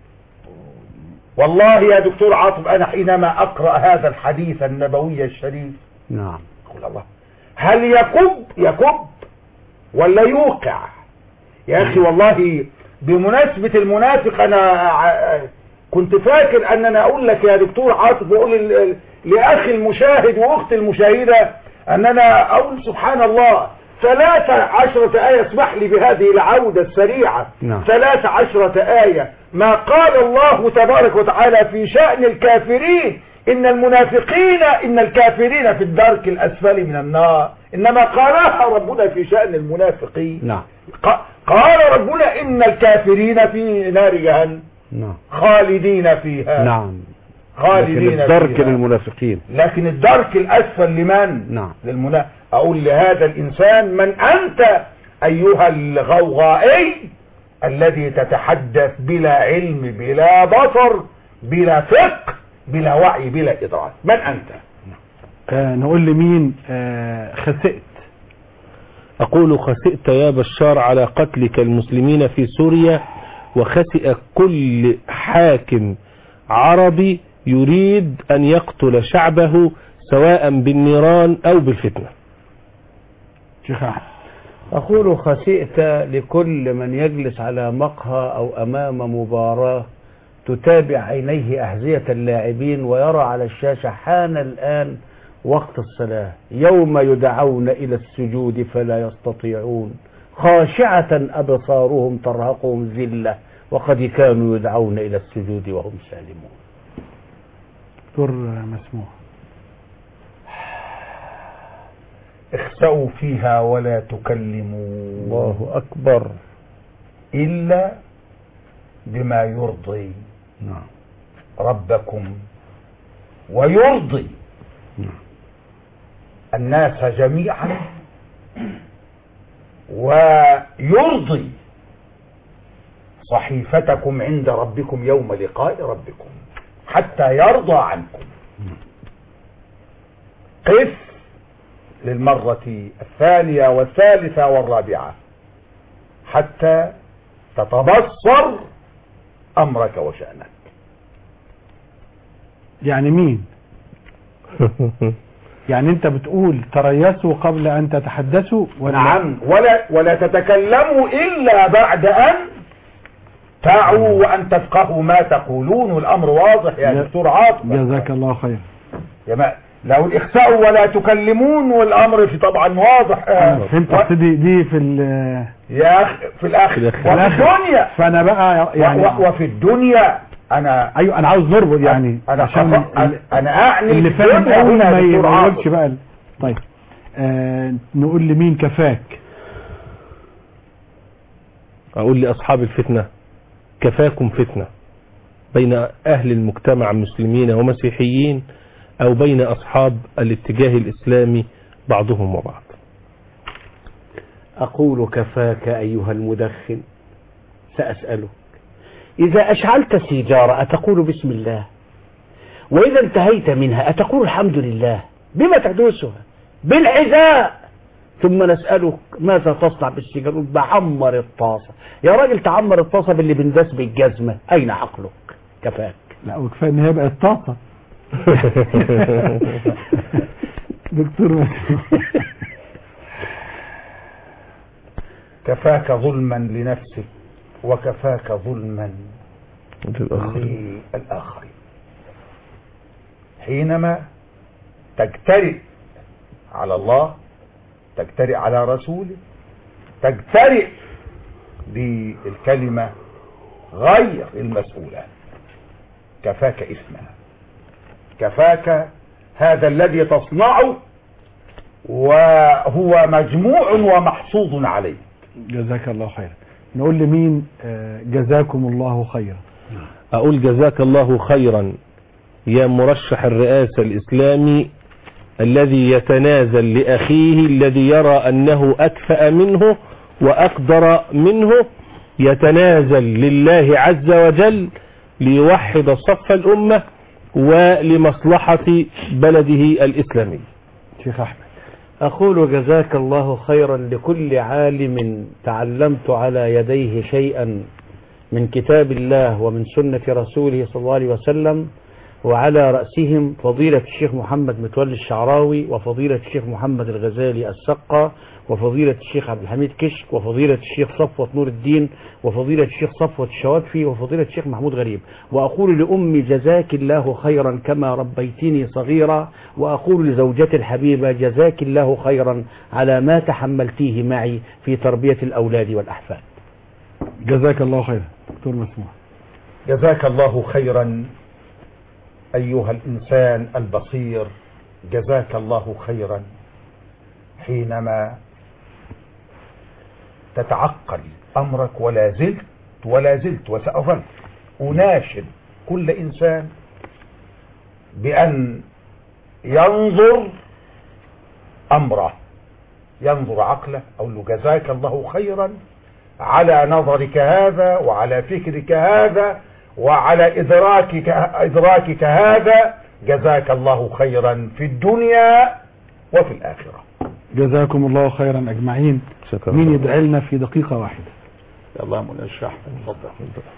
والله يا دكتور عاطف أنا حينما أقرأ هذا الحديث النبوي الشريف نعم أقول الله هل يكب يكب ولا يوقع يا أخي والله بمناسبة المنافق أنا ع- كنت فاكر أن أنا أقول لك يا دكتور عاطف وأقول ل- ل- لأخي المشاهد وأختي المشاهدة أن أنا أقول سبحان الله ثلاثة عشرة آية اسمح لي بهذه العودة السريعة نعم. ثلاث عشرة آية ما قال الله تبارك وتعالى في شأن الكافرين إن المنافقين إن الكافرين في الدرك الأسفل من النار إنما قالها ربنا في شأن المنافقين نعم ق- قال ربنا إن الكافرين في نار جهنم نعم خالدين فيها نعم خالدين لكن الدرك فيها. للمنافقين لكن الدرك الأسفل لمن نعم للمنا أقول لهذا الإنسان من أنت أيها الغوغائي الذي تتحدث بلا علم بلا بصر بلا فقه بلا وعي بلا إدراك من أنت آه نقول لمين آه خسئت أقول خسئت يا بشار على قتلك المسلمين في سوريا وخسئ كل حاكم عربي يريد أن يقتل شعبه سواء بالنيران أو بالفتنة شيخ أحمد أقول خسئت لكل من يجلس على مقهى أو أمام مباراة تتابع عينيه أحذية اللاعبين ويرى على الشاشة حان الآن وقت الصلاة يوم يدعون إلى السجود فلا يستطيعون خاشعة أبصارهم ترهقهم ذلة وقد كانوا يدعون إلى السجود وهم سالمون دكتور مسموح اخسأوا فيها ولا تكلموا الله أكبر إلا بما يرضي نعم ربكم ويرضي الناس جميعا ويرضي صحيفتكم عند ربكم يوم لقاء ربكم حتى يرضى عنكم قف للمرة الثانية والثالثة والرابعة حتى تتبصر أمرك وشأنك يعني مين يعني انت بتقول تريثوا قبل ان تتحدثوا ولا نعم ولا ولا تتكلموا إلا بعد أن تعوا وأن تفقهوا ما تقولون والأمر واضح يا دكتور عاطف جزاك الله خير يا ما لو الإخساء ولا تكلمون والأمر في طبعا واضح آه، أنا فهمت و- ابتدي دي في ال يا أخي في الآخر وفي الدنيا فانا بقى يعني و- و- وفي الدنيا أنا ايوه انا عاوز نربط يعني أنا عشان خف- أنا- أنا أعني اللي في فاهم الدنيا قوي هنا ما يا دكتور يقولش عاطف. بقى ال- طيب آه نقول لمين كفاك أقول لأصحاب الفتنة كفاكم فتنة بين أهل المجتمع مسلمين ومسيحيين أو بين أصحاب الاتجاه الإسلامي بعضهم وبعض أقول كفاك أيها المدخن سأسألك إذا أشعلت السيجارة أتقول بسم الله وإذا انتهيت منها أتقول الحمد لله بما تحدثها بالعزاء ثم نسألك ماذا تصنع بالسيجارة نقول بعمر الطاسة يا راجل تعمر الطاسة باللي بنداس بالجزمة أين عقلك كفاك لا وكفايه ان هي بقت طاقه دكتور مسموح كفاك ظلما لنفسك وكفاك ظلما للآخرين حينما تجترئ على الله تجترئ على رسوله تجترئ بالكلمة غير المسؤولة كفاك اسمها كفاك هذا الذي تصنعه وهو مجموع ومحصوظ عليه جزاك الله خير نقول لمين آه، جزاكم الله خيرا أقول جزاك الله خيرا يا مرشح الرئاسة الإسلامي الذي يتنازل لأخيه الذي يرى أنه أكفأ منه وأقدر منه يتنازل لله عز وجل ليوحد صف الأمة ولمصلحة بلده الإسلامي شيخ أحمد أقول جزاك الله خيرا لكل عالم تعلمت على يديه شيئا من كتاب الله ومن سنة رسوله صلى الله عليه وسلم وعلى رأسهم فضيلة الشيخ محمد متولي الشعراوي وفضيلة الشيخ محمد الغزالي السقا وفضيلة الشيخ عبد الحميد كشك وفضيلة الشيخ صفوة نور الدين وفضيلة الشيخ صفوة الشواتفي وفضيلة الشيخ محمود غريب وأقول لأمي جزاك الله خيرا كما ربيتني صغيرا وأقول لزوجتي الحبيبة جزاك الله خيرا على ما تحملتيه معي في تربية الأولاد والأحفاد جزاك الله خيرا دكتور مسموح جزاك الله خيرا أيها الإنسان البصير جزاك الله خيرا حينما تتعقل أمرك ولا زلت ولا زلت وسأظل أناشد كل إنسان بأن ينظر أمره ينظر عقله أقول له جزاك الله خيرا على نظرك هذا وعلى فكرك هذا وعلى إدراكك, إدراكك هذا جزاك الله خيرا في الدنيا وفي الآخرة جزاكم الله خيرا أجمعين مين يدعي لنا في دقيقة واحدة الله منشح تفضل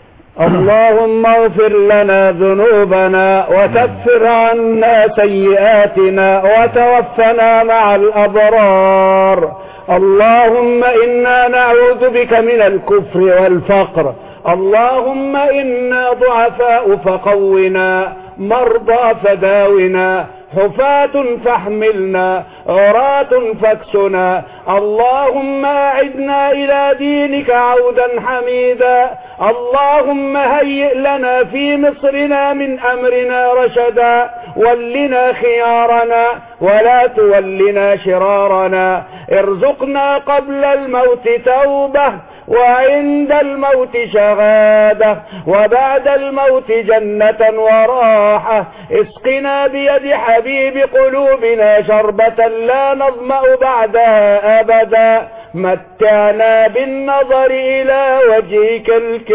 اللهم اغفر لنا ذنوبنا وكفر عنا سيئاتنا وتوفنا مع الأبرار اللهم إنا نعوذ بك من الكفر والفقر اللهم إنا ضعفاء فقونا مرضى فداونا حفاة فاحملنا عراة فاكسنا اللهم أعدنا إلى دينك عودا حميدا اللهم هيئ لنا في مصرنا من أمرنا رشدا ولنا خيارنا ولا تولنا شرارنا ارزقنا قبل الموت توبة وعند الموت شهادة وبعد الموت جنة وراحة اسقنا بيد حبيب قلوبنا شربة لا نظمأ بعدها أبدا متعنا بالنظر إلى وجهك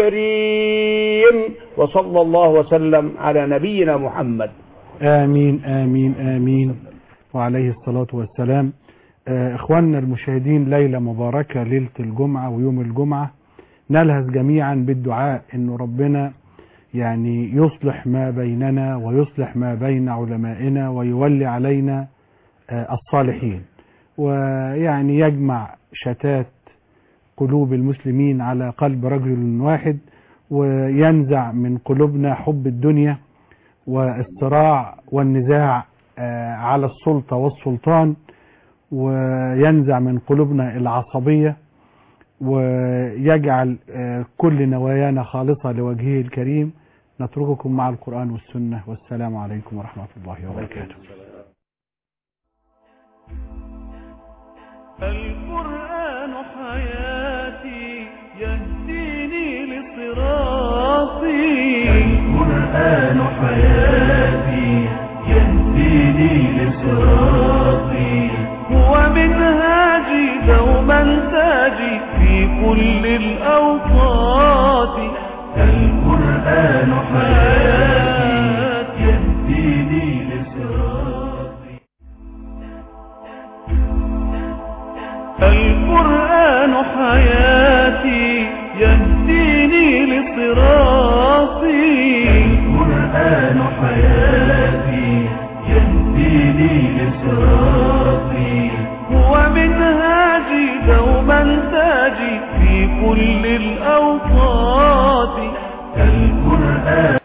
الكريم وصلى الله وسلم على نبينا محمد آمين آمين آمين وعليه الصلاة والسلام آه، إخواننا المشاهدين ليلة مباركة ليلة الجمعة ويوم الجمعة نلهز جميعا بالدعاء إنه ربنا يعني يصلح ما بيننا ويصلح ما بين علمائنا ويولي علينا آه، الصالحين ويعني يجمع شتات قلوب المسلمين على قلب رجل واحد وينزع من قلوبنا حب الدنيا والصراع والنزاع آه، على السلطة والسلطان وينزع من قلوبنا العصبية ويجعل آه، كل نوايانا خالصة لوجهه الكريم نترككم مع القرآن والسنة والسلام عليكم ورحمة الله وبركاته القرآن حياتي يهديني لصراطي القرآن حياتي يهديني لصراطي هو منهاجي دوما تاجي في كل الأوقات القرآن حياتي يهديني لصراطي القرآن حياتي يهديني لصراطي القرآن حياتي يهديني لصراطي هو منهاجي دوما تاجي في كل الأوقات القرآن